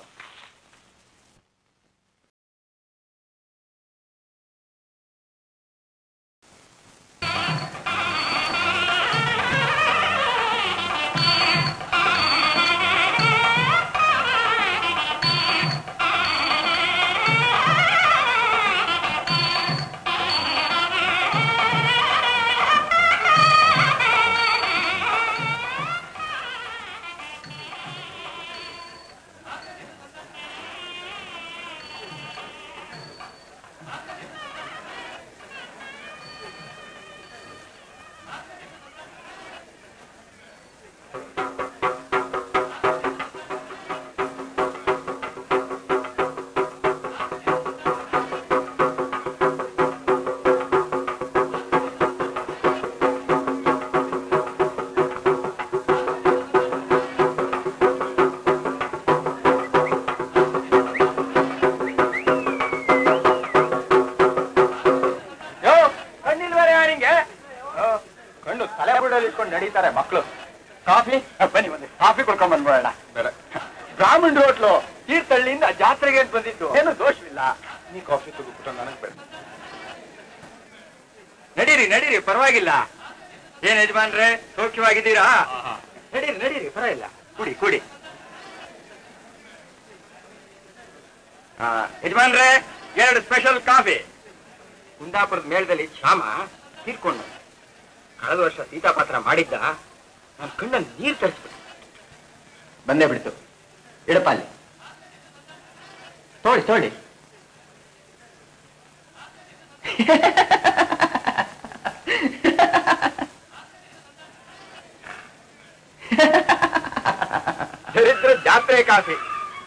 ಯೋ ಕಣ್ಣಿಲ್ವರೆ ಯಾರಿಂಗೆ ಯೋ, ಕಣ್ಣು ತಲೆ ಬುಡಲ್ಲಿ ಇಟ್ಕೊಂಡು ನಡೀತಾರೆ ಮಕ್ಕಳು ಕಾಫಿ ಅಹ್, ಬನ್ನಿ ಬನ್ನಿ ಕಾಫಿ ಕುಡ್ಕೊಂಡ್ ಬಂದ್ಬಿಡೋಣ ಬ್ರಾಹ್ಮಣ ಹೋಟ್ಲು ತೀರ್ಥಹಳ್ಳಿಯಿಂದ ಜಾತ್ರೆಗೆ ಅಂತ ಬಂದಿದ್ದು ಏನು ದೋಷವಿಲ್ಲ ನೀ ಕಾಫಿ ತಗೋಬಿಟ್ಟು ನನಗೆ ಬೇಡ ನಡೀರಿ ನಡೀರಿ ಪರವಾಗಿಲ್ಲ ಏನ್ ಯಜಮಾನ್ರೆ ಸೌಖ್ಯವಾಗಿದ್ದೀರಾ ನಡೀರಿ ನಡೀರಿ ಪರವಾಗಿಲ್ಲ ಕುಡಿ ಕುಡಿ ಆ, ಯಜಮಾನ್ರೆ ಎರಡು ಸ್ಪೆಷಲ್ ಕಾಫಿ ಕುಂದಾಪುರದ ಮೇಳದಲ್ಲಿ ಶ್ಯಾಮ ತೀರ್ಕೊಂಡ ಕಳೆದ ವರ್ಷ ಸೀತಾಪಾತ್ರ ಮಾಡಿದ್ದ ನನ್ನ ಕಣ್ಣಲ್ಲಿ ನೀರು ತರಿಸ್ಬಿಟ್ಟು ಬಂದೇ ಬಿಡ್ತು ಇಡಪ್ಪ ಅಲ್ಲಿ ತೋಳಿ ತೋಳಿ ದರಿದ್ರ ಜಾತ್ರೆ ಕಾಫಿ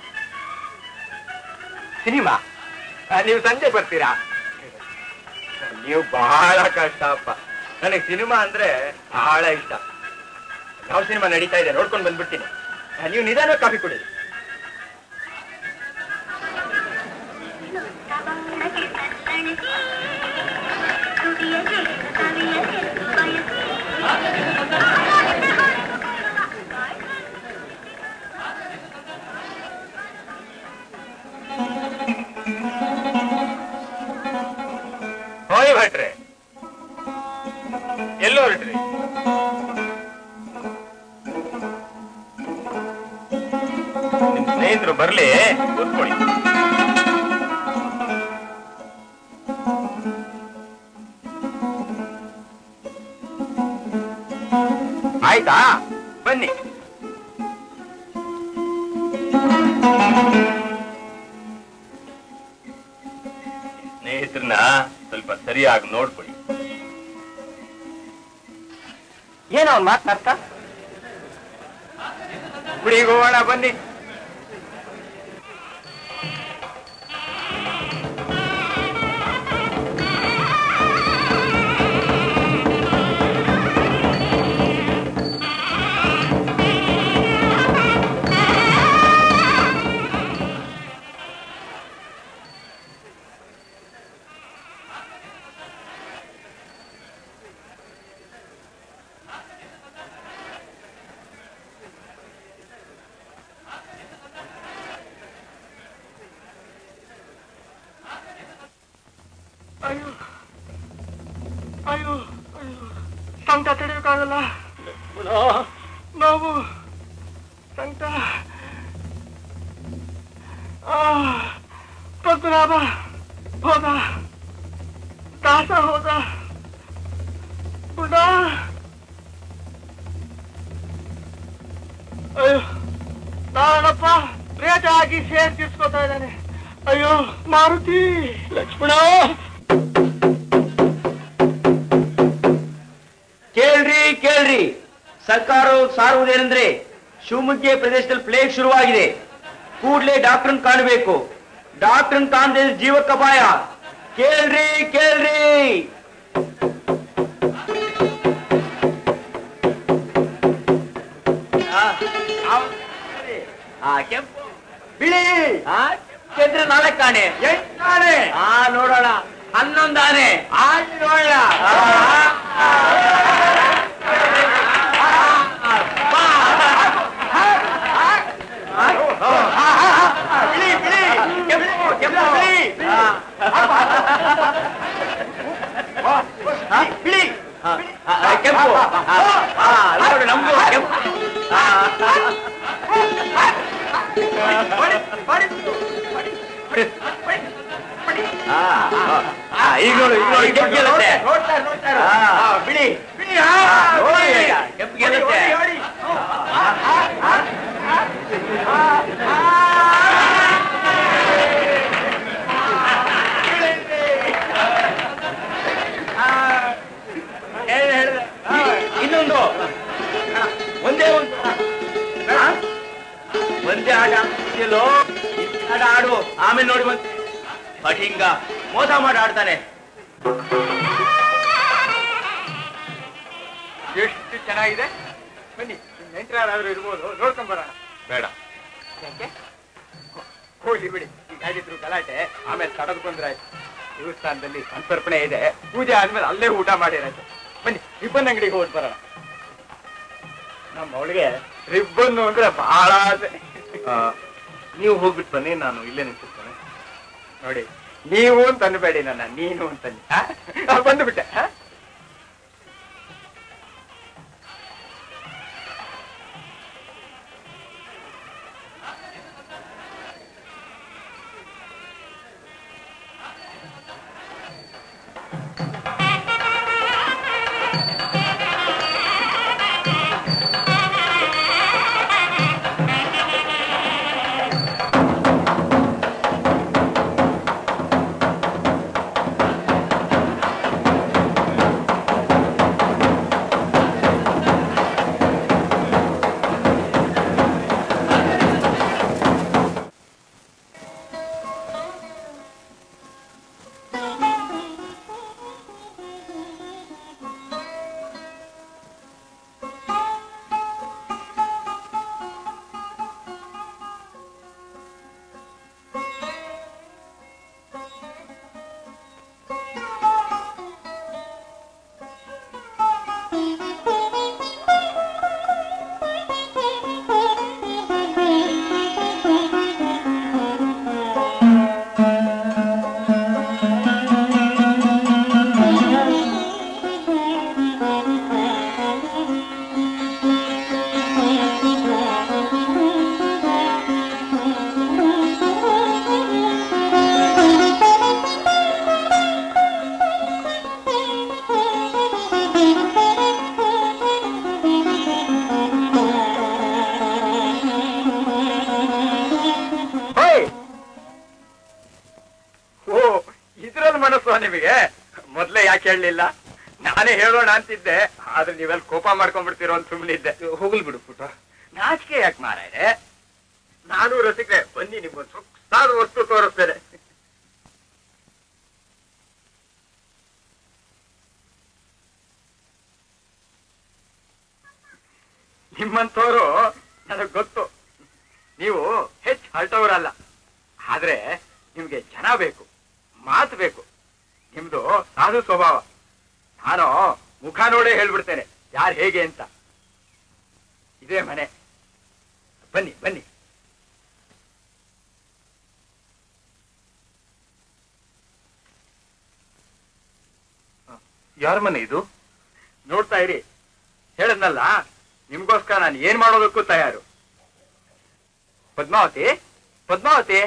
ಸಿನಿಮಾ ಆ, ನೀವು ಸಂಜೆ ಬರ್ತೀರಾ ನೀವು ಬಹಳ ಕಷ್ಟ ಅಪ್ಪ ನನಗೆ ಸಿನಿಮಾ ಅಂದ್ರೆ ಬಹಳ ಇಷ್ಟ ಯಾವ ಸಿನಿಮಾ ನಡೀತಾ ಇದೆ ನೋಡ್ಕೊಂಡು ಬಂದ್ಬಿಡ್ತೀನಿ ಆ, ನೀವು ನಿಧಾನ ಕಾಫಿ ಕುಡಿ ಹೋಯ್ ಭಟ್ರೆ ಎಲ್ಲೋ ಹೊರಟ್ರಿ ನಿಮ್ ಸ್ನೇಹಿತರು ಬರ್ಲಿ ಕೂತ್ಕೊಳ್ಳಿ ಆಯ್ತಾ ಬನ್ನಿ ಸ್ನೇಹಿತರನ್ನ ಸ್ವಲ್ಪ ಸರಿಯಾಗಿ ನೋಡ್ಕೊಳ್ಳಿ ಏನೋ ಅವ್ನು ಮಾತನಾಡ್ತಾ ಗುಡಿಗೆ ಹೋಗೋಣ ಬನ್ನಿ ಅಯ್ಯೋ ಅಯ್ಯೋ ಅಯ್ಯೋ ಸಂಕಟ ತಡೆಯೋಕ್ಕಾಗಲ್ಲ ನೋವು ಸಂಕಟ ಆ ಪದ್ಮನಾಭ ಹೋದ ದಾಸ ಹೋದ ಗುಂಡ ಅಯ್ಯೋ ನಾರಾಯಣಪ್ಪ ಪ್ರೇತ ಆಗಿ ಸೇರ್ ತೀರ್ಸ್ಕೊತಾ ಇದ್ದಾನೆ ಅಯ್ಯೋ ಮಾರುತಿ ಲಕ್ಷ್ಮಣ ಕೇಳ್ರಿ ಕೇಳ್ರಿ ಸರ್ಕಾರವು ಸಾರುವುದೇನೆಂದ್ರೆ ಶಿವಮೊಗ್ಗ ಪ್ರದೇಶದಲ್ಲಿ ಪ್ಲೇಗ್ ಶುರುವಾಗಿದೆ ಕೂಡ್ಲೇ ಡಾಕ್ಟರ್ನ್ ಕಾಣಬೇಕು ಡಾಕ್ಟರ್ನ್ ಕಾಣದೆ ಜೀವಕ್ಕೆ ಅಪಾಯ ಕೇಳ್ರಿ ಕೇಳ್ರಿ ಆ, ಆ- ಆ, ಕೆಂಪು ಬಿಳಿ ಆ, ಕೆಂದ್ರೆ ನಾಲ್ಕು ಕಾಣೆ ಎಂಟು ಕಾಣೆ ಆ ನೋಡೋಣ ಹನ್ನೊಂದು ಆನೆ ಆನೆ ನೋಡೋಣ ಆ, ಆ, ಬಿಳಿ ಬಿಳಿ ಕೆಂಪು ಕೆಂಪು ಬಿಳಿ ಆ, ಬಿಳಿ ಆ, ಆ, ಕೆಂಪು ಆ, ಆ, ನೋಡು ನಮ್ದು ಕೆಂಪು ಆ, ಆ, ಆ, ಈಗ ನೋಡು ಈಗ ನೋಡು ಕೆಂಪು ಗೆಲ್ಲುತ್ತೆ ಆ, ಬಿಳಿ ಬಿಳಿ ಆ, ನೋಡಿ ಈಗ, ಕೆಂಪು ಗೆಲ್ಲುತ್ತೆ ಹೇಳ್- ಹೇಳ್ದೆ. ಇನ್ನೊಂದು ಒಂದೇ ಒಂದು ಆ? ಒಂದೇ ಆಟ ಎಲ್ಲೋ ಆಟ ಆಡು ಆಮೇಲೆ ನೋಡಿ ಬಂತ ಬಟ್ ಹಿಂಗ ಮೋಸ ಮಾಡಿ ಆಡ್ತಾನೆ ಎಷ್ಟು ಚೆನ್ನಾಗಿದೆ ಬನ್ನಿ ನೆಂಟರಾದ್ರೂ ಇರ್ಬೋದು ನೋಡ್ಕೊಂಡ್ ಬರೋಣ ಬೇಡ ಯಾಕೆ ಹೋಗ್ಲಿ ಬಿಡಿ ಈಗ ಆಗಿದ್ರು ಗಲಾಟೆ ಆಮೇಲೆ ತಡದ್ ಬಂದ್ರಾಯ್ತು ದೇವಸ್ಥಾನದಲ್ಲಿ ಸಂತರ್ಪಣೆ ಇದೆ ಪೂಜೆ ಆದ್ಮೇಲೆ ಅಲ್ಲೇ ಊಟ ಮಾಡಿರಾಯ್ತು ಬನ್ನಿ ರಿಬ್ಬನ್ ಅಂಗಡಿಗೆ ಹೋಗಿ ಬರೋಣ ನಮ್ಮ ಅವಳಿಗೆ ರಿಬ್ಬನ್ ಅಂದ್ರೆ ಬಹಳ ಆಸೆ ಆ, ನೀವು ಹೋಗ್ಬಿಟ್ಟು ಬನ್ನಿ ನಾನು ಇಲ್ಲೇ ನಿಂತಿರ್ತೇನೆ ನೋಡಿ ನೀವು ಅಂತ ಅನ್ಬೇಡಿ ನನ್ನ ನೀನು ಅಂತನ್ನಿ ಆ? ಆ, ಬಂದ್ಬಿಟ್ಟೆ ಆ? ಆ ಅಷ್ಟೊಂದು ಮನಸ್ಸು ನಿಮಗೆ ಮೊದ್ಲೇ ಯಾಕೆ ಹೇಳಲಿಲ್ಲ ನಾನೇ ಹೇಳೋಣ ಅಂತಿದ್ದೆ ಆದ್ರೆ ನೀವೆಲ್ಲ ಕೋಪ ಮಾಡ್ಕೊಂಡ್ಬಿಡ್ತೀರೋ ಅಂತ ಸುಮ್ಮನಿದ್ದೆ ಹೋಗ್ಲಿ ಬಿಡು ಪುಟ ನಾಚಿಕೆ ಯಾಕೆ ಮಾರಾಯ ನಾನು ರಸಿಕೆ ಬನ್ನಿ ನಿಮ್ಗೊಂದು ಸೊಕ್ಸಾದ ವಸ್ತು ತೋರಿಸ್ತೇನೆ ನಿಮ್ಮಂತವರು ನನಗ್ ಗೊತ್ತು ನೀವು ಹೆಚ್ಚು ಹರಟವರಲ್ಲ ಆದ್ರೆ ನಿಮ್ಗೆ ಜನ ಬೇಕು ಮಾತು ಬೇಕು ನಿಮ್ದು ಸಾಧು ಸ್ವಭಾವ ನಾನು ಮುಖ ನೋಡೇ ಹೇಳ್ಬಿಡ್ತೇನೆ ಯಾರು ಹೇಗೆ ಅಂತ ಇದೇ ಮನೆ ಬನ್ನಿ ಬನ್ನಿ ಯಾರ ಮನೆ ಇದು ನೋಡ್ತಾ ಇರಿ ಹೇಳದ್ನಲ್ಲ ನಿಮ್ಗೋಸ್ಕರ ನಾನು ಏನ್ ಮಾಡೋದಕ್ಕೂ ತಯಾರು ಪದ್ಮಾವತಿ ಪದ್ಮಾವತಿ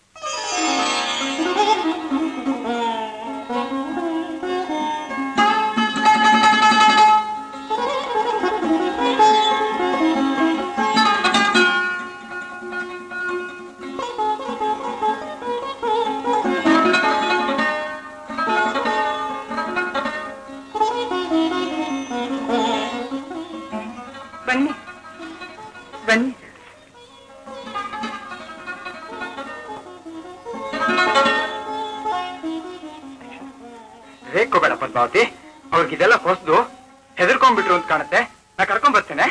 ಬನ್ನಿ ಬನ್ನಿ ರೇಕೋಬೇಡ ಪದ್ಮಾವತಿ ಅವ್ರಿಗಿದೆಲ್ಲ ಹೊಸದು ಹೆದರ್ಕೊಂಡ್ಬಿಟ್ರು ಅಂತ ಕಾಣುತ್ತೆ ನಾ ಕರ್ಕೊಂಡ್ ಬರ್ತೇನೆ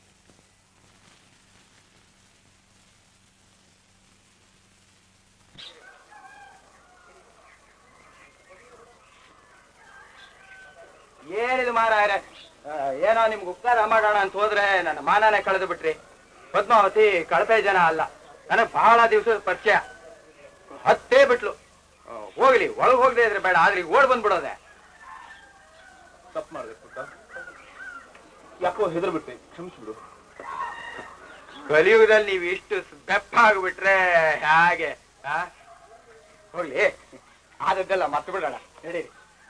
ಏನಿದು ಮಾರಾಯರೆ ಆ, ಏನೋ ನಿಮ್ಗೆ ಉಪಕಾರ ಮಾಡೋಣ ಅಂತ ಹೋದ್ರೆ ನನ್ನ ಮಾನನೇ ಕಳೆದು ಬಿಟ್ರಿ ಪದ್ಮಾವತಿ ಕಳಪೆ ಜನ ಅಲ್ಲ ನನಗೆ ಬಹಳ ದಿವಸದ ಪರಿಚಯ ಹತ್ತೇ ಬಿಟ್ಲು ಆ, ಹೋಗ್ಲಿ ಒಳಗ್ ಹೋಗದೆ ಇದ್ರೆ ಬೇಡ ಆದ್ರೆ ಈಗ ಓಡ್ ಬಂದ್ಬಿಡೋದೆ ತಪ್ಪು ಮಾಡಿದೆ ಪುಟ್ಟ ಯಾಕೋ ಹೆದರ್ಬಿಟ್ಟೆ ಕ್ಷಮಿಸ್ಬಿಡು ಕಲಿಯುಗದಲ್ಲಿ ನೀವು ಇಷ್ಟು ಬೆಪ್ಪಾಗ್ಬಿಟ್ರೆ ಹಾಗೆ ಆ? ಹೋಗ್ಲಿ ಆದದ್ದೆಲ್ಲ ಮರ್ತು ಬಿಡೋಣ ನಡೀರಿ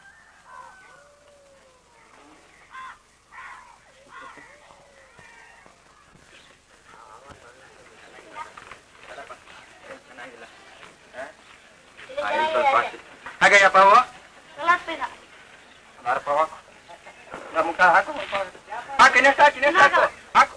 ಹಾಗಯ್ಯಪ್ಪ ಅವು ಬಾರಪ್ಪ ಅವ. ನಾ ಮುಖ ಹಾಕು ಹಾಕು ಇನ್ನೆಷ್ಟು ಹಾಕು ಇನ್ನೆಷ್ಟು ಹಾಕು ಹಾಕು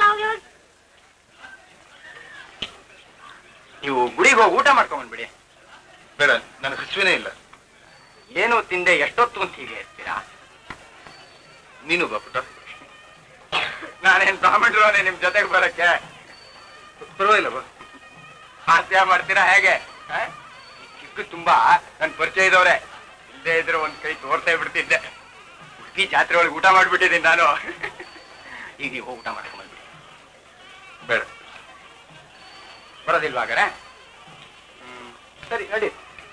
ನೀವು ಗುಡಿಗೆ ಹೋಗಿ ಊಟ ಮಾಡ್ಕೊಂಡ್ಬಿಡಿ ಬೇಡ ನನಗೆ ಹಸುವಿನೇ ಇಲ್ಲ ಏನು ತಿಂದೆ ಎಷ್ಟೊತ್ತು ಅಂತ ಹೀಗೆ ಇರ್ತೀರಾ ನೀನು ಬಾ ಪುಟ್ಟ ನಾನೇನ್ ಬ್ರಾಹ್ಮಣರು ನಿಮ್ ಜೊತೆಗೆ ಬರಕ್ಕೆ ಪರವಾಗಿಲ್ಲ ಬಾ ಹಾಸ್ಯ ಮಾಡ್ತೀರಾ ಹೇಗೆ ಆ? ಚಿಕ್ಕ ತುಂಬಾ ನನ್ ಪರಿಚಯ ಇದ್ದವ್ರೆ ಇಲ್ಲದೆ ಇದ್ರೆ ಒಂದ್ ಕೈ ತೋರ್ತಾ ಬಿಡ್ತಿದ್ದೆ ಉಡುಪಿ ಜಾತ್ರೆ ಒಳಗೆ ಊಟ ಮಾಡ್ಬಿಟ್ಟಿದ್ದೀನಿ ನಾನು ಈಗ ನೀವು ಹೋಗಿ ಊಟ ಮಾಡ್ಕೊಂಡ್ಬಿಡಿ ಬೇಡ ಬರೋದಿಲ್ವಾ ಹಾಗಾರೆ ಹ್ಮ್, ಸರಿ ನಡಿ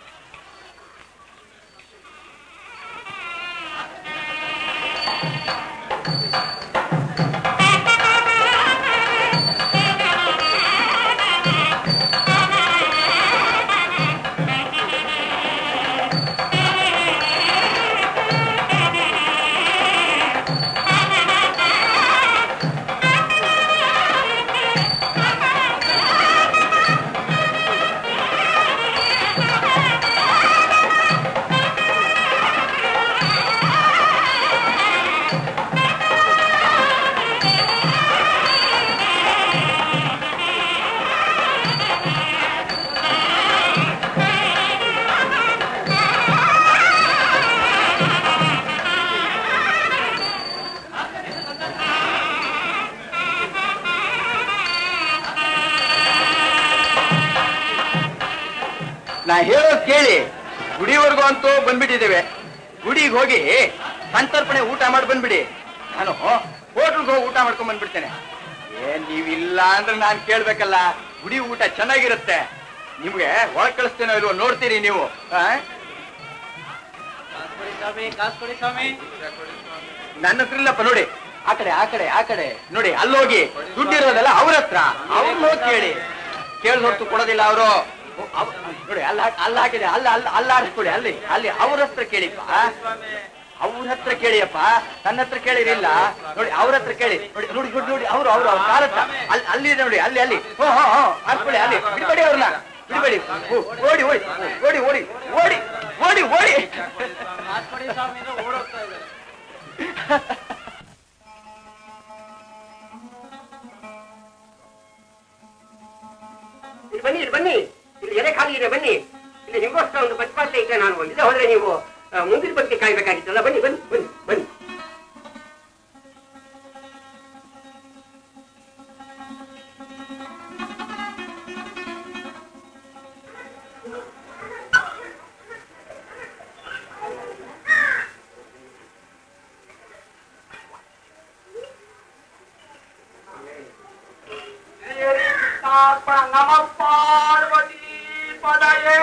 ನಾ ಹೇಳೋದ್ ಕೇಳಿ ಗುಡಿವರೆಗೂ ಅಂತೂ ಬಂದ್ಬಿಟ್ಟಿದ್ದೇವೆ ಗುಡಿಗೆ ಹೋಗಿ ಸಂತರ್ಪಣೆ ಊಟ ಮಾಡಿ ಬಂದ್ಬಿಡಿ ನಾನು ಹೋಟ್ಲ್ಗೆ ಹೋಗಿ ಊಟ ಮಾಡ್ಕೊಂಡ್ ಬಂದ್ಬಿಡ್ತೇನೆ ಏನ್ ನೀವಿಲ್ಲ ಅಂದ್ರೆ ನಾನ್ ಕೇಳ್ಬೇಕಲ್ಲ ಗುಡಿ ಊಟ ಚೆನ್ನಾಗಿರುತ್ತೆ ನಿಮ್ಗೆ ಒಳಗ್ ಕಳಿಸ್ತೇನೋ ಇಲ್ವೋ ನೋಡ್ತೀರಿ ನೀವು ಆ? ನನ್ನ ಹತ್ರ ಇಲ್ಲಪ್ಪ ನೋಡಿ ಆ ಕಡೆ ಆ ಕಡೆ ಆ ಕಡೆ ನೋಡಿ ಅಲ್ಲೋಗಿ ದುಡ್ಡಿರೋದಲ್ಲ ಅವ್ರ ಹತ್ರ ಅವ್ರನ್ನ ಹೋಗಿ ಕೇಳಿ ಕೇಳಿದ ಹೊರತು ಕೊಡೋದಿಲ್ಲ ಅವರು ನೋಡಿ ಅಲ್ಲ ಅಲ್ಲ ಹಾಕಿದೆ ಅಲ್ಲ ಅಲ್ಲ ಅಲ್ಲ ಆಡಿಸ್ಕೊಡಿ ಅಲ್ಲಿ ಅಲ್ಲಿ ಅವ್ರ ಹತ್ರ ಕೇಳಿಪ್ಪ ಅವ್ರ ಹತ್ರ ಕೇಳಿಯಪ್ಪ ನನ್ನ ಹತ್ರ ಕೇಳಿರಿಲ್ಲ ನೋಡಿ ಅವ್ರ ಹತ್ರ ಕೇಳಿ ನೋಡಿ ನೋಡಿ ನೋಡಿ ನೋಡಿ ಅವರು ಅವರು ಅವ್ರ ಕಾಲ ಹತ್ರ ಅಲ್ಲಿ ಅಲ್ಲಿ ಇದೆ ನೋಡಿ ಅಲ್ಲಿ ಅಲ್ಲಿ ಹೋ ಹೋ ಹೋ ಆಡ್ಕೊಳ್ಳಿ ಅಲ್ಲಿ ಬಿಡ್ಬೇಡಿ ಅವ್ರನ್ನ ಬಿಡ್ಬೇಡಿ ಹೋ, ಓಡಿ ಓಡಿ ಓಡಿ ಓಡಿ ಓಡಿ ಓಡಿ ಓಡಿ ಮಾತ್ಕೊಡಿ ಸ್ವಾಮಿ ಅಂದ್ರೆ ಓಡೋಗ್ತಾ ಇದ್ದಾರೆ ಇಲ್ಲಿ ಬನ್ನಿ ಇಲ್ಲಿ ಬನ್ನಿ ಇಲ್ಲಿ ಎಲೆ ಖಾಲಿ ಇದೆ ಬನ್ನಿ ಇಲ್ಲಿ ನಿಮಗೋಸ್ಕರ ಒಂದು ಬಚ್ಪಾತೆ ಇದೆ ನಾನು ಇಲ್ಲ ಹೋದ್ರೆ ನೀವು ಆ, ಮುಂದಿನ ಬಗ್ಗೆ ಕಾಯ್ಬೇಕಾಗಿತ್ತಲ್ಲ ಬನ್ನಿ ಬನ್ನಿ ಬನ್ನಿ ಬನ್ನಿ ನಮ ಪಾರ್ವತಿ ಪದಯೇ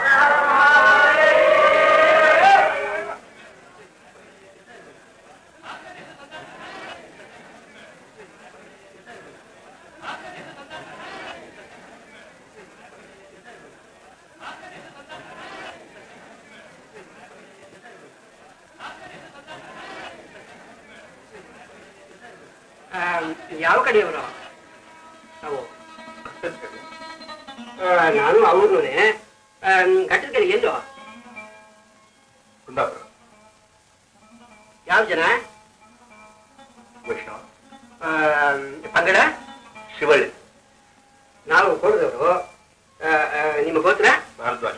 ಆ, ಯಾವ ಕಡೆಯವರು ನಾವು ಆ, ನಾನು ಅವ್ರನ್ನೇ ಘಟ್ಟದ ಕಡೆ ಎಲ್ಲೋ ಕುಂದಾಪುರ ಯಾವ ಜನ ವೈಷ್ಣವ ಆ, ಪಂಗಡ ಶಿವಳ್ಳಿ ನಾವು ಕೊಡದವರು ನಿಮ್ಮ ಗೋತ್ರ ಭಾರದ್ವಾಜ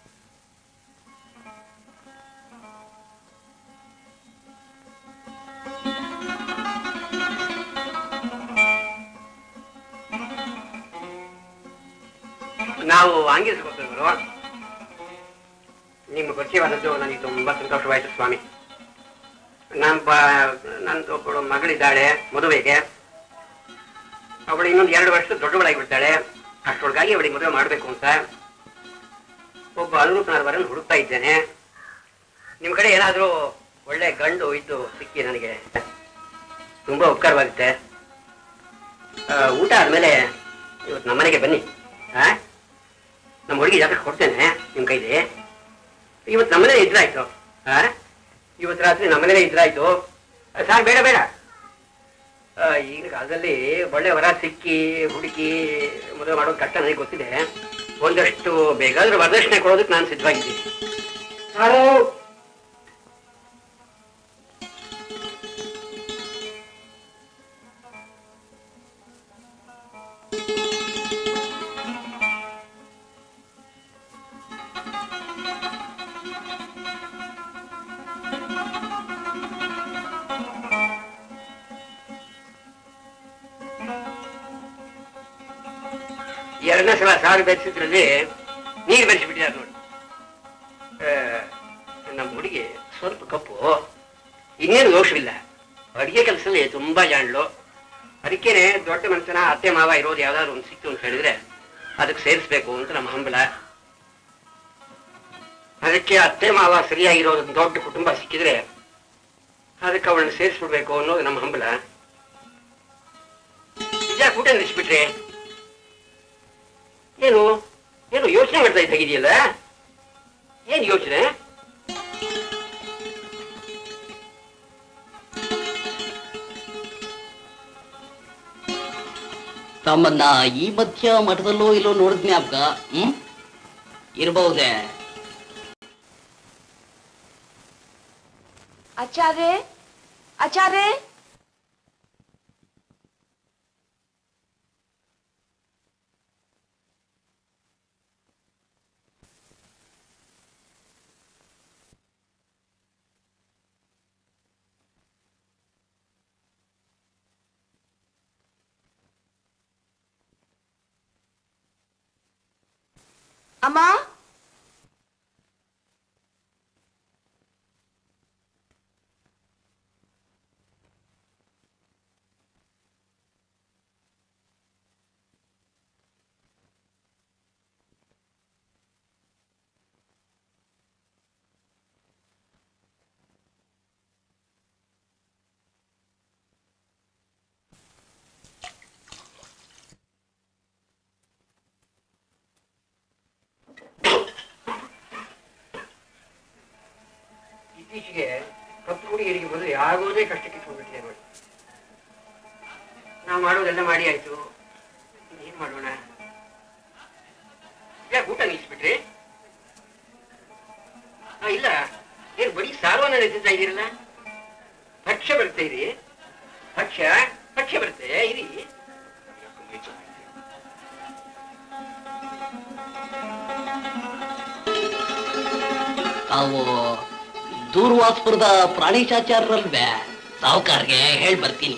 ನಾವು ಆಂಗಿಸ್ ಗೋತ್ರದವರು ನಿಮ್ಮ ಪರಿಚಯವಾದದ್ದು ನನಗೆ ತುಂಬಾ ಸಂತೋಷವಾಯಿತು ಸ್ವಾಮಿ ನನ್ನ ನಂದು ಒಬ್ಬಳು ಮಗಳಿದ್ದಾಳೆ ಮದುವೆಗೆ ಅವಳು ಇನ್ನೊಂದು ಎರಡು ವರ್ಷ ದೊಡ್ಡವಳಾಗಿ ಬಿಡ್ತಾಳೆ ಅಷ್ಟೊಳಗಾಗಿ ಅವಳಿಗೆ ಮದುವೆ ಮಾಡಬೇಕು ಅಂತ ಒಬ್ಬ ಅನುರೂಪನಾದವರನ್ನು ಹುಡುಕ್ತಾ ಇದ್ದೇನೆ ನಿಮ್ಮ ಕಡೆ ಏನಾದರೂ ಒಳ್ಳೆ ಗಂಡು ಇದ್ದು ಸಿಕ್ಕಿ ನನಗೆ ತುಂಬಾ ಉಪಕಾರವಾಗುತ್ತೆ ಆ, ಊಟ ಆದ್ಮೇಲೆ ಇವತ್ತು ನಮ್ಮನೆಗೆ ಬನ್ನಿ ಆ ನಮ್ಮ ಹುಡುಗಿ ಜಾತಕ ಕೊಡ್ತೇನೆ ನಿಮ್ಮ ಕೈಲಿ ಇವತ್ತು ನಮ್ಮನೇಲೆ ಇದ್ರಾಯ್ತು ಆ ಇವತ್ತು ರಾತ್ರಿ ನಮ್ಮನೇಲೆ ಇದ್ರಾಯ್ತು ಸಾರ್ ಬೇಡ ಬೇಡ ಆ, ಈಗಿನ ಕಾಲದಲ್ಲಿ ಒಳ್ಳೆ ವರ ಸಿಕ್ಕಿ ಹುಡುಕಿ ಮದುವೆ ಮಾಡೋದು ಕಷ್ಟ ನನಗೆ ಗೊತ್ತಿದೆ ಒಂದಷ್ಟು ಬೇಕಾದ್ರೆ ವರದಕ್ಷಿಣೆ ಕೊಡೋದಕ್ಕೆ ನಾನು ಸಿದ್ಧವಾಗಿದ್ದೀನಿ ಹಲೋ ಎರಡನೇ ಸಲ ಸಾರು ಬೆರೆಸಿದ್ರಲ್ಲಿ ನೀರು ಬೆರೆಸಿಬಿಟ್ಟಿದ್ದಾರೆ ನೋಡಿ ಆ, ನಮ್ಮ ಹುಡುಗಿ ಸ್ವಲ್ಪ ಕಪ್ಪು ಇನ್ನೇನು ದೋಷವಿಲ್ಲ ಅಡಿಗೆ ಕೆಲಸದಲ್ಲಿ ತುಂಬಾ ಜಾಣ್ಲು ಅದಕ್ಕೇನೆ ದೊಡ್ಡ ಮನುಷ್ಯನ ಅತ್ತೆ ಮಾವ ಇರೋದು ಯಾವ್ದಾದ್ರು ಒಂದು ಸಿಕ್ತು ಅಂತ ಹೇಳಿದ್ರೆ ಅದಕ್ಕೆ ಸೇರಿಸ್ಬೇಕು ಅಂತ ನಮ್ಮ ಹಂಬಲ ಅದಕ್ಕೆ ಅತ್ತೆ ಮಾವ ಸರಿಯಾಗಿರೋ ಒಂದು ದೊಡ್ಡ ಕುಟುಂಬ ಸಿಕ್ಕಿದ್ರೆ ಅದಕ್ಕೆ ಅವಳನ್ನ ಸೇರಿಸ್ಬಿಡ್ಬೇಕು ಅನ್ನೋದು ನಮ್ಮ ಹಂಬಲ ಇದ್ಯಾಕೆ ಊಟ ನಿಲ್ಲಿಸ್ಬಿಟ್ರೆ ಏನು ಏನು ಯೋಚನೆ ಮಾಡ್ತಾ ಇದ್ದಾಗಿದೆಯಲ್ಲ ಏನ್ ಯೋಚನೆ ತಮ್ಮನ್ನ ಈ ಮಧ್ಯ ಮಠದಲ್ಲೋ ಇಲ್ಲೋ ನೋಡಿದ ಜ್ಞಾಪಕ ಹ್ಮ್ ಇರಬಹುದೇ ಆಚಾರ್ಯ ಆಚಾರ್ಯ ಅಮ್ಮ ಇತ್ತೀಚೆಗೆ ಕಪ್ಪು ಹುಡುಗಿಯರಿಗೆ ಮದುವೆ ಆಗೋದೇ ಕಷ್ಟಕ್ಕೆ ಹೋಗ್ಬಿಟ್ಟಿದೆ ನೋಡಿ ನಾವು ಮಾಡೋದೆಲ್ಲ ಮಾಡಿ ಆಯ್ತು ಏನ್ ಮಾಡೋಣ ಯಾಕೆ ಊಟ ನಿಲ್ಲಿಸ್ಬಿಟ್ರಿ ಆ, ಇಲ್ಲ ಏನ್ ಬರೀ ಸಾರ್ವ ನಡೀತಾ ಇದೀರಲ್ಲ ಭಕ್ಷ್ಯ ಬರ್ತಾ ಇರಿ ಭಕ್ಷ್ಯ ಭಕ್ಷ್ಯ ಬರುತ್ತೆ ಇರಿ ತಾವು ದೂರ್ವಾಸ್ಪುರದ ಪ್ರಾಣೇಶಾಚಾರ್ಯರಲ್ವೇ ಸಾಹುಕಾರ್ಗೆ ಹೇಳ್ ಬರ್ತೀನಿ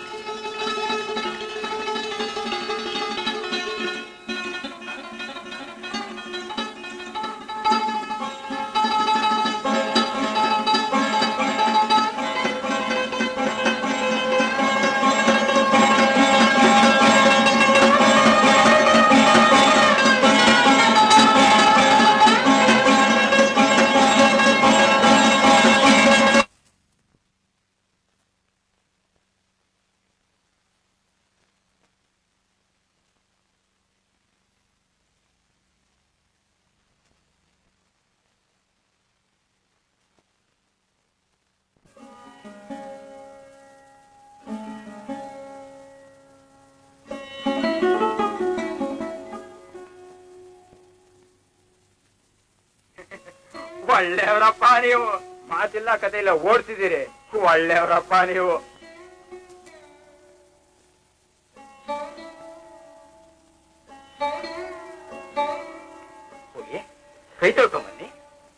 ಒಳ್ಳೆಯವರಪ್ಪ ನೀವು ಮಾತಿಲ್ಲ ಕತೆ ಇಲ್ಲ ಓಡ್ತಿದ್ದೀರಿ ಒಳ್ಳೆಯವರಪ್ಪ ನೀವು ಹೋಗಿ ಕೈ ತೊಳ್ಕೊಂಬನ್ನಿ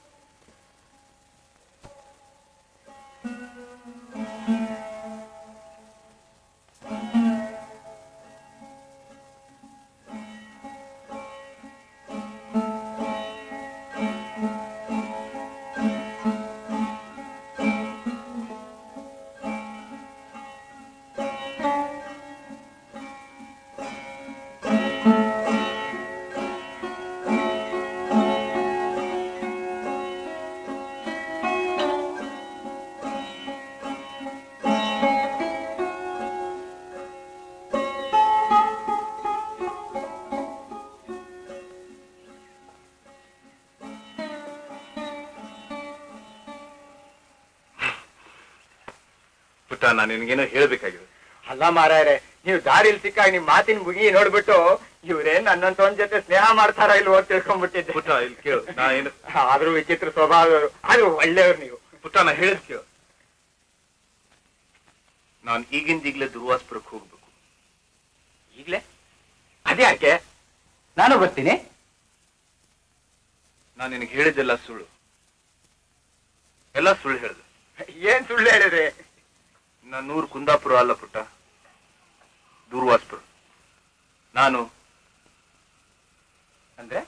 ಪುಟ್ಟ ನಾನು ನಿನಗೇನೋ ಹೇಳ್ಬೇಕಾಗಿದೆ ಅಲ್ಲ ಮಾರಾಯರೆ ನೀವು ದಾರಿಲಿ ಸಿಕ್ಕಾಗ ನಿಮ್ ಮಾತಿನ ಮುಗಿ ನೋಡ್ಬಿಟ್ಟು ಇವ್ರೇ ನನ್ನಂತವನ್ ಜೊತೆ ಸ್ನೇಹ ಮಾಡ್ತಾರ ಇಲ್ವೋ ಅಂತ ತಿಳ್ಕೊಂಡ್ಬಿಟ್ಟಿದ್ದೆ ಪುಟ್ಟ ಇಲ್ಲಿ ಕೇಳು ನಾ ಏನು ಆದ್ರೂ ವಿಚಿತ್ರ ಸ್ವಭಾವದವರು ಆದ್ರೂ ಒಳ್ಳೆಯವ್ರು ನೀವು ಪುಟ್ಟ ನಾ ಹೇಳಿದ್ ಕೇಳು ನಾನು ಈಗಿಂದ ಈಗಲೇ ದುರ್ವಾಸ್ಪುರಕ್ಕೆ ಹೋಗ್ಬೇಕು ಈಗ್ಲೇ ಅದ್ಯಾಕೆ ನಾನು ಬರ್ತೀನಿ ನಾನು ನಿನಗೆ ಹೇಳಿದ್ದೆಲ್ಲ ಸುಳ್ಳು ಎಲ್ಲ ಸುಳ್ಳು ಹೇಳಿದೆ ಏನ್ ಸುಳ್ಳು ಹೇಳಿದ್ರಿ ನಾನು ನೂರು ಕುಂದಾಪುರ ಅಲ್ಲ ಪುಟ್ಟ ದೂರ್ವಾಸ್ಪುರ ನಾನು ಅಂದ್ರೆ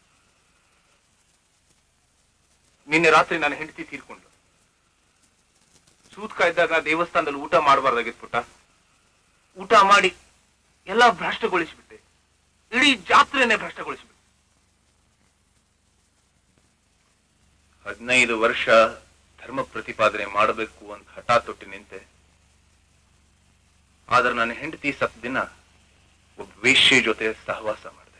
ನಿನ್ನೆ ರಾತ್ರಿ ನನ್ನ ಹೆಂಡತಿ ತೀರ್ಕೊಂಡು ಸೂತ್ಕ ಇದ್ದಾಗ ದೇವಸ್ಥಾನದಲ್ಲಿ ಊಟ ಮಾಡಬಾರ್ದಾಗಿತ್ತು ಪುಟ್ಟ ಊಟ ಮಾಡಿ ಎಲ್ಲ ಭ್ರಷ್ಟಗೊಳಿಸಿಬಿಟ್ಟೆ ಇಡೀ ಜಾತ್ರೆನೇ ಭ್ರಷ್ಟಗೊಳಿಸಿಬಿಟ್ಟೆ ಹದಿನೈದು ವರ್ಷ ಧರ್ಮ ಪ್ರತಿಪಾದನೆ ಮಾಡಬೇಕು ಅಂತ ಹಠ ತೊಟ್ಟು ನಿಂತೆ ಆದ್ರೆ ನನ್ನ ಹೆಂಡತಿ ಸತ್ ದಿನ ಒಬ್ಬ ವೇಶ್ಯೆ ಜೊತೆ ಸಹವಾಸ ಮಾಡಿದೆ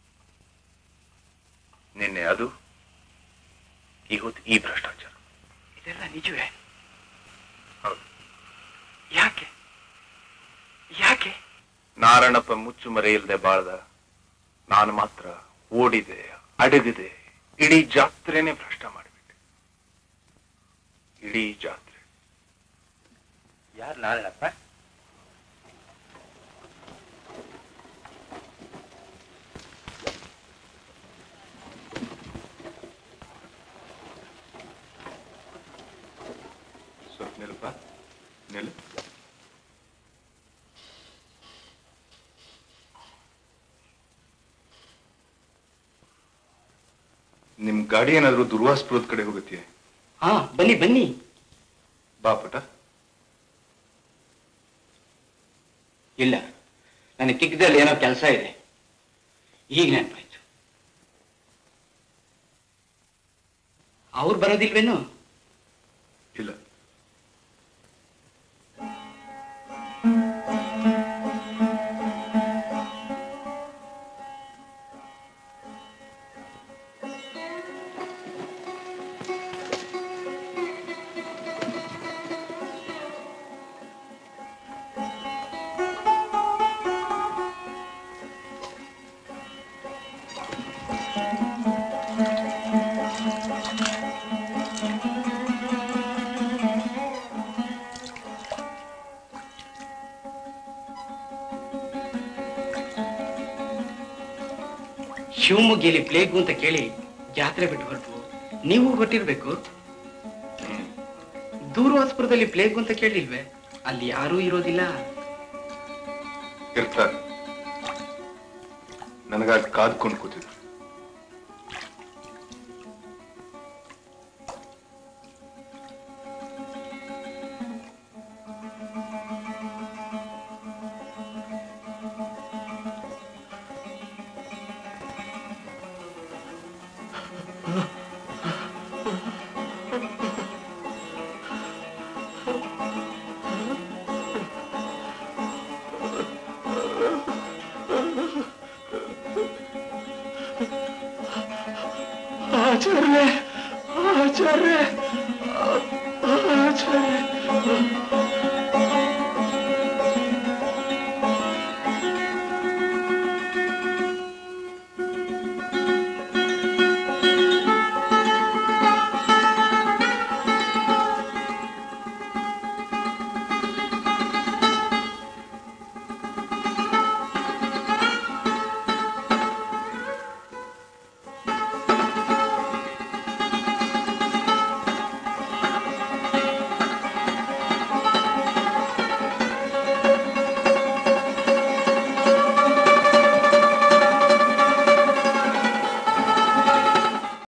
ನಿನ್ನೆ ಅದು ಈ ಹೊತ್ತು ಈ ಭ್ರಷ್ಟಾಚಾರ ಇದೆಲ್ಲ ನಿಜವೇ ಹೌದು ಯಾಕೆ ಯಾಕೆ ನಾರಣಪ್ಪ ಮುಚ್ಚು ಮರೆಯಿಲ್ಲದೆ ಬಾಳ್ದ ನಾನು ಮಾತ್ರ ಓಡಿದೆ ಅಡಗಿದೆ ಇಡೀ ಜಾತ್ರೆನೇ ಭ್ರಷ್ಟ ಮಾಡಿಬಿಟ್ಟೆ ಇಡೀ ಜಾತ್ರೆ ಯಾರು ನಾರಾಯಣಪ್ಪ ಸ್ವಲ್ಪ ನಿಲ್ಪ ನಿಲ್ ನಿಮ್ ಗಾಡಿ ಏನಾದ್ರೂ ದುರ್ವಾಸ್ಪುರದ ಕಡೆ ಹೋಗುತ್ತೆ ಹಾ ಬನ್ನಿ ಬನ್ನಿ ಬಾ ಪುಟ ಇಲ್ಲ ನನಗೆ ಕಿಕ್ಕದಲ್ಲಿ ಏನೋ ಕೆಲಸ ಇದೆ ಈಗ ನೆನಪಾಯ್ತು ಅವ್ರು ಬರೋದಿಲ್ವೇನು ಇಲ್ಲ ಶಿವಮೊಗ್ಗದಲ್ಲಿ ಪ್ಲೇಗು ಅಂತ ಕೇಳಿ ಜಾತ್ರೆ ಬಿಟ್ಟು ಹೊರಟು ನೀವು ಹೊರಟಿರ್ಬೇಕು ದೂರ್ವಾಸ್ಪುರದಲ್ಲಿ ಪ್ಲೇಗು ಅಂತ ಕೇಳಿಲ್ವೇ ಅಲ್ಲಿ ಯಾರೂ ಇರೋದಿಲ್ಲ ಇರ್ತಾರೆ ನನಗಾಗಿ ಕಾದ್ಕೊಂಡು ಕೂತಿದ್ರು